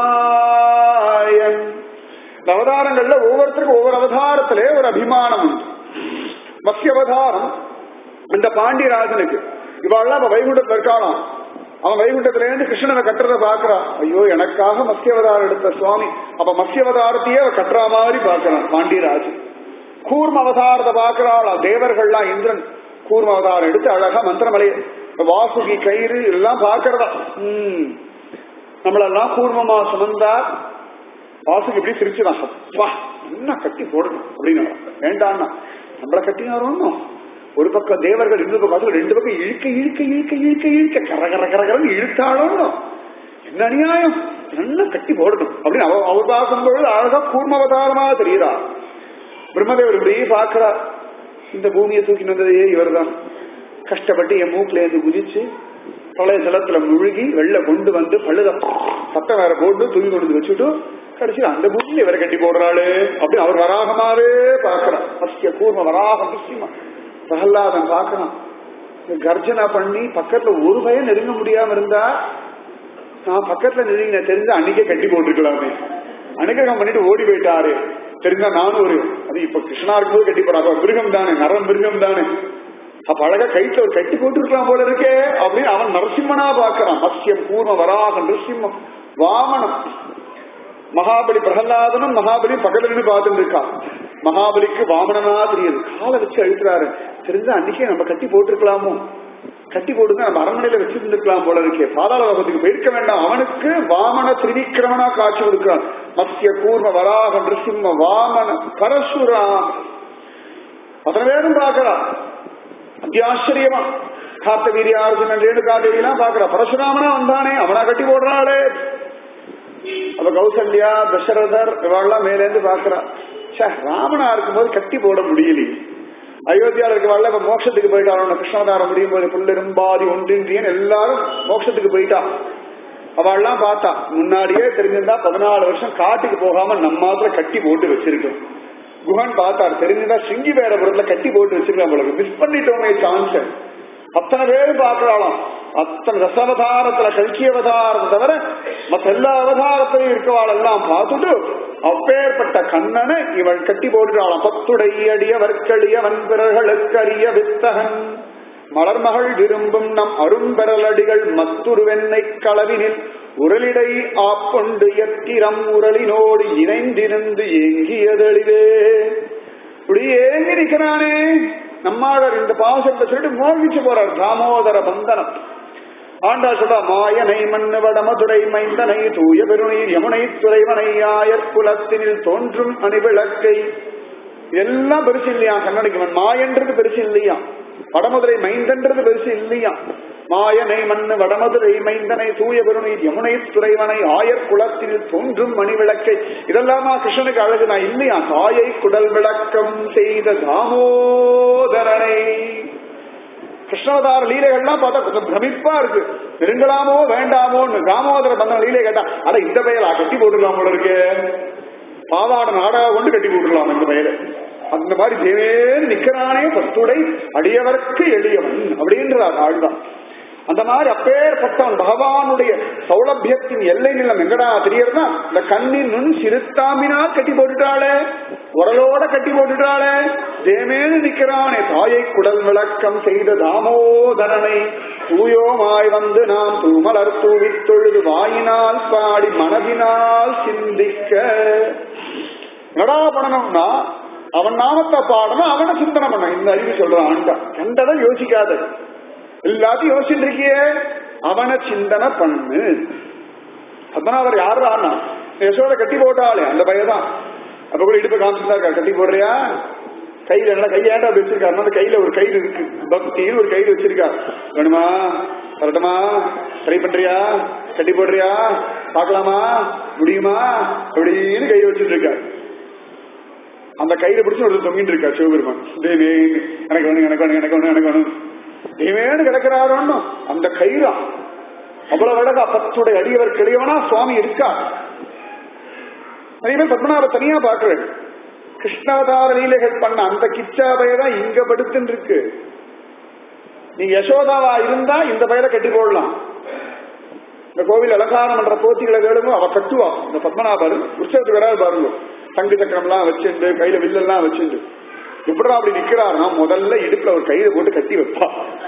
பெருமாயன் இந்த அவதாரங்கள்ல ஒவ்வொருத்தருக்கும் ஒவ்வொரு அவதாரத்திலே ஒரு அபிமானம் உண்டு மத்திய அவதாரம் இந்த பாண்டியராஜனுக்கு இவாள்லாம் அவன் வைகுண்டத்துல இருக்காளாம் அவன் வைகுண்டத்துல இருந்து கிருஷ்ணனை கட்டுறத பாக்குறான் ஐயோ எனக்காக மத்தியவதாரம் எடுத்த சுவாமி அப்ப மத்தியவதாரத்தையே அவ கட்டுற மாதிரி பாக்குறான் பாண்டியராஜன் கூர்ம அவதாரத்தை பாக்குறாள் தேவர்கள்லாம் இந்திரன் கூர்ம அவதாரம் எடுத்து அழகா மந்திரமலைய வாசுகி கயிறு எல்லாம் பாக்குறதா உம் நம்மளெல்லாம் கூர்மமா சுமந்தார் வாசுகி இப்படி சிரிச்சுதான் வா என்ன கட்டி போடணும் அப்படின்னு வேண்டான்னா நம்மளை கட்டினாரோன்னு ஒரு பக்கம் தேவர்கள் இன்னொரு பக்கம் ரெண்டு பக்கம் இழுக்க இழுக்க இழுக்க இழுக்க இழுக்க கர கர கர கரன்னு இழுத்தாலும் என்ன அநியாயம் நல்லா கட்டி போடணும் அப்படின்னு அவ அவர் பார்க்கும்பொழுது அழகா கூர்மவதாரமா தெரியுறா பிரம்மதேவர் இப்படியே பார்க்கிறா இந்த பூமியை தூக்கிட்டு வந்ததே இவர்தான் கஷ்டப்பட்டு என் மூக்குல இருந்து குதிச்சு பழைய ஜலத்துல முழுகி வெளில கொண்டு வந்து பழுத சத்தம் வேற போட்டு தூக்கி கொண்டு வந்து வச்சுட்டு கடைசியில் அந்த பூமியில இவரை கட்டி போடுறாளு அப்படின்னு அவர் வராகமாவே பார்க்கிறார் அஸ்ய கூர்ம வராகம் நிச்சயமா பிரகலாதன் பார்க்கறான் கர்ஜனா பண்ணி பக்கத்துல ஒரு பயம் நெருங்க முடியாம இருந்தா நான் பக்கத்துல நெருங்கின தெரிஞ்சா அன்னைக்கே கட்டி போட்டுருக்கலாமே அனுகிரகம் பண்ணிட்டு ஓடி போயிட்டாரு தெரிஞ்சா நானும் ஒரு அது இப்ப கிருஷ்ணா இருக்கும்போது கட்டி போறாங்க மிருகம் தானே நரம் மிருகம் தானே அப்ப அழகா கைத்துல ஒரு கட்டி போட்டுருக்கலாம் போல இருக்கே அப்படின்னு அவன் நரசிம்மனா பாக்குறான் மத்யம் பூர்வ வராக நரசிம்மம் வாமனம் மகாபலி பிரகலாதனும் மகாபலி பக்கத்துல நின்று பார்த்துட்டு இருக்கான் மகாபலிக்கு வாமனனா தெரியுது காலை வச்சு அழுத்துறாரு தெரிஞ்சா அன்னைக்கே நம்ம கட்டி போட்டிருக்கலாமோ கட்டி போட்டு நம்ம அரண்மனையில வச்சிருந்துருக்கலாம் போல இருக்கே பாதாள லோகத்துக்கு போயிருக்க வேண்டாம் அவனுக்கு வாமன திரிவிக்கிரமனா காட்சி கொடுக்கிறான் மத்திய கூர்ம வராக நிருசிம்ம வாமன பரசுராம் அத்தனை பேரும் பார்க்கிறான் அத்தியாச்சரியமா காத்த வீரியார்ஜுனன் ரேணுகாதேவி எல்லாம் பாக்குறா பரசுராமனா வந்தானே அவனா கட்டி போடுறாளே அப்ப கௌசல்யா தசரதர் இவாள்லாம் மேலேந்து பாக்குறா சே ராமனா இருக்கும்போது கட்டி போட முடியலையே அயோத்தியாவில் இருக்கவாள் இப்ப மோட்சத்துக்கு போயிட்டான் கிருஷ்ணாவதாரம் முடியும் போது புல்லிரும்பாதி ஒன்றின்றியன் எல்லாரும் மோட்சத்துக்கு போயிட்டா அவள்லாம் பார்த்தா முன்னாடியே தெரிஞ்சிருந்தா பதினாலு வருஷம் காட்டுக்கு போகாம நம்ம மாத்திர கட்டி போட்டு வச்சிருக்கோம் குஹன் பார்த்தார் தெரிஞ்சிருந்தா சிங்கி வேடபுரத்துல கட்டி போட்டு வச்சிருக்கோம் உங்களுக்கு மிஸ் பண்ணிட்டோமே சான்ஸ் அத்தனை பேர் பார்க்கறாளாம் அத்தனை ரசாவதாரத்துல கல்கி அவதாரத்தை தவிர மற்ற எல்லா அவதாரத்திலையும் இருக்கவாள் எல்லாம் பார்த்துட்டு அப்பேற்பட்ட கண்ணனை இவள் கட்டி போட்டுறாளாம் பத்துடைய வற்களிய வன்பிறர்களுக்கு அறிய வித்தகன் மலர்மகள் விரும்பும் நம் அரும்பெறலடிகள் மத்துருவெண்ணை களவினில் உரலிடை ஆப்பொண்டு எத்திரம் உரலினோடு இணைந்திருந்து ஏங்கியதெளிவே இப்படி ஏங்கி நிற்கிறானே நம்மாளர் இந்த பாசத்தை சொல்லிட்டு மோகிச்சு போறார் தாமோதர பந்தனம் ஆண்டா சொல்ல மாயனை மண்ணு வடமதுரை மைந்தனை தூய பெருநீர் யமுனை துறைவனை ஆயர் குலத்தினில் தோன்றும் அணிவிளக்கை எல்லாம் பெருசு இல்லையா கண்ணடிக்கு மாயன்றது பெருசு இல்லையா வடமதுரை மைந்தன்றது பெருசு இல்லையா மாயனை மண்ணு வடமதுரை மைந்தனை தூய பெருநீர் யமுனை துறைவனை ஆயர் குலத்தில் தோன்றும் மணி விளக்கை இதெல்லாமா கிருஷ்ணனுக்கு அழகு நான் இல்லையா தாயை குடல் விளக்கம் செய்த தாமோதரனை கிருஷ்ணவதார லீலைகள்லாம் பார்த்தா கொஞ்சம் பிரமிப்பா இருக்கு நெருங்கலாமோ வேண்டாமோன்னு தாமோதர பந்தன லீலை கேட்டா அட இந்த பெயலா கட்டி போட்டுக்கலாம் போல இருக்கு பாவாட நாடகம் கொண்டு கட்டி போட்டுக்கலாம் இந்த பெயரை அந்த மாதிரி தேவேன்னு நிக்கிறானே பத்துடை அடியவர்க்கு எளியவன் அப்படின்றார் ஆழ்தான் அந்த மாதிரி அப்பேற்பட்டவன் பகவானுடைய சௌலபியத்தின் எல்லை நிலம் எங்கடா தெரியறதா இந்த கண்ணின் நுண் சிறுத்தாமினால் கட்டி போட்டுட்டாளே உரலோட கட்டி போட்டுட்டாளே தேமேனு நிக்கிறானே தாயை குடல் விளக்கம் செய்த தாமோதரனை தூயோமாய் வந்து நாம் தூமலர் தூவி தொழுது வாயினால் பாடி மனதினால் சிந்திக்க என்னடா பண்ணணும்னா அவன் நாமத்தை பாடணும் அவனை சிந்தனை பண்ண இந்த அறிவு சொல்றான் ஆண்டா கண்டதை யோசிக்காத எல்லாத்தையும் யோசிச்சுட்டு இருக்கியே அவனை சிந்தனை பண்ணு அதான் அவர் யாரு ஆனா யசோத கட்டி போட்டாளே அந்த பையதான் அப்ப கூட இடுப்பு காமிச்சுதான் இருக்கா கட்டி போடுறியா கையில என்ன கையாண்டா அப்படி வச்சிருக்காரு அந்த கையில ஒரு கயிறு இருக்கு பக்தின்னு ஒரு கயிறு வச்சிருக்கா வேணுமா வரட்டுமா ட்ரை பண்றியா கட்டி போடுறியா பார்க்கலாமா முடியுமா அப்படின்னு கையை வச்சுட்டு இருக்காரு அந்த கையில பிடிச்சு ஒரு தொங்கிட்டு இருக்கா சிவபெருமான் தேவே எனக்கு வேணும் எனக்கு வேணும் எனக்கு வேணும் எனக்கு வேணும் தேவேன்னு கிடக்கிறாரோன்னு அந்த கயிறா அவ்வளவு அழகா பத்துடைய அடியவர் கிளியவனா சுவாமி இருக்கா நிறைய பேர் பத்மநாப தனியா பாக்குறேன் கிருஷ்ணாவதார லீலைகள் பண்ண அந்த கிச்சாவைய தான் இங்க படுத்துன்னு இருக்கு நீ யசோதாவா இருந்தா இந்த பயிரை கட்டி போடலாம் இந்த கோவில் அலங்காரம் பண்ற போத்திகளை வேணுமோ அவ கட்டுவா இந்த பத்மநாபர் உற்சவத்துக்கு வராது பாருங்க தங்கு சக்கரம்லாம் வச்சுண்டு கையில வில்லெல்லாம் வச்சுண்டு எப்படா அப்படி நிக்கிறாருன்னா முதல்ல இடுப்புல ஒரு கையில போட்டு கட்டி வைப்பா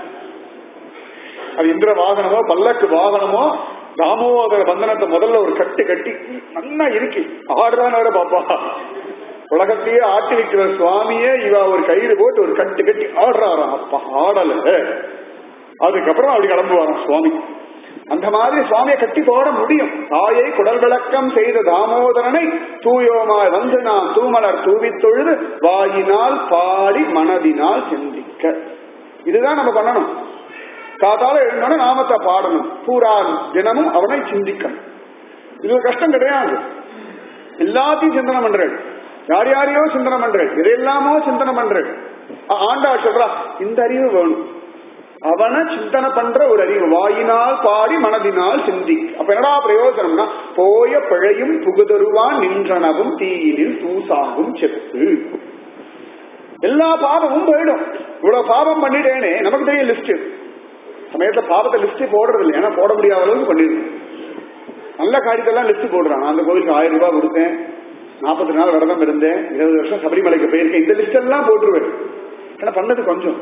அது இந்திர வாகனமோ பல்லக்கு வாகனமோ தாமோதர பந்தனத்தை முதல்ல ஒரு கட்டு கட்டி நல்லா இருக்கு ஆடுறான்னு வேற பாப்பா உலகத்தையே ஆட்டி வைக்கிற சுவாமியே இவ ஒரு கயிறு போட்டு ஒரு கட்டு கட்டி ஆடுறாராம் அப்பா ஆடல அதுக்கப்புறம் அப்படி கிளம்புவாராம் சுவாமி அந்த மாதிரி சுவாமியை கட்டி போட முடியும் தாயை குடல் விளக்கம் செய்த தாமோதரனை தூயோமாய் வந்து நாம் தூமலர் தூவி தொழுது வாயினால் பாடி மனதினால் சிந்திக்க இதுதான் நம்ம பண்ணணும் காத்தால எழுந்தோட நாமத்தை பாடணும் பூரா தினமும் அவனை சிந்திக்கணும் இது ஒரு கஷ்டம் கிடையாது எல்லாத்தையும் சிந்தனை பண்றேன் யார் யாரையோ சிந்தனை பண்றேன் எதையெல்லாமோ சிந்தனை பண்றேன் ஆ- ஆண்டாள் சொல்றா இந்த அறிவு வேணும் அவனை சிந்தனை பண்ற ஒரு அறிவு வாயினால் பாடி மனதினால் சிந்தி அப்ப என்னடா பிரயோஜனம்னா போய பிழையும் புகுதருவான் நின்றனவும் தீயினில் தூசாகும் செப்பு எல்லா பாவமும் போயிடும் இவ்வளவு பாவம் பண்ணிட்டேனே நமக்கு தெரியும் லிஸ்ட் சமயத்துல பாவத்தை லிஸ்ட் போடுறது இல்லை ஏன்னா போட முடியாத அளவுக்கு பண்ணிருக்கோம் நல்ல காரியத்தெல்லாம் லிஸ்ட் போடுறான் நான் அந்த கோவிலுக்கு ஆயிரம் ரூபாய் கொடுத்தேன் நாற்பத்தி நாள் விரதம் இருந்தேன் இருபது வருஷம் சபரிமலைக்கு போயிருக்கேன் இந்த லிஸ்ட் எல்லாம் போட்டுருவேன் ஏன்னா பண்ணது கொஞ்சம்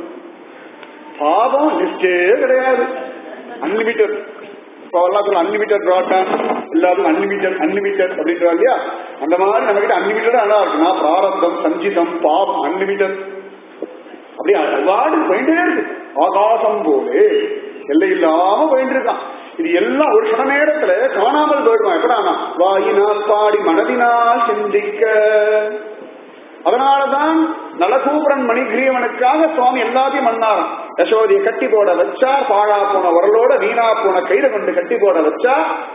பாவம் லிஸ்டே கிடையாது அன்லிமிட்டட் இப்போ எல்லாம் சொல்ல அன்லிமிட்டட் ப்ராட்பேண்ட் எல்லாத்துக்கும் அன்லிமிட்டட் அன்லிமிட்டட் அப்படின்றா இல்லையா அந்த மாதிரி நம்ம கிட்ட அன்லிமிட்டடா நல்லா இருக்குன்னா பிராரப்தம் சஞ்சிதம் பாவம் அன்லிமிட்டட் அப்படியே அவார்டு போயிட்டே இருக்கு ஆகாசம் போலே எல்லை இல்லாம போயிட்டு இருக்கான் இது எல்லாம் ஒரு சில நேரத்துல காணாமல் போயிடுவான் எப்படானா வாயினால் பாடி மனதினால் சிந்திக்க அதனாலதான் நலகூபரன் மணிகிரீவனுக்காக சுவாமி எல்லாத்தையும் பண்ணாராம் யசோதியை கட்டி போட வச்சா பாழா போன உரலோட வீணா போன கயிறை கொண்டு கட்டி போட வச்சா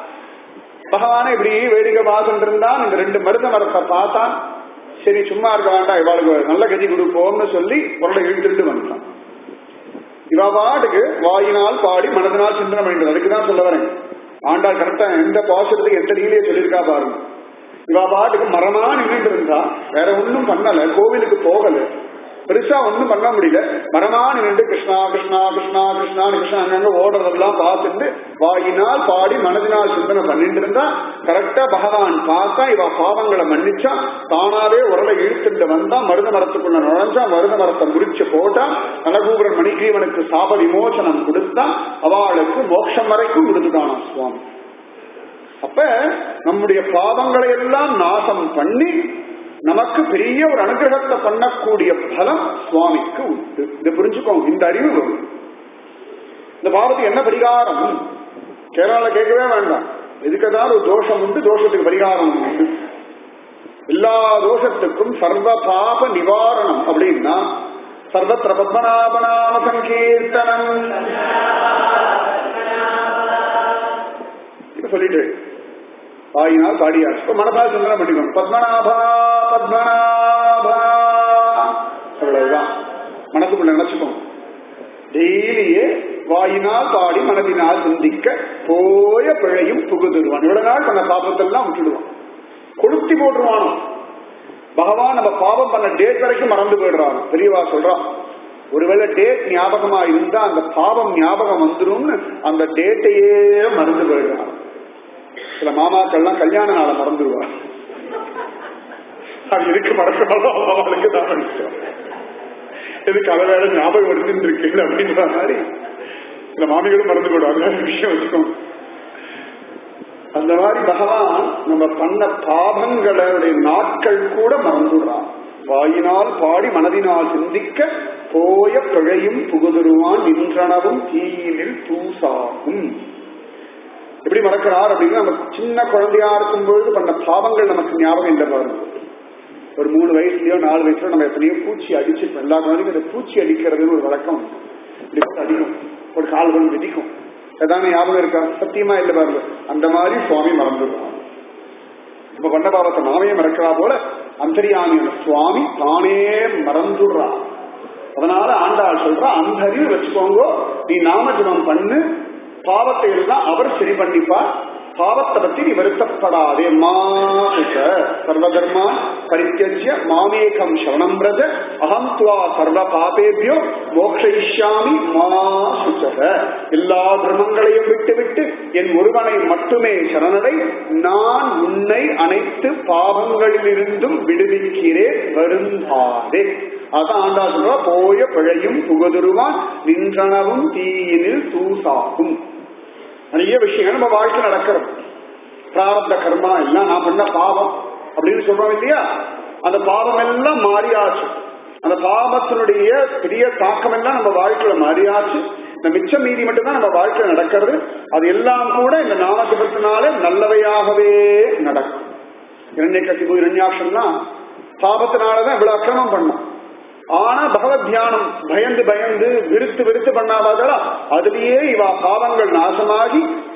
பகவான இப்படி வேடிக்கை பார்த்துட்டு இருந்தான் இந்த ரெண்டு மருத மரத்தை பார்த்தான் சரி சும்மா இருக்க வேண்டாம் இவாளுக்கு நல்ல கதி கொடுப்போம்னு சொல்லி உரலை இழுத்துட்டு வந்துட்டான் இவா பாட்டுக்கு வாயினால் பாடி மனதினால் சிந்தனை பண்ணிட்டு அதுக்குதான் சொல்ல வரேன் ஆண்டாள் கரெக்டா எந்த பாசுறதுக்கு எந்த நீலையே சொல்லியிருக்கா பாருங்க இவா பாட்டுக்கு மரமா நின்றுட்டு இருந்தா வேற ஒண்ணும் பண்ணல கோவிலுக்கு போகல பெருசா ஒண்ணும் பண்ண முடியல மரமா நின்று கிருஷ்ணா கிருஷ்ணா கிருஷ்ணா கிருஷ்ணா கிருஷ்ணா அங்கங்க ஓடுறதெல்லாம் பார்த்துட்டு வாயினால் பாடி மனதினால் சிந்தனை பண்ணிட்டு இருந்தா கரெக்டா பகவான் பார்த்தா இவ பாவங்களை மன்னிச்சா தானாவே உரலை இழுத்துட்டு வந்தா மருத மரத்துக்குள்ள நுழைஞ்சா மருத மரத்தை முறிச்சு போட்டா நலகூபரன் மணிகீவனுக்கு சாப விமோசனம் கொடுத்தா அவளுக்கு மோட்சம் வரைக்கும் கொடுத்துட்டானா சுவாமி அப்ப நம்முடைய பாவங்களை எல்லாம் நாசம் பண்ணி நமக்கு பெரிய ஒரு அனுகிரகத்தை பண்ணக்கூடிய பலம் சுவாமிக்கு உண்டு இதை புரிஞ்சுக்கோங்க இந்த அறிவு வரும் இந்த பாவத்துக்கு என்ன பரிகாரம் கேரளால கேட்கவே வேண்டாம் எதுக்கதான் ஒரு தோஷம் உண்டு தோஷத்துக்கு பரிகாரம் உண்டு எல்லா தோஷத்துக்கும் சர்வ பாப நிவாரணம் அப்படின்னா சர்வத்திர பத்மநாபநாம சங்கீர்த்தனம் இப்ப சொல்லிட்டு வாயினால் பாடியாச்சு இப்ப மனசால் சிந்தனை பண்ணிக்கணும் பத்மநாபா பத்மநாபா அவ்வளவுதான் மனசுக்குள்ள நினைச்சுக்கணும் டெய்லியே வாயினால் பாடி மனதினால் சிந்திக்க போய பிழையும் புகுதுருவான் இவ்வளவு நாள் பண்ண பாபத்தெல்லாம் விட்டுடுவான் கொளுத்தி போட்டுருவானோ பகவான் நம்ம பாவம் பண்ண டேட் வரைக்கும் மறந்து போயிடுறான் பெரியவா சொல்றான் ஒருவேளை டேட் ஞாபகமா இருந்தா அந்த பாவம் ஞாபகம் வந்துரும்னு அந்த டேட்டையே மறந்து போயிடுறான் சில மாமாக்கள்லாம் கல்யாண நாளை மறந்துடுவா அது எதுக்கு மறக்கணும் அவளுக்கு தான் நினைச்சோம் எதுக்கு அதை வேலை ஞாபகம் வருதுன்னு இருக்கு அப்படின்ற மாதிரி சில மாமிகளும் மறந்து போடுவாங்க விஷயம் வச்சுக்கோங்க அந்த மாதிரி பகவான் நம்ம பண்ண பாபங்களுடைய நாட்கள் கூட மறந்துடுறான் வாயினால் பாடி மனதினால் சிந்திக்க போய பிழையும் புகுதுருவான் நின்றனவும் தீயினில் தூசாகும் எப்படி மறக்கிறார் அப்படின்னா நம்ம சின்ன குழந்தையா இருக்கும் பொழுது பண்ண பாவங்கள் நமக்கு ஞாபகம் இல்லை பாருங்க ஒரு மூணு வயசுலயோ நாலு வயசுலயோ நம்ம எத்தனையோ பூச்சி அடிச்சிருப்போம் எல்லா குழந்தைக்கும் அந்த பூச்சி அடிக்கிறதுன்னு ஒரு வழக்கம் உண்டு. இப்படி போட்டு அடிக்கும் ஒரு கால் கொண்டு மிதிக்கும் ஏதாவது ஞாபகம் இருக்கா சத்தியமா இல்லை பாருங்க அந்த மாதிரி சுவாமி மறந்துடுவான் இப்ப பண்ண பாவத்தை நாமே மறக்கிறா போல அந்தரியாமியான சுவாமி தானே மறந்துடுறான் அதனால ஆண்டாள் சொல்றா அந்த அறிவு வச்சுக்கோங்க நீ நாமஜபம் பண்ணு பாவத்தை எல்லாம் அவர் சரி பண்ணிப்பார் பாவத்தை பத்தி நீ வருத்தப்படாதே மாசுக சர்வதர்மா பரித்தியஜ்ய மாமேகம் சரணம் பிரஜ அகம் துவா சர்வ பாபேபியோ மோக்ஷயிஷ்யாமி மாசுக எல்லா தர்மங்களையும் விட்டு விட்டு என் ஒருவனை மட்டுமே சரணடை நான் உன்னை அனைத்து பாவங்களிலிருந்தும் விடுவிக்கிறேன் வருந்தாதே அதான் ஆண்டா சொல்றா போய பிழையும் புகுதுருவான் நின்றனவும் தீயினில் தூசாகும் நிறைய விஷயங்கள் நம்ம வாழ்க்கை நடக்கிறது பிராரப்த கர்மா எல்லாம் நான் பண்ண பாவம் அப்படின்னு சொல்றோம் இல்லையா அந்த பாவம் எல்லாம் மாறியாச்சு அந்த பாவத்தினுடைய பெரிய தாக்கம் எல்லாம் நம்ம வாழ்க்கையில மாறியாச்சு இந்த மிச்சம் மீதி மட்டும்தான் நம்ம வாழ்க்கையில நடக்கிறது அது எல்லாம் கூட இந்த நாமஜபத்தினால நல்லவையாகவே நடக்கும் இரண்டை கசிபு இரண்யாட்சம்லாம் பாபத்தினாலதான் இவ்வளவு அக்கிரமம் பண்ணோம் ஆனா பகவத் தியானம் பயந்து பயந்து விருத்து விருத்து பண்ணாதால அதுலயே இவா பாவங்கள் நாசமாகி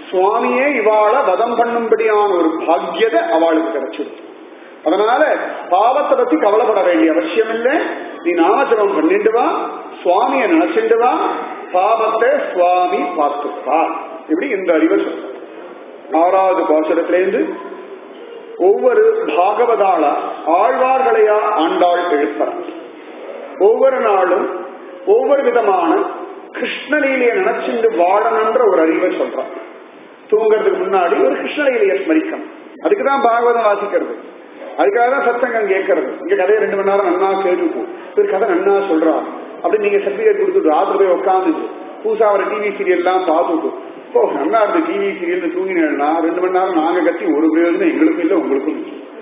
சுவாமியே இவாள வதம் பண்ணும்படியான ஒரு பாக்கியதை அவளுக்கு கிடைச்சிருக்கு அதனால பாவத்தை பத்தி கவலைப்பட வேண்டிய அவசியம் இல்லை நீ நாமஜபம் பண்ணிட்டு வா சுவாமிய நினைச்சிட்டு வா பாவத்தை சுவாமி பார்த்துப்பா இப்படி இந்த அறிவை சொல்ற ஆறாவது பாசுரத்திலேருந்து ஒவ்வொரு பாகவதாள ஆழ்வார்களையா ஆண்டாள் எழுப்பற ஒவ்வொரு நாளும் ஒவ்வொரு விதமான கிருஷ்ணலீலையை நினைச்சுண்டு வாழணுன்ற ஒரு அறிவை சொல்றான் தூங்குறதுக்கு முன்னாடி ஒரு கிருஷ்ணலீலையை ஸ்மரிக்கணும் அதுக்குதான் பாகவதம் வாசிக்கிறது அதுக்காக தான் சத்தங்கம் கேட்கறது இங்க கதையை ரெண்டு மணி நேரம் நன்னா கேட்டுப்போம் ஒரு கதை நன்னா சொல்றா அப்படி நீங்க சர்டிபிகேட் கொடுத்துட்டு ராத்திரி போய் உட்காந்துட்டு புதுசா வர டிவி சீரியல்லாம் பார்த்துட்டு ஓ நல்லா இருந்து டிவி சீரியல் தூங்கினா ரெண்டு மணி நேரம் நாங்க கத்தி ஒரு பிரயோஜனம் எங்களுக்கும் இல்லை உங்களுக்கும்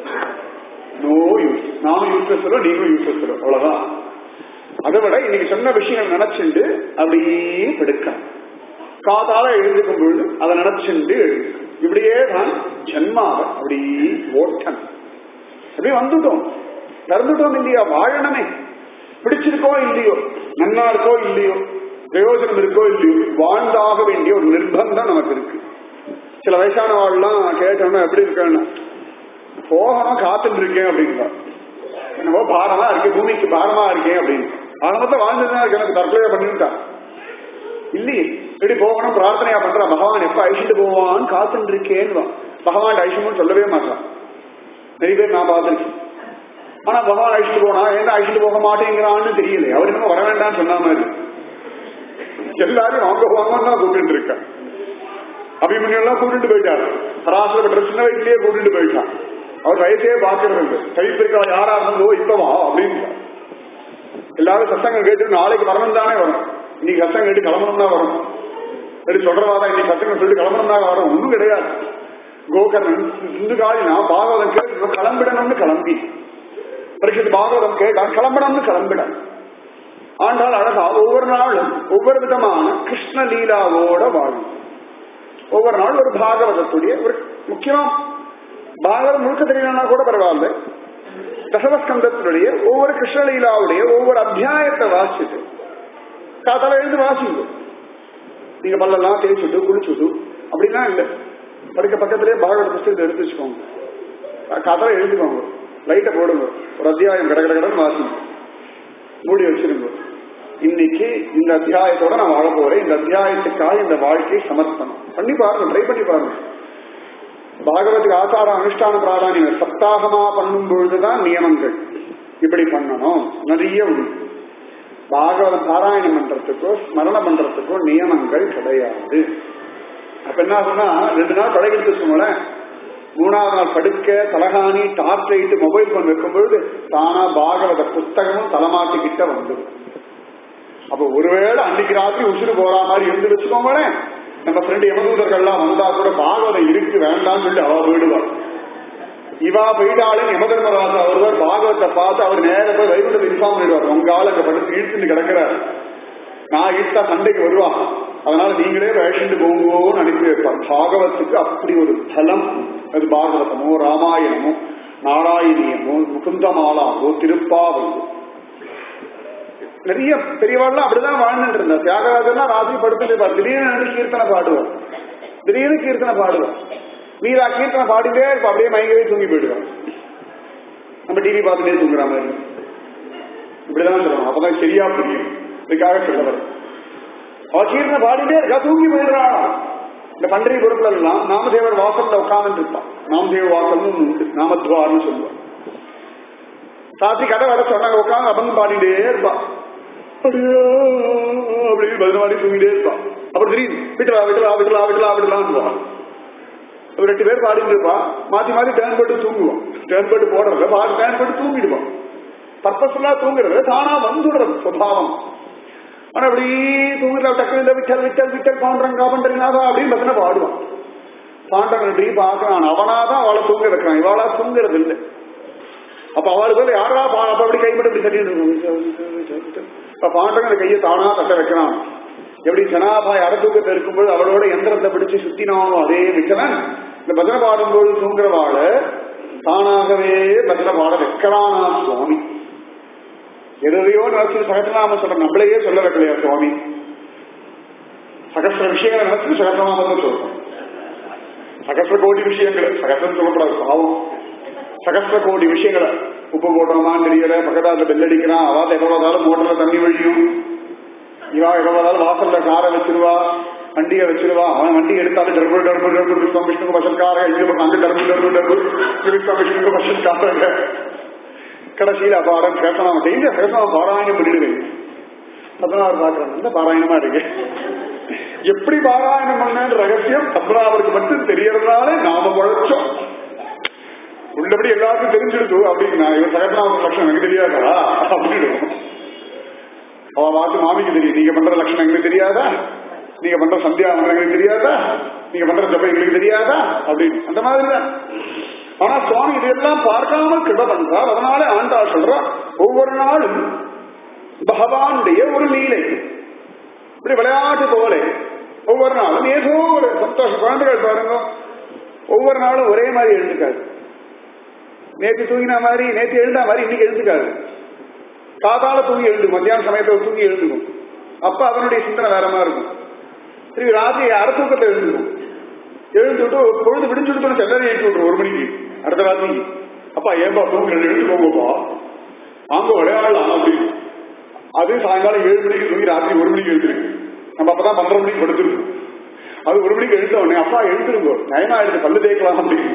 நோ யூஸ் நானும் யூஸ்லெஸ் சொல்லுவோம் நீங்களும் யூஸ்லெஸ் சொல்லுவோம் அவ்வளவுதான் அதை விட இன்னைக்கு சொன்ன விஷயங்கள் நினைச்சுண்டு அப்படியே படுக்கலாம் காதால எழுந்துக்கும் பொழுது அதை நினைச்சுண்டு இப்படியே தான் ஜன்மாவை அப்படி ஓட்டம் அப்படியே வந்துட்டோம் பிறந்துட்டோம் இல்லையா வாழணுமே பிடிச்சிருக்கோ இல்லையோ நன்னா இருக்கோ இல்லையோ பிரயோஜனம் இருக்கோ இல்லையோ வாழ்ந்தாக வேண்டிய ஒரு நிர்பந்தம் நமக்கு இருக்கு சில வயசானவாள்லாம் கேட்டோம்னா எப்படி இருக்கேன்னு போகணும் காத்துட்டு இருக்கேன் அப்படிங்களா என்னவோ பாரமா இருக்கேன் பூமிக்கு பாரமா இருக்கேன் அப்படின்னு ஆரம்பத்தை வாழ்ந்துதான் இருக்கு எனக்கு தற்கொலையா பண்ணிட்டான் இல்லையே இப்படி போகணும் பிரார்த்தனையா பண்றான் பகவான் எப்ப அழிச்சுட்டு போவான்னு காத்துட்டு இருக்கேன்னு பகவான் அழிச்சுன்னு சொல்லவே மாட்டான் நிறைய பேர் நான் பார்த்துருக்கேன் ஆனா பகவான் அழிச்சுட்டு போனா என்ன அழிச்சுட்டு போக மாட்டேங்கிறான்னு தெரியல அவர் என்ன வர வேண்டாம்னு சொன்ன மாதிரி எல்லாரும் வாங்க வாங்கன்னு தான் கூப்பிட்டு இருக்கேன் அபிமன்யு எல்லாம் கூட்டிட்டு போயிட்டாரு சராசரி சின்ன வயசுலயே கூட்டிட்டு போயிட்டான் அவர் வயசே பாக்குறது இல்லை கைப்பிருக்கா யாரா இருந்தோ இப்பவா அப்படின்னு எல்லாரும் சத்தங்கள் கேட்டு நாளைக்கு வரணும் தானே வரும் இன்னைக்கு சத்தம் கேட்டு கிளம்பணும் தான் வரும் சரி சொல்றவாதான் இன்னைக்கு சத்தங்கள் சொல்லிட்டு கிளம்பணும் தான் வரும் ஒண்ணும் கிடையாது கோகர்ணன் இந்து காலினா பாகவதம் கேட்டு கிளம்பிடணும்னு கிளம்பி பரிசுத்த பாகவதம் கேட்டான் கிளம்பணும்னு கிளம்பிடான் ஆண்டால் அழகா ஒவ்வொரு நாளும் ஒவ்வொரு விதமான கிருஷ்ண லீலாவோட வாழும் ஒவ்வொரு நாளும் ஒரு பாகவதத்துடைய ஒரு முக்கியமா பாகவதம் முழுக்க தெரியலன்னா கூட பரவாயில்ல தசவஸ்கந்தத்தினுடைய ஒவ்வொரு கிருஷ்ணலீலாவுடைய ஒவ்வொரு அத்தியாயத்தை வாசிச்சுட்டு காத்தால எழுந்து வாசிங்க நீங்க பல்லெல்லாம் தேய்ச்சுட்டு குளிச்சுட்டு அப்படிலாம் இல்லை படுக்க பக்கத்திலேயே பாகவத புஸ்தகத்தை எடுத்து வச்சுக்கோங்க காத்தால எழுதுக்கோங்க லைட்டை போடுங்க ஒரு அத்தியாயம் கட கட கடன்னு வாசிங்க மூடி வச்சிருங்க இன்னைக்கு இந்த அத்தியாயத்தோட நான் வாழ போறேன் இந்த அத்தியாயத்துக்காக இந்த வாழ்க்கையை சமர்ப்பணம் பண்ணி பாருங்க ட்ரை பண்ணி பாருங்க பாகவத்துக்கு ஆச்சார அனுஷ்டான பிராதானியம் சப்தாகமா பண்ணும் பொழுதுதான் நியமங்கள் இப்படி பண்ணணும் நிறைய உண்டு பாகவதம் பாராயணம் பண்றதுக்கோ ஸ்மரணம் பண்றதுக்கோ நியமங்கள் கிடையாது அப்ப என்ன ஆகும்னா ரெண்டு நாள் பழகிட்டு வச்சுக்கோங்களேன் மூணாவது நாள் படுக்க தலகாணி டார்ச் லைட் மொபைல் போன் வைக்கும்பொழுது தானா பாகவத புத்தகமும் தலைமாட்டிக்கிட்ட வந்துடும் அப்ப ஒருவேளை அன்னைக்கு ராத்திரி உசுறு போற மாதிரி இருந்து வச்சுக்கோங்களேன் நம்ம ஃப்ரெண்டு யமதூதர்கள்லாம் வந்தா கூட பாகவதம் இருக்கு வேண்டாம்னு சொல்லி அவ போயிடுவார் இவா போயிட்டாலும் யமதர்மராஜா ஒருவர் பாகவத்தை பார்த்து அவர் நேர போய் வைகுண்டத்தை இன்ஃபார்ம் பண்ணிடுவார் உங்க ஆள் அங்க படுத்து இழுத்துட்டு கிடக்கிறார் நான் இழுத்தா சண்டைக்கு வருவான் அதனால நீங்களே வேஷிட்டு போங்கோன்னு அனுப்பி வைப்பார் பாகவத்துக்கு அப்படி ஒரு பலம் அது பாகவதமோ ராமாயணமோ நாராயணியமோ முகுந்தமாலாவோ திருப்பாவோ நிறைய பெரியவாள்லாம் அப்படிதான் வாழ்ந்துட்டு இருந்தா தியாகராஜர்லாம் ராத்திரி படுத்துட்டு திடீர்னு நினைச்சு கீர்த்தனை பாடுவார் திடீர்னு கீர்த்தனை பாடுவார் மீரா கீர்த்தனை பாடிட்டே இருப்பா அப்படியே மயங்கவே தூங்கி போயிடுவான் நம்ம டிவி பார்த்துட்டே தூங்குற மாதிரி இப்படிதான் சொல்லணும் அப்பதான் சரியா புரியும் இதுக்காக சொல்லவர் அவ கீர்த்தனை பாடிட்டே இருக்கா தூங்கி போயிடுறான் இந்த பண்டரிபுரத்துல எல்லாம் நாமதேவர் வாசல்ல உட்கார்ந்து இருப்பான் நாமதேவ வாசல்னு ஒண்ணு உண்டு நாமத்வார்னு சொல்லுவான் சாத்தி கதை வர சொன்னாங்க உட்காந்து அபங்கம் பாடிட்டே இருப்பான் அப்படியே அப்படின்னு பதின மாதிரி தூங்கிட்டே இருப்பான் அப்புறம் திடீர்னு விட்டலா விட்டலா விட்டலா விட்டலா விட்டலான்னு ஒரு ரெண்டு பேர் பாடிட்டு இருப்பா மாத்தி மாத்தி டேன் போட்டு தூங்குவோம் டேன் போட்டு போடுறத பாதி டேன் போட்டு தூங்கிடுவோம் பர்பஸ்ஃபுல்லா தூங்குறது தானா வந்துடுறது சுபாவம் ஆனா அப்படி தூங்குற டக்கு இந்த விட்டல் விட்டல் விட்டல் பாண்டரங்கா பண்றீங்களா அப்படின்னு பத்தின பாடுவான் பாண்டவன் இப்படி பார்க்கறான் அவனாதான் அவளை தூங்க வைக்கிறான் இவாளா தூங்குறது இல்லை அப்ப அவளுக்கு வந்து யாரா அப்ப அப்படி கைப்பட இப்படி தட்டி இப்ப பாண்டவன் கையை தானா தட்ட வைக்கிறான் எப்படி ஜனாபாய் அடத்தூக்கத்தில் இருக்கும்போது அவளோட எந்திரத்தை பிடிச்சு சுத்தினானோ அதே விட்டவன் இந்த பஜனை பாடும்போது தூங்குறவாள தானாகவே பஜனை பாட வைக்கிறானா சுவாமி எதையோ நினைச்சு சகசிரநாமம் சொல்ற நம்மளையே சொல்ல வைக்கலையா சுவாமி சகசிர விஷயங்களை நினைச்சு சகசிரநாமத்தை சொல்றோம் சகசிர கோடி விஷயங்கள் சகசிரம் சொல்லக்கூடாது பாவம் சகசிர கோடி விஷயங்களை உப்பு போடுறோமான்னு தெரியல பக்கத்தாத்துல பெல் அடிக்கிறான் அவாத எவ்வளவு மோட்டர்ல தண்ணி வழியும் இவா எவ்வளவு வாசல்ல காரை வச்சிருவா வண்டியை வச்சிருவா அவன் வண்டி எடுத்தாலும் டர்பு டர்பு டர்பு விஸ்வம் விஷ்ணுக்கு வசல்கார இங்க அங்க டர்பு டர்பு டர்பு விஸ்வம் விஷ்ணுக்கு வசல்காரங்க கடைசியில் அப்பாடம் பேசலாம் டெய்லி பேசலாம் பாராயணம் பண்ணிடுவேன் பதினாறு பாக்குறேன் நல்ல பாராயணமா இருக்கு எப்படி பாராயணம் பண்ண ரகசியம் பத்மநாபருக்கு மட்டும் தெரியறதுனால நாம உழைச்சோம் உள்ளபடி எல்லாருக்கும் தெரிஞ்சிடுது அப்படின்னா இவன் சகசநாம லட்சணம் எனக்கு தெரியாதா அப்படின்னுடும் அவ வாக்கு மாமிக்கு தெரியும் நீங்க பண்ற லட்சணம் எங்களுக்கு தெரியாதா நீங்க பண்ற சந்தியாவனம் எங்களுக்கு தெரியாதா நீங்க பண்ற ஜபம் எங்களுக்கு தெரியாதா அப்படின்னு அந்த மாதிரி தான் ஆனா சுவாமி இதெல்லாம் பார்க்காமல் கிருப பண்றார் அதனால ஆண்டாள் சொல்றா ஒவ்வொரு நாளும் பகவானுடைய ஒரு லீலை இப்படி விளையாட்டு போல ஒவ்வொரு நாளும் ஏதோ ஒரு சந்தோஷம் குழந்தைகள் பாருங்க ஒவ்வொரு நாளும் ஒரே மாதிரி எழுந்துக்காது நேற்று தூங்கின மாதிரி நேற்று எழுந்தா மாதிரி இன்னைக்கு எழுந்துக்காது காதால தூங்கி எழுது மத்தியான சமயத்துல தூங்கி எழுந்துக்கும் அப்ப அதனுடைய சிந்தனை வேற மாதிரி இருக்கும் திரும்பி ராத்திரி அரை தூக்கத்தை எழுந்துக்கும் எழுந்துட்டு பொழுது விடிஞ்சுட்டு செல்லரை ஏற்றி விட்டுரும் ஒரு மணிக்கு அடுத்த ராத்திரி அப்பா ஏன்பா தூங்க எழுந்து போங்கப்பா வாங்க விளையாடலாம் அப்படின்னு அது சாயங்காலம் ஏழு மணிக்கு தூங்கி ராத்திரி ஒரு மணிக்கு எழுந்திருக்கு நம்ம அப்பதான் பன்னெண்டு மணிக்கு படுத்துருக்கோம் அது ஒரு மணிக்கு எழுந்த உடனே அப்பா எழுந்துருங்கோ நயமா எடுத்து பல்லு தேய்க்கலாம் அப்படின்னு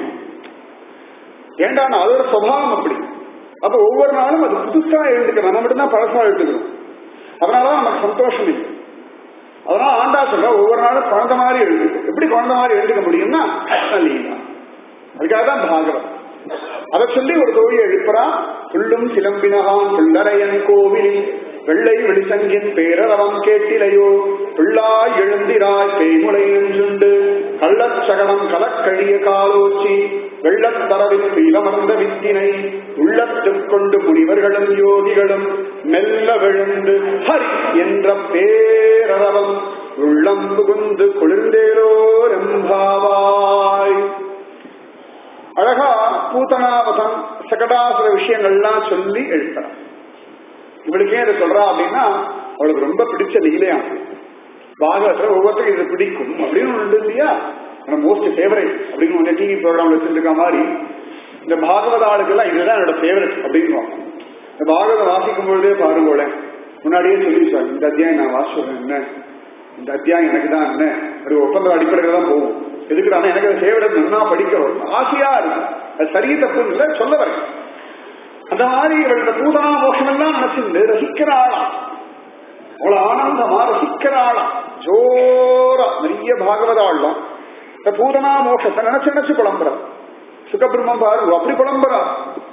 ஏண்டா அதோட சுபாவம் அப்படி அப்ப ஒவ்வொரு நாளும் அது புதுசா எழுந்துக்கணும் நம்ம மட்டும்தான் பழசா எழுந்துக்கணும் அதனாலதான் நமக்கு சந்தோஷம் இல்லை அதனால ஆண்டா சொல்ற ஒவ்வொரு நாளும் குழந்தை மாதிரி எழுதுக்கும் எப்படி குழந்தை மாதிரி எழுதுக்க முடியும்னா லீலா அதுக்காக தான் பாகவம் அதை சொல்லி ஒரு தோழி எழுப்புறா புள்ளும் சிலம்பினகான் பிள்ளரையன் கோவில் வெள்ளை வெளிசங்கின் பேரரவம் கேட்டிலையோ பிள்ளாய் எழுந்திராய் பேய்முலை நெஞ்சுண்டு கள்ளச்சகடம் கலக்கழிய காலோச்சி வெள்ளத்தரவில் பீலமர்ந்த வித்தினை உள்ளத்துக் கொண்டு முனிவர்களும் யோகிகளும் மெல்ல விழுந்து ஹரி என்ற பேரரவம் உள்ளம் புகுந்து குளிர்ந்தேரோரம்பாவாய் அழகா பூத்தனாவதம் சகடாசுர விஷயங்கள்லாம் சொல்லி எழுத்தார் இவளுக்கு ஏன் இதை சொல்றா அப்படின்னா அவளுக்கு ரொம்ப பிடிச்ச லீலையாம் பாகவத்துல ஒவ்வொருத்தரும் இது பிடிக்கும் அப்படின்னு ஒன்று இல்லையா மோஸ்ட் ஃபேவரட் அப்படின்னு ஒன்று டிவி ப்ரோக்ராம் வச்சிருக்க மாதிரி இந்த பாகவத ஆளுக்கெல்லாம் இதுதான் என்னோட ஃபேவரட் அப்படின்னு இந்த பாகவதம் வாசிக்கும் பொழுதே பாருங்களேன் முன்னாடியே சொல்லிடுவாங்க இந்த அத்தியாயம் நான் வாசிச்சேன் என்ன இந்த அத்தியாயம் எனக்கு தான் என்ன அப்படி ஒப்பந்த அடிப்படையில் தான் போகும் எதுக்குடா எனக்கு அதை ஃபேவரட் நல்லா படிக்கிறோம் ஆசையா இருக்கு அது சரி தப்புன்னு இல்லை சொல்ல வரேன் அந்த மாதிரி இவளோட பூதனா மோஷம் எல்லாம் நினைச்சு ரசிக்கிறாளாம் அவ்வளவு ஆனந்தமா ரசிக்கிறாளாம் ஜோரா நிறைய பாகவத ஆள்லாம் இந்த பூதனா மோஷத்தை நினைச்சு நினைச்சு புலம்புறா சுகபிரம்மம் பாருங்க அப்படி புலம்புறா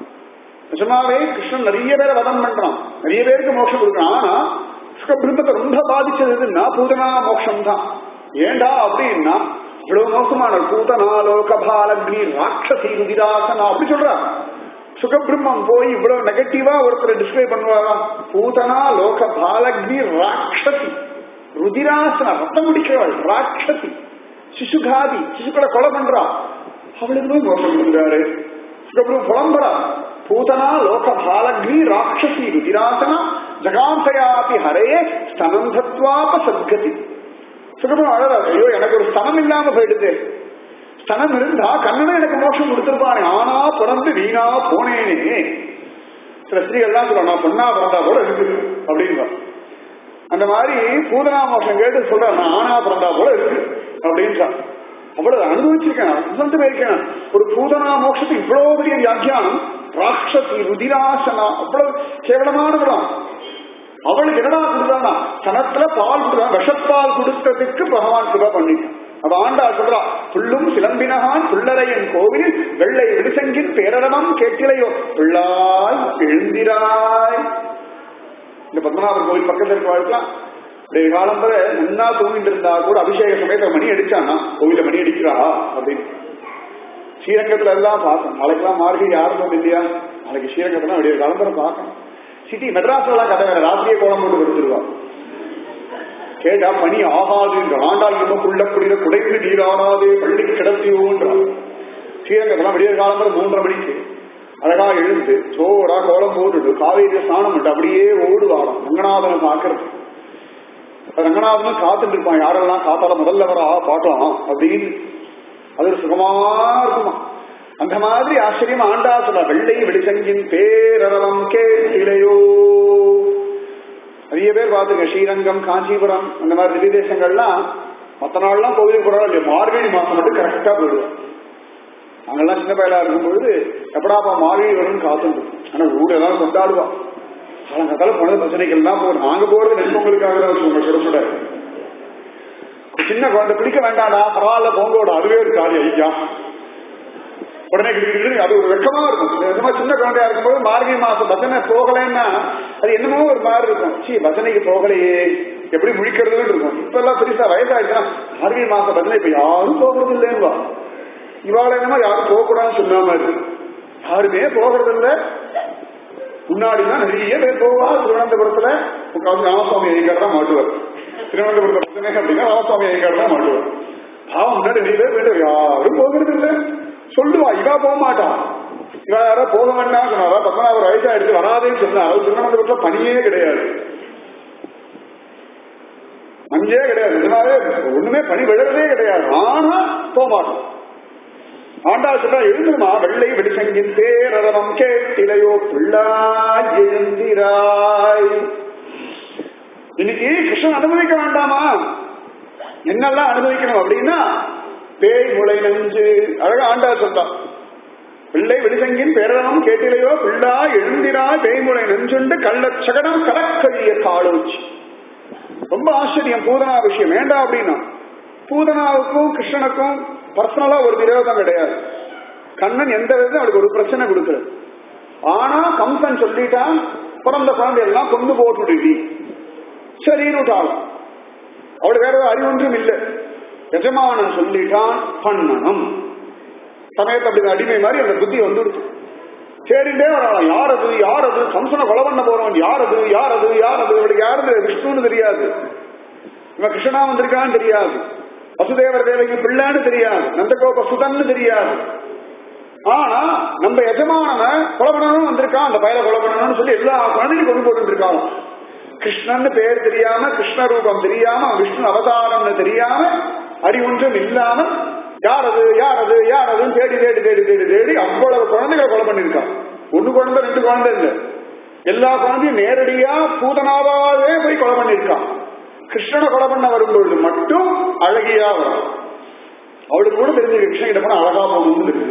நிஜமாவே கிருஷ்ணன் நிறைய பேரை வதம் பண்றான் நிறைய பேருக்கு மோட்சம் கொடுக்குறான் ஆனா சுகபிரம்மத்தை ரொம்ப பாதிச்சது எதுன்னா பூதனா மோட்சம் தான் ஏண்டா அப்படின்னா இவ்வளவு மோசமான பூதனா லோகபாலக்னி ராட்சசி ருதிராசனா அப்படி சொல்றா சுகபிரம்மம் போய் இவ்வளவு நெகட்டிவா ஒருத்தர் டிஸ்கிரைப் பண்ணுவாரா பூதனா லோக பாலக்னி ராட்சசி ருதிராசனா ரத்தம் முடிக்கிறவள் ராட்சசி சிசுகாதி சிசுக்களை கொலை பண்றா அவளுக்கு போய் மோசம் கொடுக்குறாரு சுகபிரம்மம் புலம்புறா பூதனா லோக பாலக்னி ராட்சசி ருதிராசனா ஜகாம்சயாபி ஹரே ஸ்தனம் தத்வாப சத்கதி சுகபிரம்மம் அழகாரு ஐயோ எனக்கு ஒரு ஸ்தனம் இல்லாம போயிடுது ஸ்தனம் இருந்தா கண்ணனும் எனக்கு மோட்சம் கொடுத்திருப்பானே ஆனா பிறந்து வீணா போனேனே சில ஸ்திரீகள்லாம் சொல்லுவாங்க நான் பொண்ணா பிறந்தா போல இருக்கு அப்படின்னு அந்த மாதிரி பூதனா மோட்சம் கேட்டு சொல்ற நான் ஆனா பிறந்தா போல இருக்கு அப்படின்றான் அவ்வளவு அனுபவிச்சிருக்கேன் அசந்து போயிருக்கேன் ஒரு பூதனா மோட்சத்துக்கு இவ்வளவு பெரிய வியாக்கியானம் ராட்சசி ருதிராசனா அவ்வளவு கேவலமானதுதான் அவளுக்கு என்னடா கொடுத்தானா சனத்துல பால் கொடுத்தான் விஷப்பால் கொடுத்ததுக்கு பகவான் கிருபா பண்ணிட்டான் அவ ஆண்டா சொல்றா புல்லும் சிலம்பினகான் புள்ளரையன் கோவில் வெள்ளை விடுசங்கின் பேரடமம் கேட்டிலையோ பிள்ளாய் எழுந்திராய் இந்த பத்மநாபர் கோவில் பக்கத்துல இருக்க வாழ்க்கலாம் காலம் வரை முன்னா தூங்கிட்டு இருந்தா கூட அபிஷேக சமயத்துல மணி அடிச்சானா கோவில மணி அடிக்கிறா அப்படின்னு ஸ்ரீரங்கத்துல எல்லாம் பார்க்கணும் நாளைக்கெல்லாம் மார்கழி யாருக்கும் இல்லையா நாளைக்கு ஸ்ரீரங்கத்துல விடிய காலம் வரை பார்க்கணும் சிட்டி மெட்ராஸ்ல எல்லாம் கதை வேற ராத்திரியே கோலம் போட்டு கொடுத்துருவா கேட்டா பணி ஆகாது ஆண்டாள் நமக்குள்ள குடிர குடைந்து நீராடாதே பள்ளி கிடத்தியோன்றான் ஸ்ரீரங்கத்தெல்லாம் விடிய காலம் வரை மூன்றரை மணிக்கு அழகா எழுந்து சோறா கோலம் போட்டுட்டு காவேரி ஸ்நானம் பண்ணிட்டு அப்படியே ஓடுவாராம் ரங்கநாதனை பாக்குறது ரங்கநாதனும் காத்துட்டு இருப்பான் யாரெல்லாம் காத்தால முதல்ல வரா பாக்கலாம் அப்படின்னு அது ஒரு சுகமா இருக்குமா அந்த மாதிரி ஆச்சரியம் ஆண்டா சொல்ல வெள்ளை வெளிச்சங்கின் பேரளவம் கேட்டிலையோ நிறைய பேர் பார்த்துங்க ஸ்ரீரங்கம் காஞ்சிபுரம் அந்த மாதிரி திவ்ய தேசங்கள்லாம் மற்ற நாள்லாம் கோவிலுக்கு போறாங்க இல்லையா மார்கழி மாசம் மட்டும் கரெக்டா போயிடுவோம் நாங்கெல்லாம் சின்ன பயலா இருக்கும்பொழுது எப்படாப்பா மார்கழி வரும்னு காத்துட்டு ஆனா ஊர் எல்லாரும் கொண்டாடுவா காலங்காத்தால போனது பிரச்சனைகள்லாம் போகும் நாங்க போறது நெற்பொங்கலுக்காக தான் வச்சுக்கோங்க சுட சுட சின்ன குழந்தை பிடிக்க வேண்டாடா பரவாயில்ல பொங்கோட அதுவே ஒரு காலி ஐயா உடனே கிட்டு அது ஒரு வெக்கமா இருக்கும் நிஜமா சின்ன குழந்தையா இருக்கும்போது மார்கழி மாசம் பஜனை போகலைன்னா அது என்னமோ ஒரு மாதிரி இருக்கும் சி பஜனைக்கு போகலையே எப்படி முழிக்கிறதுன்னு இருக்கும் இப்ப எல்லாம் பெருசா வயசாயிடுச்சுன்னா மார்கழி மாசம் பஜனை இப்ப யாரும் போகிறது இல்லைன்னு இவாள என்னமோ யாரும் போகக்கூடாதுன்னு சொன்ன மாதிரி யாருமே போகிறது இல்லை முன்னாடிதான் நிறைய பேர் போவா திருவனந்தபுரத்துல முக்காவது ராமசுவாமி ஐயங்கார் தான் மாட்டுவார் திருவனந்தபுரத்தை பிரச்சனை அப்படின்னா ராமசுவாமி ஐயங்கார் தான் மாட்டுவார் பாவம் முன்னாடி நிறைய பேர் வேண்டாம் யாரும் போகிறது இல்லை சொல்லுவா இவா போக மாட்டா இவா யாரா போக வேண்டாம் சொன்னாரா பத்மநாபர் வயசா எடுத்து வராதேன்னு சொன்னா அது திருவனந்தபுரத்துல பணியே கிடையாது மஞ்சே கிடையாது இதனாலே ஒண்ணுமே பணி விழறதே கிடையாது ஆனா போக மாட்டோம் ஆண்டா சொல்றா எழுந்துமா வெள்ளை வெடிசங்கின் பேரவம் கேட்டிலையோ பிள்ளாய் எழுந்திராய் இன்னைக்கு கிருஷ்ணன் அனுபவிக்க வேண்டாமா என்னெல்லாம் அனுபவிக்கணும் அப்படின்னா பேய் முளை நெஞ்சு அழகா ஆண்டா சொல்றான் பிள்ளை வெளிசங்கின் பேரவம் கேட்டிலையோ பிள்ளா எழுந்திரா பேய்முளை நெஞ்சுண்டு கள்ளச் சகடம் கலக்கழிய காலோச்சி ரொம்ப ஆச்சரியம் பூதனா விஷயம் வேண்டாம் அப்படின்னா பூதனாவுக்கும் கிருஷ்ணனுக்கும் பர்சனலா ஒரு விரோதம் கிடையாது கண்ணன் எந்த விதம் அவளுக்கு ஒரு பிரச்சனை கொடுக்கல ஆனா கம்சன் சொல்லிட்டான் பிறந்த குழந்தை எல்லாம் கொண்டு போட்டுடுடி சரின்னு விட்டாலும் அவளுக்கு வேற அறிவொன்றும் இல்லை எஜமானன் சொல்லிட்டான் பண்ணணும் சமயத்தை அப்படி அடிமை மாதிரி அந்த புத்தி வந்துடுச்சு சரிண்டே வரலாம் யார் அது யார் அது கம்சனை கொலை பண்ண போறவன் யார் அது யார் அது யார் அது இவளுக்கு யாரு விஷ்ணுன்னு தெரியாது இவன் கிருஷ்ணா வந்திருக்கான்னு தெரியாது வசுதேவர் தேவைக்கு பிள்ளைன்னு தெரியாது நந்தகோப சுதன்னு தெரியாது ஆனா நம்ம எஜமானன கொலை பண்ணணும் வந்திருக்கான் அந்த பயில கொலை பண்ணணும்னு சொல்லி எல்லா குழந்தையும் கொண்டு போட்டு இருக்காங்க கிருஷ்ணன் பேர் தெரியாம கிருஷ்ண ரூபம் தெரியாம விஷ்ணு அவதாரம்னு தெரியாம அறிவொன்றும் இல்லாம யார் அது யார் அது யார் அதுன்னு தேடி தேடி தேடி தேடி தேடி அவ்வளவு குழந்தைகளை கொலை பண்ணிருக்கான் ஒண்ணு குழந்தை ரெண்டு குழந்தை இல்லை எல்லா குழந்தையும் நேரடியா பூதனாவாவே போய் கொலை பண்ணிருக்கான் கிருஷ்ணனை கொலை பண்ண வரும்பொழுது மட்டும் அழகியா வரும் அவளுக்கு கூட தெரிஞ்சு கிருஷ்ணன் கிட்ட போனா அழகா போகணும்னு தெரிஞ்சு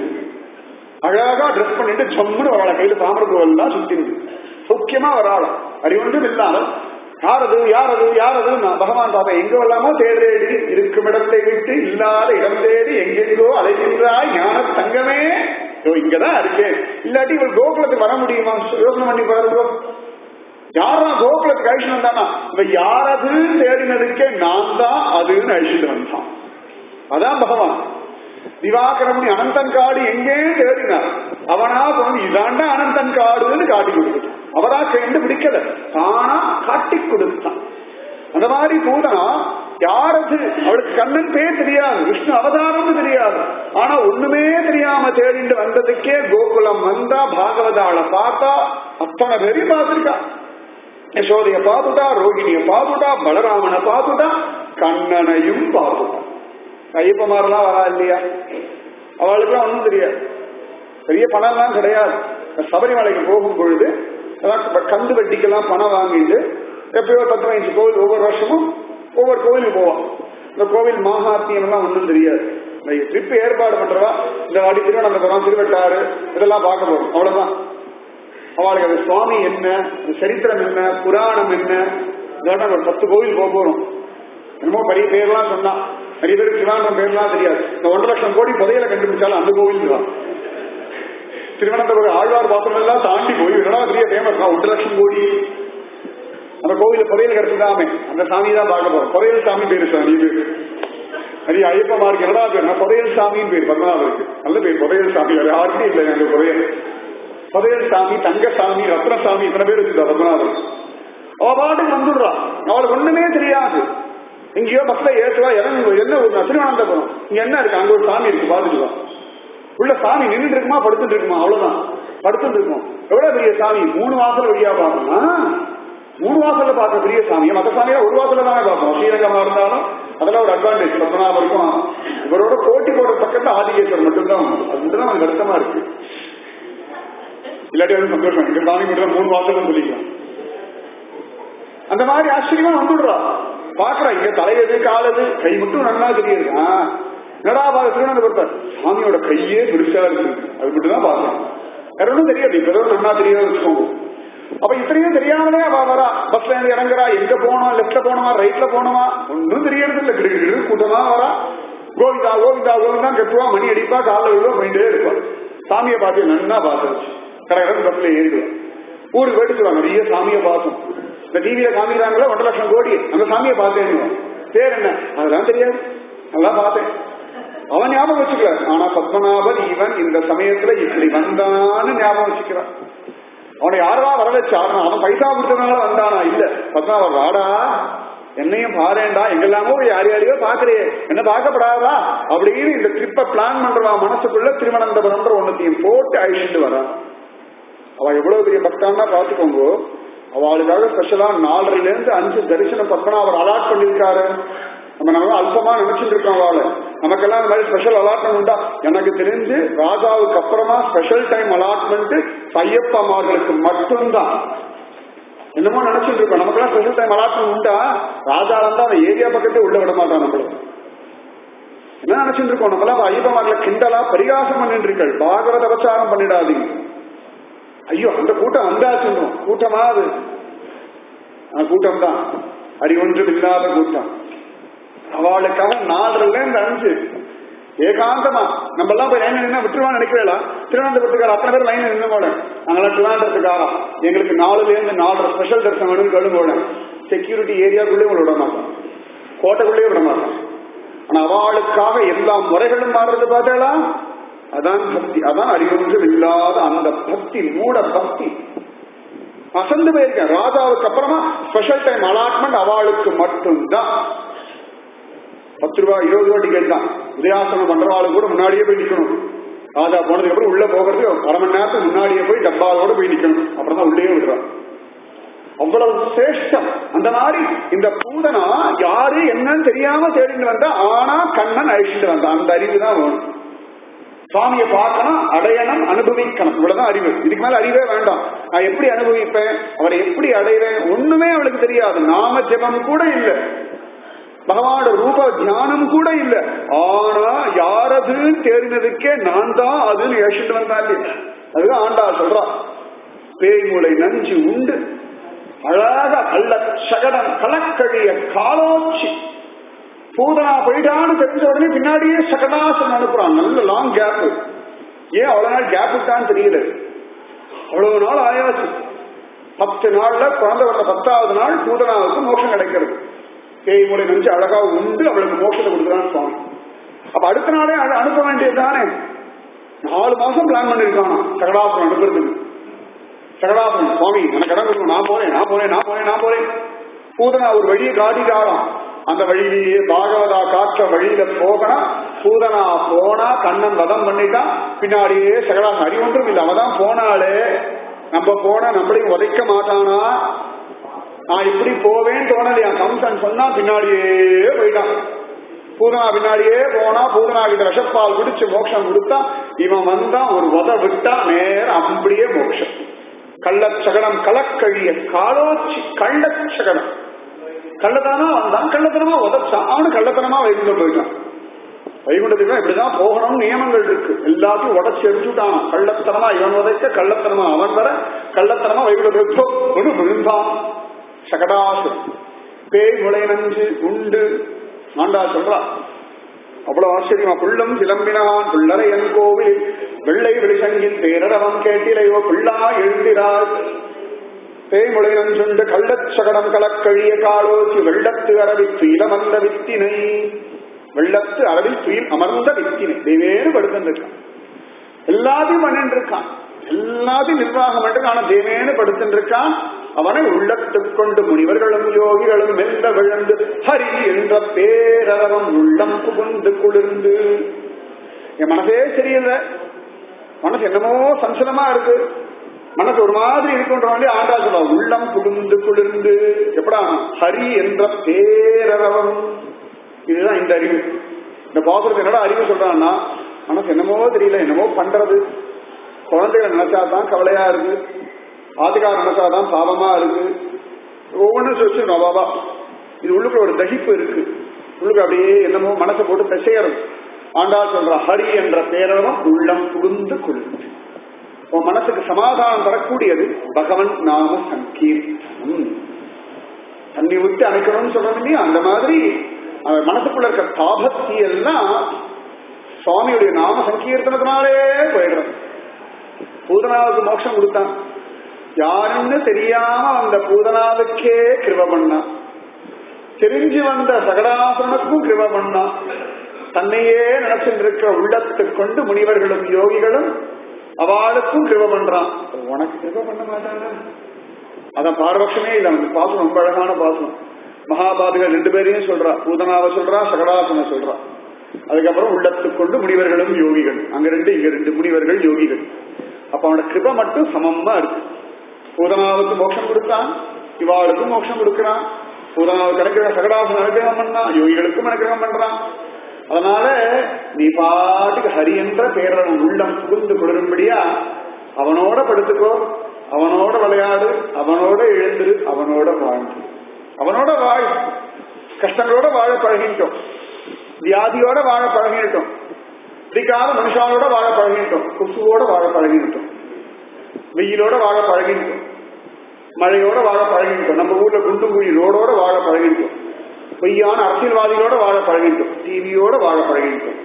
அழகா ட்ரெஸ் பண்ணிட்டு ஜம்முன்னு வராள கையில தாமரப்பூவெல்லாம் சுத்தி சௌக்கியமா வராள அறிவொன்றும் இல்லாமல் யாரது யாரது யாரது நான் பகவான் பாப்பா எங்க வரலாமோ தேடி இருக்கும் இடத்தை விட்டு இல்லாத இடம் தேடி எங்கெங்கோ அலைகின்றாய் ஞான தங்கமே இதோ இங்கதான் இருக்கேன் இல்லாட்டி இவள் கோகுலத்துக்கு வர முடியுமா யோசனை பண்ணி பாருங்க யாரா கோகுலத்துக்கு அழிச்சுட்டு வந்தானா இவ யாரது தேடினதுக்கே நான் தான் அதுன்னு அழிச்சுட்டு வந்தான் அதான் பகவான் திவாகரமுனி அனந்தன் காடு எங்கே தேடினார் அவனா கொண்டு இதாண்டா அனந்தன் காடுன்னு காட்டி கொடுத்துட்டான் அவரா சேர்ந்து பிடிக்கல தானா காட்டி கொடுத்தான் அந்த மாதிரி பூதனா யாரது அவளுக்கு கண்ணன் பேர் தெரியாது விஷ்ணு அவதாரம்னு தெரியாது ஆனா ஒண்ணுமே தெரியாம தேடிட்டு வந்ததுக்கே கோகுலம் வந்தா பாகவதாள பார்த்தா அத்தனை பேரையும் பார்த்திருக்கா யசோதைய பார்த்துட்டா ரோகிணிய பார்த்துட்டா பலராமனை பார்த்துட்டா கண்ணனையும் பார்த்துட்டா ஐயப்பமாரெல்லாம் வரா இல்லையா அவளுக்குலாம் ஒன்றும் தெரியாது பெரிய பணம்லாம் கிடையாது சபரிமலைக்கு போகும் பொழுது கந்து வட்டிக்கெல்லாம் பணம் வாங்கிட்டு எப்பயோ பத்து பதினஞ்சு கோவில் ஒவ்வொரு வருஷமும் ஒவ்வொரு கோவிலுக்கு போவான் இந்த கோவில் மாகாத்தியம் எல்லாம் ஒன்றும் தெரியாது ட்ரிப் ஏற்பாடு பண்றவா இந்த வாடி திருவனந்தபுரம் திருவட்டாறு இதெல்லாம் பார்க்க போறோம் அவ்வளவுதான் அவளுக்கு அது சுவாமி என்ன சரித்திரம் என்ன புராணம் என்ன இதெல்லாம் ஒரு பத்து கோவில் போக போறோம் என்னமோ பெரிய பேர்லாம் சொன்னா நிறைய பேருக்கு திருவாண்டம் பேர்லாம் தெரியாது இந்த ஒன்றரை லட்சம் கோடி புதையல கண்டுபிடிச்சாலும் அந்த கோவில் தான் திருவனந்தபுரம் ஆழ்வார் பாத்திரம் எல்லாம் தாண்டி போய் என்னடா பெரிய ஃபேமஸ் தான் ஒன்றரை லட்சம் கோடி அந்த கோவில புதையல் கிடைச்சதாமே அந்த சாமி தான் பார்க்க போறோம் புதையல் சாமி பேரு சாமி பேரு நிறைய ஐயப்பமா இருக்கு என்னடா பேர் நான் புதையல் சாமின்னு பேர் பத்மநாபருக்கு நல்ல பேர் புதையல் சாமி வேற யாருமே இல்லை எங்க புதையல் புதையல் சாமி தங்கசாமி ரத்னசாமி இத்தனை பேர் வச்சுக்கா பத்மநாபர் அவ பாட்டுக்கு வந்துடுறான் அவளுக்கு ஒண்ணுமே தெரியாது எங்கேயோ பஸ்ல ஏற்றுவா இறங்கு என்ன ஒரு திருவனந்தபுரம் இங்க என்ன இருக்கு அங்க ஒரு சாமி இருக்கு பாத்துட்டு உள்ள சாமி நின்றுட்டு இருக்குமா படுத்துட்டு இருக்குமா அவ்வளவுதான் படுத்துட்டு இருக்கும் எவ்வளவு பெரிய சாமி மூணு வாசல் வழியா பார்க்கணும் மூணு வாசல்ல பார்க்க பெரிய சாமி மற்ற சாமியா ஒரு வாசல்ல தானே பார்ப்போம் ஸ்ரீரங்கமா இருந்தாலும் அதெல்லாம் ஒரு அட்வான்டேஜ் பத்மநாபருக்கும் இவரோட போட்டி போடுற பக்கத்துல ஆதிகேஸ்வர் மட்டும்தான் உண்டு. அது மட்டும் தான் வருத்தமா இருக்கு இல்லாட்டி வந்து சந்தோஷம் எங்க சாமி மட்டும் மூணு வாசகம் சொல்லிக்கலாம் அந்த மாதிரி ஆச்சரியமா வந்துடுறா பாக்குறா இங்க தலையது காலது கை மட்டும் நன்னா தெரியுது ஆ, என்னடா பாக்க திருவனந்தபுரத்தை சாமியோட கையே பெருசா இருக்கு அது மட்டும் தான் பாக்கலாம் வேற ஒன்றும் தெரியாது இப்ப ஏதோ நன்னா தெரியாது வச்சுக்கோங்க அப்ப இத்தனையும் தெரியாமலே அவ வரா பஸ்ல இருந்து இறங்குறா எங்க போனோம் லெப்ட்ல போனோமா ரைட்ல போனோமா ஒன்றும் தெரியறது இல்ல கிடு கிடு கூட்டமா வரா கோவிந்தா கோவிந்தா கோவிந்தா கெட்டுவா மணி அடிப்பா காலைல விழுவா போயிட்டே இருப்பா சாமியை பார்த்து நன்னா பார்த்துருச்சு கடற்கரை பஸ்ல ஏறிடுவா ஊருக்கு போயிட்டு சொல்லுவாங்க நிறைய சாமியை பார்த்தோம் இந்த டிவியில காமிக்கிறாங்களா ஒன்றரை லட்சம் கோடி அந்த சாமியை பார்த்தேன் பேர் என்ன அதெல்லாம் தெரியாது நல்லா பார்த்தேன் அவன் ஞாபகம் வச்சுக்கல ஆனா பத்மநாபன் இவன் இந்த சமயத்துல இப்படி வந்தான்னு ஞாபகம் வச்சுக்கிறான் அவனை யாரா வர வச்சாருனா அவன் பைசா கொடுத்ததுனால வந்தானா இல்ல பத்மநாபன் வாடா என்னையும் பாருண்டா எங்கெல்லாமோ போய் யார் யாரையோ பாக்குறே என்ன பார்க்கப்படாதா அப்படின்னு இந்த ட்ரிப்பை பிளான் பண்றவா மனசுக்குள்ள திருவனந்தபுரம்ன்ற ஒன்னத்தையும் போட்டு அழிச்சுட்டு வரான் அவ எவ்வளவு பெரிய பக்தான்னா பாத்துக்கோங்க அவளுக்காக ஸ்பெஷலா நாலரைல இருந்து அஞ்சு தரிசனம் பத்மநாபர் அலாட் பண்ணிருக்காரு நம்ம நம்ம அல்பமா நினைச்சிட்டு இருக்கோம் அவளை நமக்கெல்லாம் இந்த மாதிரி ஸ்பெஷல் அலாட்மெண்ட் உண்டா எனக்கு தெரிஞ்சு ராஜாவுக்கு அப்புறமா ஸ்பெஷல் டைம் அலாட்மெண்ட் ஐயப்பமார்களுக்கு மட்டும்தான் என்னமோ நினைச்சிட்டு இருக்கோம் நமக்கெல்லாம் ஸ்பெஷல் டைம் அலாட்மெண்ட் உண்டா ராஜா வந்தா அந்த ஏரியா பக்கத்தே உள்ள விட மாட்டான் நம்மள என்ன நினைச்சிட்டு இருக்கோம் நம்மளாம் ஐயப்பமார்களை கிண்டலா பரிகாசம் பண்ணிட்டு இருக்கள் பாகவத அவசாரம் பண்ணிடாதீங்க ஐயோ அந்த கூட்டம் வந்தாச்சுன்னு கூட்டமா அது கூட்டம் தான் அறிவொன்றும் இல்லாத கூட்டம் அவளுக்காக நாலுல இருந்து அஞ்சு ஏகாந்தமா நம்ம எல்லாம் போய் லைன் நின்று விட்டுருவான்னு நினைக்கிறா திருவனந்தபுரத்துக்கார அத்தனை பேர் லைன் நின்று போட நாங்களாம் திருவனந்தபுரத்துக்காரா எங்களுக்கு நாலுல இருந்து நாலு ஸ்பெஷல் தரிசனம் வேணும்னு கழும் போட செக்யூரிட்டி ஏரியாக்குள்ளேயும் விட மாட்டோம் கோட்டைக்குள்ளேயும் விட மாட்டோம் ஆனா அவளுக்காக எல்லா முறைகளும் மாறுறது பார்த்தேளா அதான் பக்தி அதான் அறிவொன்றும் இல்லாத அந்த பக்தி மூட பக்தி அசந்து போயிருக்கேன் ராஜாவுக்கு அப்புறமா ஸ்பெஷல் டைம் அலாட்மெண்ட் அவளுக்கு மட்டும்தான் பத்து ரூபா இருபது ரூபா டிக்கெட் தான் உதயாசனம் பண்றவாளு கூட முன்னாடியே போய் நிக்கணும் ராஜா போனதுக்கு அப்புறம் உள்ள போகிறது அரை மணி நேரத்துக்கு முன்னாடியே போய் டப்பாவோட போய் நிக்கணும் அப்புறம் தான் உள்ளே விடுறான் அவ்வளவு சிரேஷ்டம் அந்த மாதிரி இந்த பூதனா யாரு என்னன்னு தெரியாம தேடிட்டு வந்தா ஆனா கண்ணன் அழிச்சுட்டு வந்தான் அந்த அறிவு தான் வேணும் சுவாமியை பார்க்கணும் அடையணும் அனுபவிக்கணும் இவ்வளவுதான் அறிவு இதுக்கு மேல அறிவே வேண்டாம் நான் எப்படி அனுபவிப்பேன் அவரை எப்படி அடைவேன் ஒண்ணுமே அவளுக்கு தெரியாது நாம ஜெபம் கூட இல்லை பகவானோட ரூப தியானம் கூட இல்ல ஆனா யாரதுன்னு தேடினதுக்கே நான் தான் அதுன்னு யோசிச்சுட்டு வந்தா இல்லையா அதுதான் ஆண்டா சொல்றா பேய்மூளை நஞ்சு உண்டு அழகா கள்ள சகடம் கலக்கழிய காலோச்சி பூதனா போயிட்டான்னு தெரிஞ்ச உடனே பின்னாடியே சகடாசன் அனுப்புறான் நல்ல லாங் கேப் ஏன் அவ்வளவு நாள் கேப் விட்டான்னு தெரியல அவ்வளவு நாள் ஆயாச்சு பத்து நாள்ல குழந்தை வந்த பத்தாவது நாள் பூதனாவுக்கு மோட்சம் கிடைக்கிறது பேய் முறை நினைச்சு அழகா உண்டு அவளுக்கு மோட்சத்தை கொடுக்குறான்னு சுவாமி அப்ப அடுத்த நாளே அனு- அனுப்ப வேண்டியது தானே நாலு மாசம் பிளான் பண்ணிருக்கானா சகடாசுரம் அனுப்புறதுக்கு சகடாசுரம் சுவாமி எனக்கு இடம் கொடுக்கும் நான் போறேன் நான் போறேன் நான் போறேன் நான் போறேன் பூதனா ஒரு வழியை காட்டிட்டாராம் அந்த வழியிலேயே பாகவதா காற்ற வழியில போகணும் பூதனா போனா கண்ணன் வதம் பண்ணிட்டான் பின்னாடியே சகடாசம் அறிவொன்றும் இல்லை அவதான் போனாலே நம்ம போனா நம்மளையும் உதைக்க மாட்டானா நான் இப்படி போவேன்னு தோணலையா கம்சன் சொன்னா பின்னாடியே போயிட்டான் பூதனா பின்னாடியே போனா பூதனா கிட்ட விஷப்பால் குடிச்சு மோட்சம் கொடுத்தா இவன் வந்தா ஒரு உத விட்டா நேரம் அப்படியே மோட்சம் கள்ளச்சகடம் கலக்கழிய காலோச்சி கள்ளச்சகடம் கள்ளத்தனமா வந்தான் கள்ளத்தனமா உதச்சான் அவனு கள்ளத்தனமா வைகுண்டம் போயிட்டான் வைகுண்டத்துக்கு இப்படிதான் போகணும்னு நியமங்கள் இருக்கு எல்லாத்தையும் உடச்சு எரிச்சுட்டான் கள்ளத்தனமா இவன் உதைக்க கள்ளத்தனமா அவன் வர கள்ளத்தனமா வைகுண்டத்துக்கு ஒன்று விழுந்தான் சகடாசு பேய் முளை நஞ்சு உண்டு ஆண்டா சொல்றா அவ்வளவு ஆச்சரியமா புள்ளம் சிலம்பினான் புள்ளரை என் கோவில் வெள்ளை வெளிசங்கின் பேரரவம் கேட்டிலையோ புள்ளா எழுந்திராய் பேய்முளை நஞ்சுண்டு கள்ளச் சகடம் கலக்கழிய காலோச்சி வெள்ளத்து அரவில் துயிலமர்ந்த வித்தினை வெள்ளத்து அரவில் துயில் அமர்ந்த வித்தினை தேவேறு படுத்திருக்கான் எல்லாத்தையும் பண்ணிட்டு இருக்கான் எல்லாத்தையும் நிர்வாகம் பண்ணிட்டு ஆனா தேவேனு படுத்துட்டு இருக்கான் அவனை உள்ளத்துக் கொண்டு முனிவர்களும் யோகிகளும் மெல்ல விழுந்து ஹரி என்ற பேரரவம் உள்ளம் புகுந்து குளிர்ந்து என் மனசே சரியில்லை மனசு என்னமோ சஞ்சலமா இருக்கு மனசு ஒரு மாதிரி இருக்குன்ற வேண்டிய ஆண்டா சொல்ல உள்ளம் குளிர்ந்து குளிர்ந்து எப்படா ஹரி என்ற பேரரவம் இதுதான் இந்த அறிவு இந்த பாசுரத்தை என்னடா அறிவு சொல்றான்னா மனசு என்னமோ தெரியல என்னமோ பண்றது குழந்தைகளை நினைச்சாதான் கவலையா இருக்கு ஆதிகாரம் நினைச்சாதான் பாவமா இருக்கு ஒவ்வொன்றும் சொல்லி பாபா இது உள்ளுக்குள்ள ஒரு தகிப்பு இருக்கு உள்ளுக்கு அப்படியே என்னமோ மனசை போட்டு பிசையறது ஆண்டாள் சொல்ற ஹரி என்ற பேரவம் உள்ளம் புகுந்து குளிர்ந்து உன் மனசுக்கு சமாதானம் தரக்கூடியது பகவன் நாம சங்கீர்த்தனம் தண்ணி விட்டு அமைக்கணும்னு சொல்றது இல்லையா அந்த மாதிரி அவன் மனசுக்குள்ள இருக்க தாபத்தி எல்லாம் சுவாமியுடைய நாம சங்கீர்த்தனத்தினாலே போயிடுறது பூதனாவுக்கு மோட்சம் கொடுத்தான் யாருன்னு தெரியாம அந்த பூதனாவுக்கே கிருப பண்ணான் தெரிஞ்சு வந்த சகடாசனத்துக்கும் கிருப பண்ணான் தன்னையே நினைச்சிட்டு இருக்கிற உள்ளத்தை கொண்டு முனிவர்களும் யோகிகளும் அவளுக்கும் கிருப பண்றான் உனக்கு கிருப பண்ண மாட்டாங்க அதான் பாரபட்சமே இல்லை அந்த பாசனம் ரொம்ப அழகான பாசனம் மகாபாபிகள் ரெண்டு பேரையும் சொல்றா பூதனாவை சொல்றா சகடாசன சொல்றா அதுக்கப்புறம் உள்ளத்துக் கொண்டு முனிவர்களும் யோகிகள் அங்க ரெண்டு இங்க ரெண்டு முனிவர்கள் யோகிகள் அப்ப அவனோட கிருப மட்டும் சமமா இருக்கு பூதனாவுக்கு மோட்சம் கொடுத்தான் இவாளுக்கும் மோட்சம் கொடுக்கிறான் பூதனாவுக்கு அனுக்கிற சகடாசன் அனுகிரகம் பண்ணான் யோகிகளுக்கும் அனுகிரகம் பண்றான் அதனால நீ பாட்டுக்கு ஹரி என்ற பேரன் உள்ளம் புகுந்து கொள்ளும்படியா அவனோட படுத்துக்கோ அவனோட விளையாடு அவனோட எழுந்துரு அவனோட வாழ்ந்து அவனோட வாழ் கஷ்டங்களோட வாழ பழகிட்டோம் வியாதியோட வாழ பழகிட்டோம் பிடிக்காத மனுஷாவோட வாழ பழகிட்டோம் கொசுவோட வாழ பழகிட்டோம் வெயிலோட வாழ பழகிட்டோம் மழையோட வாழ பழகிட்டோம் நம்ம ஊர்ல குண்டு குழி ரோடோட வாழ பழகிட்டோம் பொய்யான அரசியல்வாதிகளோட வாழ பழகிட்டோம் டிவியோட வாழ பழகிட்டோம்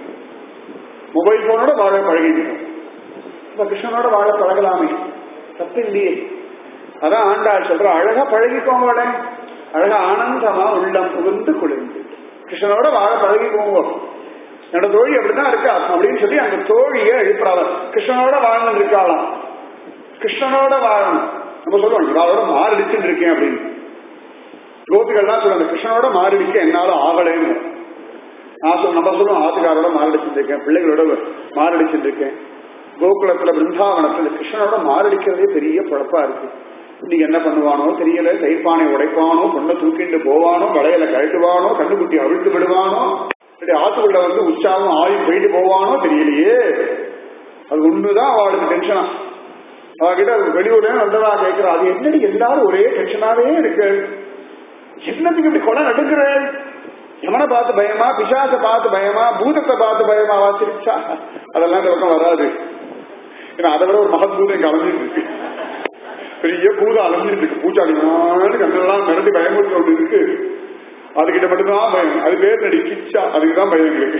மொபைல் போனோட வாழ பழகிட்டோம் இப்ப கிருஷ்ணனோட வாழ பழகலாமே தப்பு இல்லையே அதான் ஆண்டாள் சொல்ற அழகா பழகிக்கோங்க அழகா ஆனந்தமா உள்ளம் புகுந்து குளிர்ந்து கிருஷ்ணனோட வாழ பழகிக்கோங்க என்னோட தோழி அப்படிதான் இருக்கா அப்படின்னு சொல்லி அந்த தோழியை எழுப்புறாங்க கிருஷ்ணனோட வாழணும் இருக்காளாம் கிருஷ்ணனோட வாழணும் நம்ம சொல்லுவோம் இவாளோட மாரடிச்சுட்டு இருக்கேன் அப்படின்னு கோபிகள்லாம் சொல்லுவாங்க கிருஷ்ணனோட மாரடிக்க என்னால ஆகலைன்னு நான் சொல்ல நம்ம சொல்லுவோம் ஆத்துக்காரோட மாரடிச்சுட்டு இருக்கேன் பிள்ளைகளோட மாரடிச்சுட்டு இருக்கேன் கோகுலத்துல பிருந்தாவனத்துல கிருஷ்ணனோட மாரடிக்கிறதே பெரிய குழப்பா இருக்கு இன்னைக்கு என்ன பண்ணுவானோ தெரியல தைப்பானை உடைப்பானோ பொண்ணை தூக்கிட்டு போவானோ வளையல கழட்டுவானோ கண்ணுக்குட்டி அவிழ்த்து விடுவானோ இப்படி ஆத்துக்குள்ள வந்து உற்சாகம் ஆயி போயிட்டு போவானோ தெரியலையே அது ஒண்ணுதான் அவளுக்கு டென்ஷனா அவகிட்ட வெளியூர்ல வந்ததா கேட்கிறா அது என்னடி எல்லாரும் ஒரே டென்ஷனாவே இருக்கு என்னத்துக்கு இப்படி கொலை நடுக்கிற எவனை பார்த்து பயமா பிசாச பார்த்து பயமா பூதத்தை பார்த்து பயமா வாசிச்சா அதெல்லாம் இந்த பக்கம் வராது ஏன்னா அதை விட ஒரு மகத்பூதம் இங்க அலைஞ்சிட்டு இருக்கு பெரிய பூதம் அலைஞ்சிட்டு இருக்கு பூச்சாடி கண்ணெல்லாம் நடந்து பயமுறுத்த ஒன்று இருக்கு அதுகிட்ட மட்டும்தான் பயம் அது பேர் நடி கிச்சா அதுக்குதான் பயம் எங்களுக்கு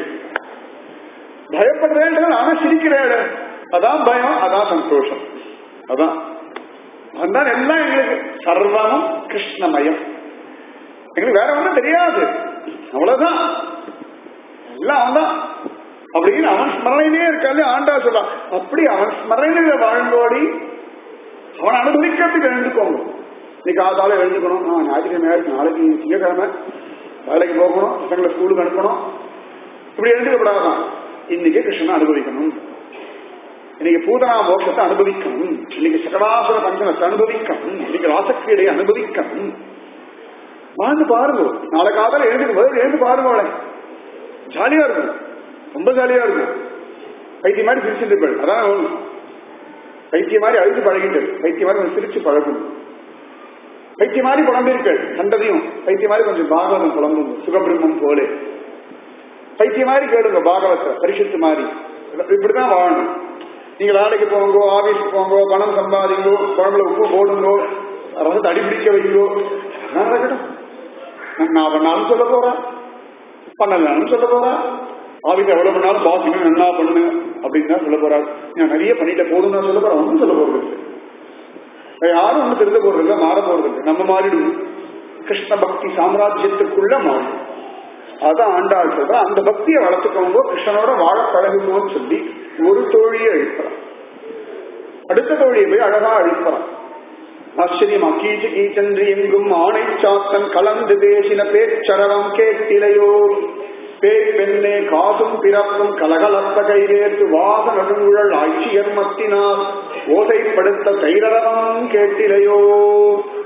பயப்படுறேன் ஆனா சிரிக்கிறேன் அதான் பயம் அதான் சந்தோஷம் அதான் அதுதான் எல்லாம் எங்களுக்கு சர்வமும் கிருஷ்ணமயம் எங்களுக்கு வேற ஒன்றும் தெரியாது அவ்வளவுதான் எல்லாம் அவன் தான் அப்படின்னு அவன் ஸ்மரணையிலே இருக்காது ஆண்டா சொல்றான் அப்படி அவன் ஸ்மரணையில வாழ்ந்தோடி அவன் அனுபவிக்கிறதுக்கு எழுந்துக்கோங்க இன்னைக்கு காதால எழுந்துக்கணும் ஆ ஞாயிற்றுக்கிழமை இருக்கு நாளைக்கு திங்கக்கிழமை வேலைக்கு போகணும் பசங்களை ஸ்கூலுக்கு அனுப்பணும் இப்படி எழுந்துக்கப்படாதான் இன்னைக்கு கிருஷ்ணனை அனுபவிக்கணும் இன்னைக்கு பூதனா மோட்சத்தை அனுபவிக்கணும் இன்னைக்கு சகடாசுர பஞ்சனத்தை அனுபவிக்கணும் இன்னைக்கு ராசக்கிரியை அனுபவிக்கணும் வாழ்ந்து பாருங்க நாளை காதல எழுந்து பதில் எழுந்து பாருங்க அவளை ஜாலியா இருக்கும் ரொம்ப ஜாலியா இருக்கும் பைத்திய மாதிரி சிரிச்சுட்டு இருப்பாள் அதான் ஒண்ணு பைத்திய மாதிரி அழுது பழகிட்டு பைத்திய மாதிரி கொஞ்சம் சிரிச்சு பழகும் பைத்திய மாதிரி புலம்பிருக்கள் கண்டதையும் பைத்திய மாதிரி கொஞ்சம் பாகவதம் புலம்பும் சுகபிரம்மம் போலே பைத்திய மாதிரி கேளுங்க பாகவத்தை பரிசுத்து மாதிரி இப்படிதான் வாழணும் நீங்க வேலைக்கு போங்கோ ஆபீஸ்க்கு போங்கோ பணம் சம்பாதிங்கோ குழம்புல உப்பு போடுங்கோ ரசத்தை அடிப்பிடிக்க வைங்கோ நான் நடக்கட்டும் நான் பண்ணாலும் சொல்ல போறேன் பண்ணலன்னு சொல்ல போறேன் ஆபீஸ் எவ்வளவு பண்ணாலும் பாஸ் இன்னும் என்ன பண்ணுங்க அப்படின்னு தான் சொல்ல போறாரு நான் நிறைய பண்ணிட்ட போதும் தான் சொல்ல போறேன் ஒன்றும் சொல்ல போறது இல்லை யாரும் ஒன்றும் திருந்த போறது இல்லை மாற போறது இல்லை நம்ம மாறிடுவோம் கிருஷ்ண பக்தி சாம்ராஜ்யத்துக்குள்ள மாறிடும் அதான் ஆண்டாள் சொல்ற அந்த பக்தியை வளர்த்துக்கோங்க கிருஷ்ணனோட வாழ பழகுவோன்னு சொல்லி ஒரு தோழியை அழிப்பறான் அடுத்த தோழியை போய் அழகா அழிப்பறான் ஆச்சரியமா கீச்சு கீச்சன்றி எங்கும் ஆணை சாத்தன் கலந்து பேசின பேச்சரவம் கேட்டிலையோ பேய் பெண்ணே காசும் பிறப்பும் கலகலப்ப கைவேற்று வாச நடுங்குழல் ஆட்சியர் மத்தினால் ஓசைப்படுத்த தைரவம் கேட்டிலையோ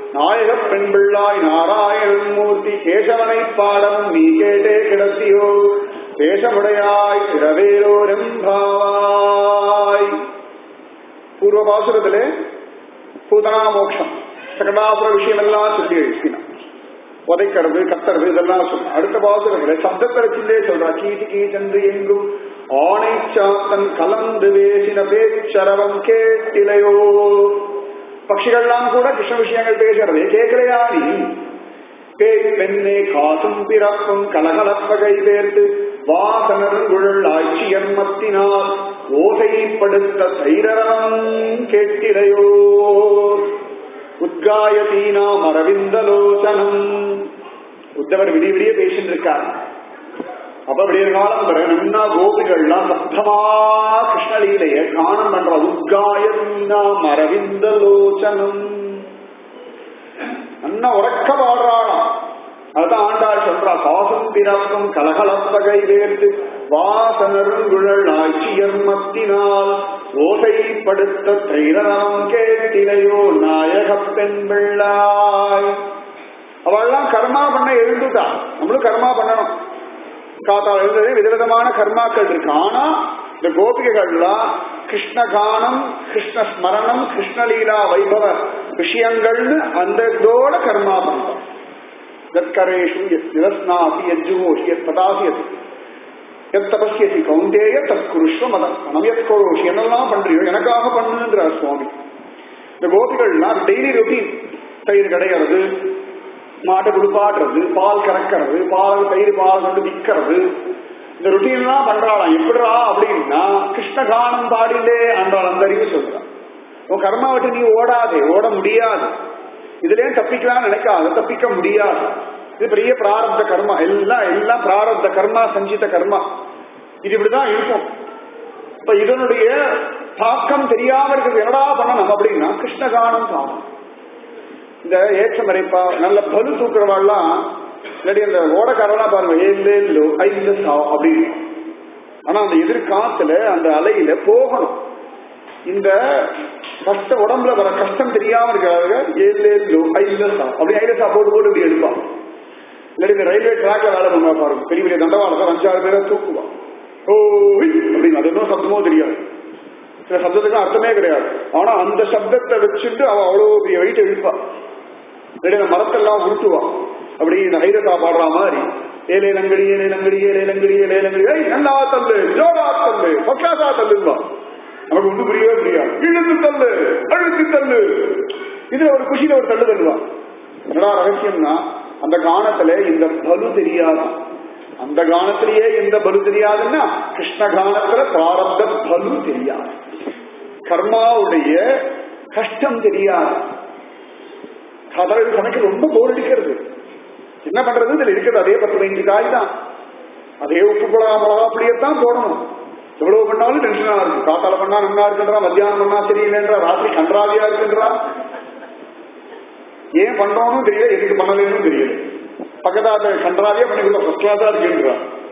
நாயக பெண் பிள்ளாய் நாராயணன் மூர்த்தி கேசவனை பாடவும் நீ கேட்டே கிடத்தியோ தேசமுடையாய் திரவேலோரெம்பாவாய் பூர்வ பாசுரத்திலே பூதனா மோட்சம் சகடாசுர விஷயம் எல்லாம் சொல்லி எழுப்பினான் உதைக்கிறது கத்துறது இதெல்லாம் சொல்ல அடுத்த பாசுரத்துல சப்தத்தை வச்சுட்டே சொல்றா கீச்சு கீச்சென்று எங்கும் ஆணை சாத்தன் கலந்து பேசின பேச்சரவம் கேட்டிலையோ பட்சிகள்லாம் கூட கிருஷ்ண விஷயங்கள் பேசுறதே கேட்கலையா நீ பேய் பெண்ணே காசும் பிறப்பும் கலகலப்பகை பேர்த்து வாசனருங்குழல் ஆட்சியர் மத்தினால் ஓசைப்படுத்த சைரவம் கேட்டிலையோ உத்காயதீனாம் அரவிந்தலோசனம் உத்தவர் விடிய விடிய பேசிட்டு இருக்கார் அப்ப விடிய காலம் வர நன்னா கோபிகள்லாம் சப்தமா கிருஷ்ணலீலைய காணம் பண்ற உத்காயதீனாம் அரவிந்தலோச்சனம் நன்னா உறக்க பாடுறாளாம் அதுதான் ஆண்டாள் சொல்றா பாசம் பிறப்பும் கலகலப்பகை வேர்த்து வாசனருங்குழல் ஆட்சியர் மத்தினால் ஓசைப்படுத்த தைரனம் கேட்டிலையோ நாயக பெண் பிள்ளாய் அவள்லாம் கர்மா பண்ண எழுந்துட்டா நம்மளும் கர்மா பண்ணணும் காத்தால் எழுந்ததே விதவிதமான கர்மாக்கள் இருக்கு ஆனா இந்த கோபிகைகள்லாம் கிருஷ்ண கானம் கிருஷ்ண ஸ்மரணம் கிருஷ்ணலீலா வைபவ விஷயங்கள்னு அந்த இதோட கர்மா பண்றோம் தற்கரேஷு நிரஸ்னாசி யஜ்ஜுவோஷி எத் பதாசியது எத் தபஸ்யசி கௌந்தேய தத் குருஷ்வ மதம் மனம் கோஷி என்னெல்லாம் பண்றியோ எனக்காக பண்ணுன்றார் சுவாமி இந்த கோபிகள்லாம் டெய்லி ரொட்டீன் தயிர் கிடையாது மாட்டை குளிப்பாடுறது பால் கறக்கிறது பால் தயிர் பால் கொண்டு விற்கிறது இந்த ருட்டீன்லாம் பண்றாளாம் எப்படிரா அப்படின்னா கிருஷ்ணகானம் பாடிலே அன்றாள் அந்த அறிவு சொல்றான் உன் கர்மா விட்டு நீ ஓடாதே ஓட முடியாது இதுலயே தப்பிக்கலாம் நினைக்காது தப்பிக்க முடியாது இது பெரிய பிராரப்த கர்மா எல்லாம் எல்லாம் பிராரப்த கர்மா சஞ்சித கர்மா இது இப்படிதான் இருக்கும் இப்ப இதனுடைய தாக்கம் தெரியாம இருக்கிறது என்னடா பண்ணணும் அப்படின்னா கிருஷ்ணகானம் பாவம் இந்த ஏற்றமறைப்பா நல்ல பலு தூக்குறவாள்லாம் இல்லாட்டி அந்த ஓடக்காரெல்லாம் பாருங்க ஏழு ஐந்து அப்படின்னு ஆனா அந்த எதிர்காத்துல அந்த அலையில போகணும் இந்த கஷ்ட உடம்புல வர கஷ்டம் தெரியாம இருக்கிறாங்க ஏழு ஐலசா அப்படி ஐலசா போட்டு போட்டு இப்படி எடுப்பான் இல்லாட்டி இந்த ரயில்வே ட்ராக்ல வேலை பண்ணுவா பாருங்க பெரிய பெரிய தண்டவாளத்தை அஞ்சாறு பேரை தூக்குவான் ஓ அப்படின்னு அது இன்னும் சத்தமோ தெரியாது சில சப்தத்துக்கு அர்த்தமே கிடையாது ஆனா அந்த சப்தத்தை வச்சுட்டு அவ அவ்வளவு பெரிய வெயிட் இழுப்பா இல்லாட்டி அந்த மரத்தெல்லாம் உருட்டுவான் அப்படி இந்த ஹைரசா பாடுற மாதிரி ஏலே லங்கடி ஏலே லங்கடி ஏலே லங்கடி ஏலே லங்கடி ஏய் நல்லா தள்ளு ஜோரா தள்ளு பக்காசா தள்ளுவா நமக்கு ஒன்றும் புரியவே புரியாது இழுத்து தள்ளு அழுத்தி தள்ளு இதுல ஒரு குஷியில ஒரு தள்ளு தள்ளுவான் என்னடா ரகசியம்னா அந்த கானத்துல இந்த பலு தெரியாது அந்த கானத்திலேயே எந்த பலு தெரியாதுன்னா கிருஷ்ண கானத்துல பிராரப்த பலு தெரியாது கர்மாவுடைய கஷ்டம் தெரியாது சாதாரண சமைக்க ரொம்ப போர் அடிக்கிறது என்ன பண்றது இதுல இருக்கிறது அதே பத்து பதினஞ்சு காய் தான் அதே உப்பு மிளகா மிளகா அப்படியேத்தான் போடணும் எவ்வளவு பண்ணாலும் டென்ஷனா இருக்கு காத்தால பண்ணா நன்னா இருக்குன்றா மத்தியானம் பண்ணா சரியில்லைன்றா ராத்திரி கன்றாவியா இருக்குன்றா ஏன் பண்றோம்னு தெரியல எதுக்கு பண்ணலன்னு தெரியல பக்கத்தாத்த கன்றாவியா பண்ணிக்கொள்ள ஃபர்ஸ்ட் கிளாஸா இருக்கேன்றா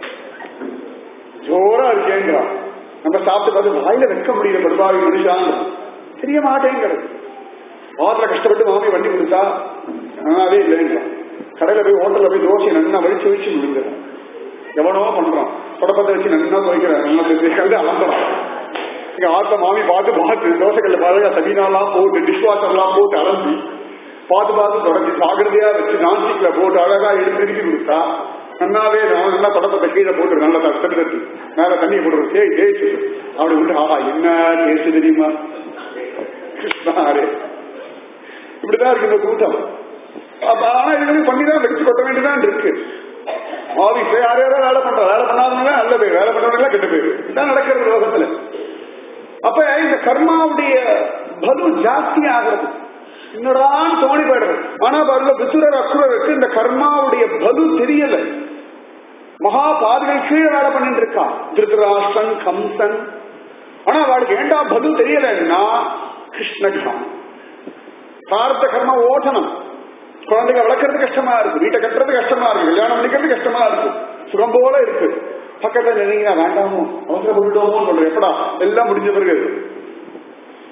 ஜோரா இருக்கேன்றா நம்ம சாப்பிட்டு பார்த்து வாயில வைக்க முடியல படுபாவி மனுஷாங்க தெரிய மாட்டேங்கிறது வாரத்துல கஷ்டப்பட்டு மாமி வண்டி கொடுத்தா நல்லாவே இல்லைன்றா கடையில போய் ஹோட்டல்ல போய் தோசை நல்லா வலிச்சு வச்சு விழுந்துடும் எவனோ பண்றான் தொடப்பத்தை வச்சு நல்லா துவைக்கிறான் நல்லா கல்வி அலம்புறான் இங்க ஆத்த மாமி பார்த்து பார்த்து தோசைக்கல்ல பாருங்க சபீனாலாம் போட்டு டிஷ் வாஷர்லாம் போட்டு அலம்பி பார்த்து பார்த்து தொடங்கி ஜாகிரதையா வச்சு நான்ஸ்டிக்ல போட்டு அழகா எடுத்து திருப்பி கொடுத்தா நன்னாவே நான் நல்லா தொடப்பத்தை கீழே போட்டு நல்லா தட்டு தட்டி மேல தண்ணி போட்டு ஏய் ஏய் சொல்லு அப்படி விட்டு ஆஹா என்ன டேஸ்ட் தெரியுமா கிருஷ்ணாரே இப்படிதான் இருக்கு இந்த கூட்டம் அப்ப ஆனா இது பண்ணிதான் வெடிச்சு கொட்ட வேண்டியதான் இருக்கு ஆபீஸ்ல யார் யாரோ வேலை பண்றா வேலை பண்ணாதவங்க நல்ல பேர் வேலை பண்றவங்க கெட்ட பேர் இதான் நடக்கிறது லோகத்துல அப்ப இந்த கர்மாவுடைய பலு ஜாஸ்தி ஆகிறது இன்னொடான்னு தோணி போயிடுறது ஆனா பாருங்க விசுரர் அசுரருக்கு இந்த கர்மாவுடைய பலு தெரியல மகா பாதிகள் கீழே வேலை பண்ணிட்டு இருக்கா திருதராஷ்டன் கம்சன் ஆனா அவளுக்கு ஏண்டா பலு தெரியலன்னா கிருஷ்ணகான் பிரார்த்த கர்மா ஓட்டணும் குழந்தைங்க வளர்க்கறது கஷ்டமா இருக்கு வீட்டை கட்டுறது கஷ்டமா இருக்கு கல்யாணம் பண்ணிக்கிறது கஷ்டமா இருக்கு சுகம் போல இருக்கு பக்கத்துல நினைக்கிறா வேண்டாமோ அவசரப்பட்டுட்டோமோ சொல்ற எப்படா எல்லாம் முடிஞ்ச பிறகு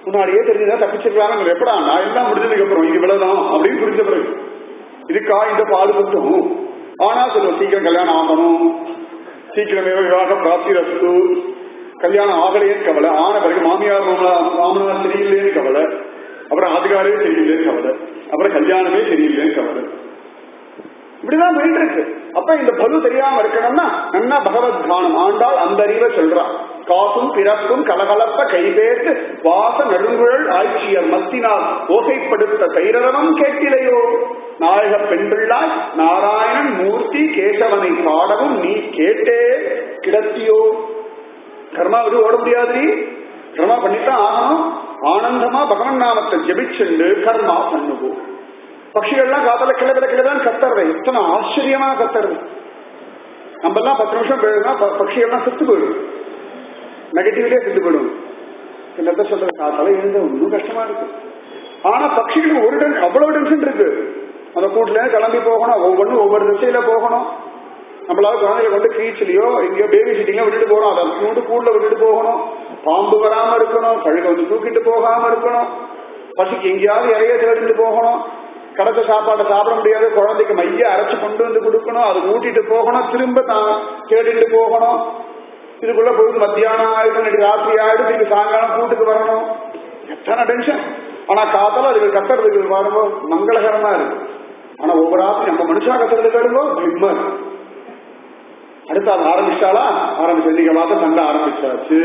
முன்னாடியே தெரிஞ்சதா தப்பிச்சிருக்கலாம்னு எப்படா நான் எல்லாம் முடிஞ்சதுக்கு அப்புறம் இது இவ்வளவுதான் அப்படின்னு புரிஞ்ச பிறகு இதுக்கா இந்த பாடுபட்டும் ஆனா சொல்லுவோம் சீக்கிரம் கல்யாணம் ஆகணும் சீக்கிரமே விவாக பிராப்தி ரஸ்து கல்யாணம் ஆகலையேன்னு கவலை ஆன பிறகு மாமியார் மாமனார் மாமனார் சரியில்லைன்னு கவலை அப்புறம் ஆதிகாரே சரியில்லைன்னு கவலை அப்புறம் கல்யாணமே சரியில்லைன்னு கவலை இப்படிதான் போயிட்டு இருக்கு அப்ப இந்த பலு தெரியாம இருக்கணும்னா நல்லா பகவத் தியானம் ஆண்டாள் அந்த அறிவை சொல்றான் காசும் பிறப்பும் கலகலப்ப கைபேர்த்து வாச நடுங்குழல் ஆட்சியர் மத்தினால் ஓசைப்படுத்த கைரவம் கேட்டிலையோ நாயக பெண்பிள்ளாய் நாராயணன் மூர்த்தி கேசவனை பாடவும் நீ கேட்டே கிடத்தியோ கர்மா விட்டு ஓட முடியாது கர்மா பண்ணித்தான் ஆகணும் ஆனந்தமா பகவன் நாமத்தை ஜெபிச்சுண்டு கர்மா பண்ணுவோம் பட்சிகள்லாம் காதல கிளவிட கிளவிதான் கத்துறது எத்தனை ஆச்சரியமா கத்துறது நம்ம எல்லாம் பத்து நிமிஷம் போயிருந்தா பட்சிகள்லாம் செத்து போயிடும் நெகட்டிவ்லயே செத்து போயிடும் என்னத்த சொல்றது காத்தால எழுந்த ஒன்றும் கஷ்டமா இருக்கு ஆனா பட்சிகளுக்கு ஒரு டென் அவ்வளவு டென்ஷன் இருக்கு அந்த கூட்டுல கிளம்பி போகணும் ஒவ்வொன்றும் ஒவ்வொரு திசையில போகணும் நம்மளால குழந்தைய கொண்டு கீச்சிலையோ எங்கேயோ பேபி சிட்டிங்ல விட்டுட்டு போறோம் அதை கொண்டு கூண்டுல விட்டுட்டு போகணும் பாம்பு வராம இருக்கணும் கழுக வந்து தூக்கிட்டு போகாம இருக்கணும் பசிக்கு எங்கேயாவது இறைய தேடிட்டு போகணும் கிடைச்ச சாப்பாட்டை சாப்பிட முடியாது குழந்தைக்கு மைய அரைச்சு கொண்டு வந்து கொடுக்கணும் அது ஊட்டிட்டு போகணும் திரும்ப தான் தேடிட்டு போகணும் இதுக்குள்ள போய் மத்தியானம் ஆயிடும் ராத்திரி ஆயிடும் திருப்பி சாயங்காலம் கூட்டுக்கு வரணும் எத்தனை டென்ஷன் ஆனா காத்தால அதுக்கு கத்துறதுக்கு பாருங்க மங்களகரமா இருக்கு ஆனா ஒவ்வொரு ஆசை நம்ம மனுஷா கத்துறது கேளுங்க பிரம்ம அடுத்து அது ஆரம்பிச்சாலா ஆரம்பிச்சு இன்னைக்கு பார்த்து சண்டை ஆரம்பிச்சாச்சு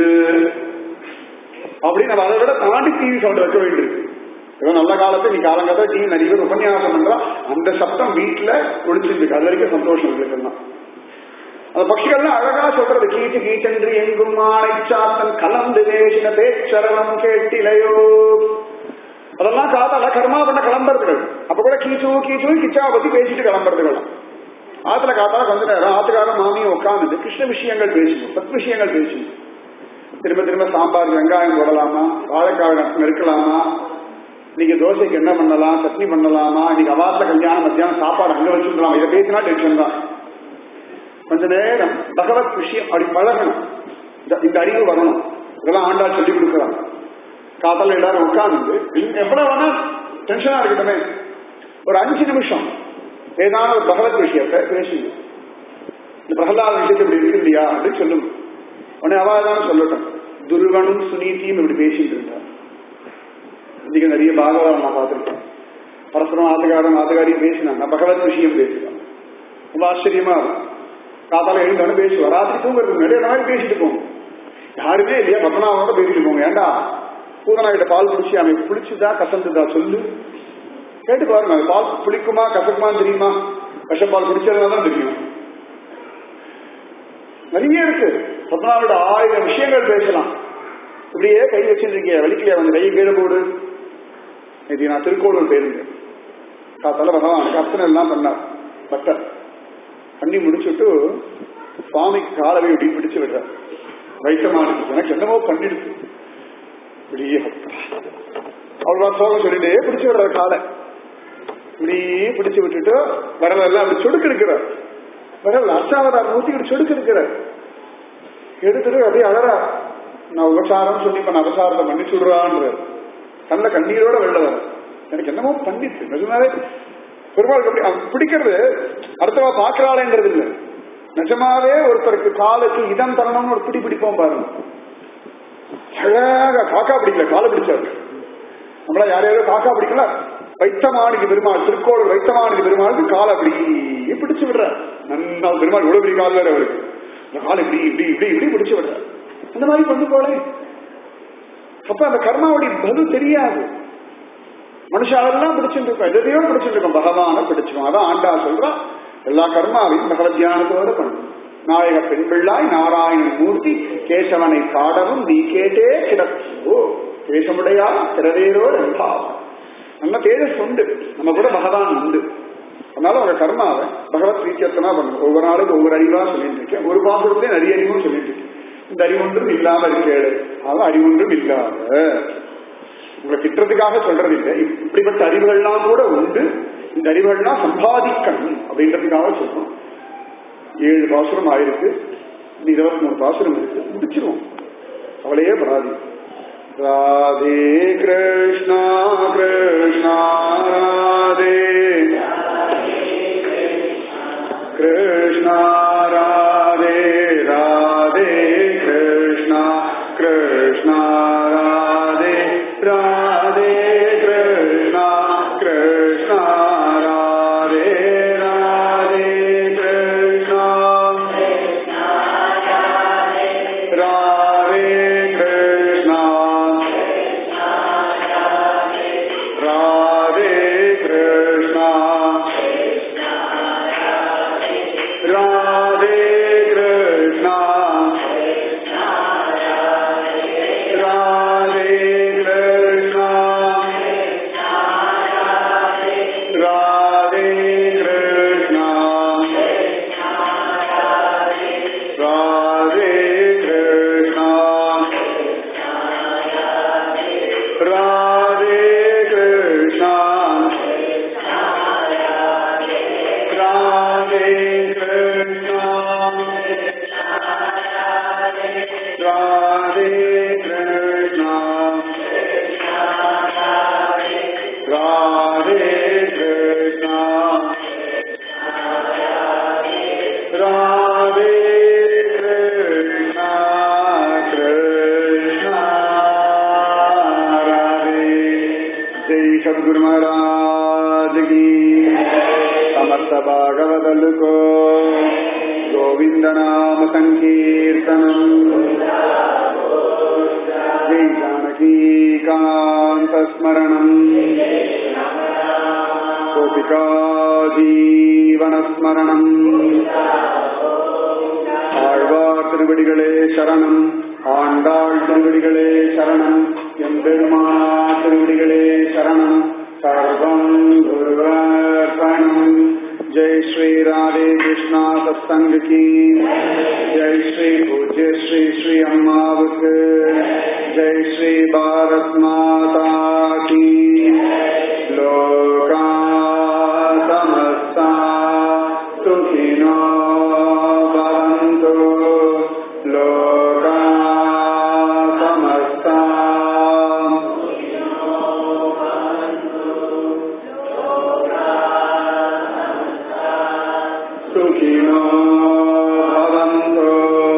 அப்படின்னு நம்ம அதை விட தாண்டி டிவி சவுண்ட் வைக்க வேண்டியிருக்கு ஏதோ நல்ல காலத்துல நீ காலங்காலத்துல டிவி நிறைய பேர் உபன்யாசம் பண்றா அந்த சப்தம் வீட்டுல ஒழிச்சிருக்கு அது வரைக்கும் சந்தோஷம் இருக்குன்னா அந்த பட்சிகள்லாம் அழகா சொல்றது கீச்சு கீச்சென்று எங்கும் மாலை சாத்தன் கலந்து பேசின பேச்சரணம் கேட்டிலையோ அதெல்லாம் காத்தால கர்மா பண்ண கிளம்புறதுகள் அப்ப கூட கீச்சு கீச்சு கிச்சாவை பத்தி பேசிட்டு கிளம்புறதுகள் ஆத்துல காத்தால கொஞ்ச நேரம் ஆத்துக்காரன் மாமியும் உட்காந்துட்டு கிருஷ்ண விஷயங்கள் பேசணும் சத் விஷயங்கள் பேசணும் திரும்ப திரும்ப சாம்பார் வெங்காயம் போடலாமா வாழைக்காய் நெருக்கலாமா இன்னைக்கு தோசைக்கு என்ன பண்ணலாம் சட்னி பண்ணலாமா இன்னைக்கு அவாச கல்யாணம் மத்தியானம் சாப்பாடு அங்க வச்சுக்கலாம் இதை பேசினா டென்ஷன் தான் கொஞ்ச நேரம் பகவத் விஷயம் அப்படி பழகணும் இந்த அறிவு வரணும் இதெல்லாம் ஆண்டாள் சொல்லி கொடுக்குறாங்க காத்தால எல்லாரும் உட்கார்ந்து எவ்வளவு வேணா டென்ஷனா இருக்கட்டுமே ஒரு அஞ்சு நிமிஷம் ஏதான ஒரு பகவத் விஷயத்தை பேசுங்க இந்த பிரகலாத விஷயத்தை இப்படி இருக்கு இல்லையா அப்படின்னு சொல்லுங்க உடனே அவாதான் சொல்லட்டும் துருவனும் சுனீதியும் இப்படி பேசிட்டு இருந்தார் இன்னைக்கு நிறைய பாகவதம் நான் பார்த்திருக்கேன் பரஸ்பரம் ஆத்துக்காரன் ஆத்துக்காரியும் பேசினாங்க பகவத் விஷயம் பேசுறாங்க ரொம்ப ஆச்சரியமா இருக்கும் காத்தால எழுந்தோன்னு பேசுவோம் ராத்திரி தூங்குறதுக்கு நிறைய நாள் பேசிட்டு போவோம் யாருமே இல்லையா பத்மநாபனோட பேசிட்டு போங்க ஏண்டா பூதனா கிட்ட பால் குடிச்சு அவன் புளிச்சுதா கசந்துதா சொல்லு கேட்டு பாருங்க அது பால் புளிக்குமா கசக்குமான்னு தெரியுமா விஷப்பால் குடிச்சதுனால தான் தெரியும் நிறைய இருக்கு பத்மநாபோட ஆயிரம் விஷயங்கள் பேசலாம் இப்படியே கை வச்சிருக்கீங்க வலிக்கலையா வந்து கையை கீழே போடு இது நான் திருக்கோளூர் போயிருந்தேன் காத்தால பகவான் அர்ச்சனை எல்லாம் பண்ணார் பட்டர் பண்ணி முடிச்சுட்டு சுவாமிக்கு காலவை இப்படி பிடிச்சு விடுற வைத்தமானுக்கு எனக்கு என்னமோ பண்ணிடுச்சு இப்படியே அவ்வளவா சோகம் சொல்லிட்டே பிடிச்சு விடுற காலை இப்படியே பிடிச்சு விட்டுட்டு விரல் எல்லாம் அப்படி சொடுக்கு இருக்கிறார் விரல் அர்ச்சாவதார் மூர்த்தி இப்படி சொடுக்கு இருக்கிறார் எடுத்துட்டு அப்படியே அழறா நான் உபசாரம் சொல்லி இப்ப நான் அபசாரத்தை மன்னிச்சு விடுறான்ற கண்ட கண்ணீரோட வெளில வர எனக்கு என்னமோ பண்ணிச்சு நிஜமாவே பெருமாளுக்கு அப்படி அவன் பிடிக்கிறது அடுத்தவா பாக்குறாளேங்கிறது இல்ல நிஜமாவே ஒருத்தருக்கு காலுக்கு இதம் தரணும்னு ஒரு பிடி பிடிப்போம் பாருங்க அழகா காக்கா பிடிக்கல காலை பிடிச்சாரு நம்மளா யாரையாவது காக்கா பிடிக்கல வைத்தமானுக்கு பெருமாள் திருக்கோள் வைத்தமானுக்கு பெருமாளுக்கு காலை அப்படி பிடிச்சு விடுற நன்னா பெருமாள் இவ்வளவு பெரிய கால் வேற அவருக்கு இந்த காலை இப்படி இப்படி இப்படி இப்படி பிடிச்சு விடுற அந்த மாதிரி கொண்டு போலே அப்ப அந்த கர்மாவுடைய பலு தெரியாது மனுஷாலெல்லாம் பிடிச்சிட்டு இருக்கோம் எதையோ பிடிச்சிட்டு இருக்கோம் பகவான பிடிச்சிருக்கோம் அதான் ஆண்டா சொல்றா எல்லா கர்மாவையும் பகவத் தியானத்தோட பண்ணும் நாயக பெண் பிள்ளாய் நாராயணன் மூர்த்தி கேசவனை பாடவும் நீ கேட்டே கிடப்போ கேசமுடையா திறவேரோ ரெண்டாவது நம்ம தேஜஸ் உண்டு நம்ம கூட பகவான் உண்டு அதனால உங்க கர்மாவை பகவத் ரீத்தியத்தனா பண்ணுங்க ஒவ்வொரு நாளுக்கு ஒவ்வொரு அறிவா சொல்லிட்டு இருக்கேன் ஒரு பாசுரத்திலே நிறைய அறிவும் சொல்லிட்டு இருக்கேன் இந்த அறிவொன்றும் இல்லாம இருக்கேடு அதான் அறிவொன்றும் இல்லாத உங்களை திட்டத்துக்காக சொல்றது இல்லை இப்படிப்பட்ட அறிவுகள்லாம் கூட உண்டு இந்த அறிவுகள்லாம் சம்பாதிக்கணும் அப்படின்றதுக்காக சொல்றோம் ஏழு பாசுரம் ஆயிருக்கு இருபத்தி மூணு பாசுரம் இருக்கு முடிச்சிருவோம் அவளையே பராதி राधे कृष्णा कृष्णा राधे कृष्णा राधे राधे कृष्णा कृष्णा राधे राधे कृष्णा कृष्णा राधे राधे कृष्णा राधे कृष्णा राधे कृष्णा राधे कृष्णा राधे कृष्णा राधे कृष्णा राधे कृष्णा राधे कृष्णा राधे कृष्णा राधे कृष्णा राधे कृष्णा राधे कृष्णा कृष्णा राधे जय सद्गुरु महाराज की समस्त भागवतल को गोविंद नाम संकीर्तनम जय जानकी कांत स्मरणम गोपिका जीवन स्मरणम ஆழ்வார் திருவடிகளே சரணம் ஆண்டாள் திருவடிகளே சரணம் எம்பெருமா திருவடிகளே சரணம் சர்வம் குருவர்ப்பணம் ஜெய் ஸ்ரீ ராதே கிருஷ்ணா சத்சங்க கி ஜெய் ஸ்ரீ பூஜ்ய ஸ்ரீ ஸ்ரீ அம்மாவுக்கு ஜெய் ஸ்ரீ பாரத் மாதா கி லோகா சமஸ்தா சுகினோ भवन्तु लोका समस्ता सुखिनो भवन्तु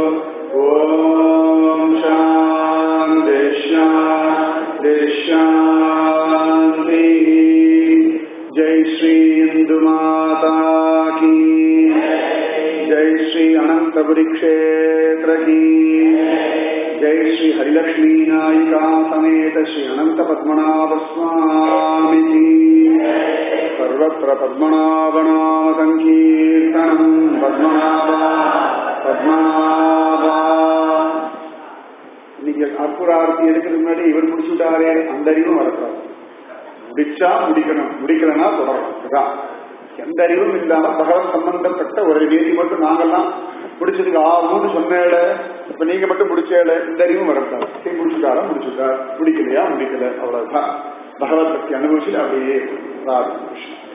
ॐ शान्ति शान्ति शान्ति जय श्री इंदु माता की जय श्री अनंतपुरी क्षेत्र की जय श्री हरिलक्ष्मी नायिका समेत श्री अनंत पद्मनाभ स्वामी की सर्वत्र पद्मनाभनाम संकीर्तनम पद्मनाभा पद्मनाभा இன்னைக்கு அற்புத ஆரத்தி எடுக்கிறதுக்கு முன்னாடி இவர் முடிச்சுட்டாரே அந்த அறிவும் வரக்கூடாது முடிச்சா முடிக்கணும் முடிக்கலன்னா தொடரணும் இதுதான் எந்த அறிவும் இல்லாம பகவத் சம்பந்தப்பட்ட ஒரு நீதி மட்டும் நாங்கெல்லாம் முடிச்சதுக்கு ஆகும்னு சொன்னேட இப்ப நீங்க மட்டும் முடிச்சேட இந்த அறிவும் வரக்கூடாது சரி முடிச்சுட்டாரா முடிச்சுட்டா முடிக்கலையா முடிக்கல அவ்வளவுதான் பகவத் பக்தி அனுபவிச்சு அப்படியே ராது கிருஷ்ணன்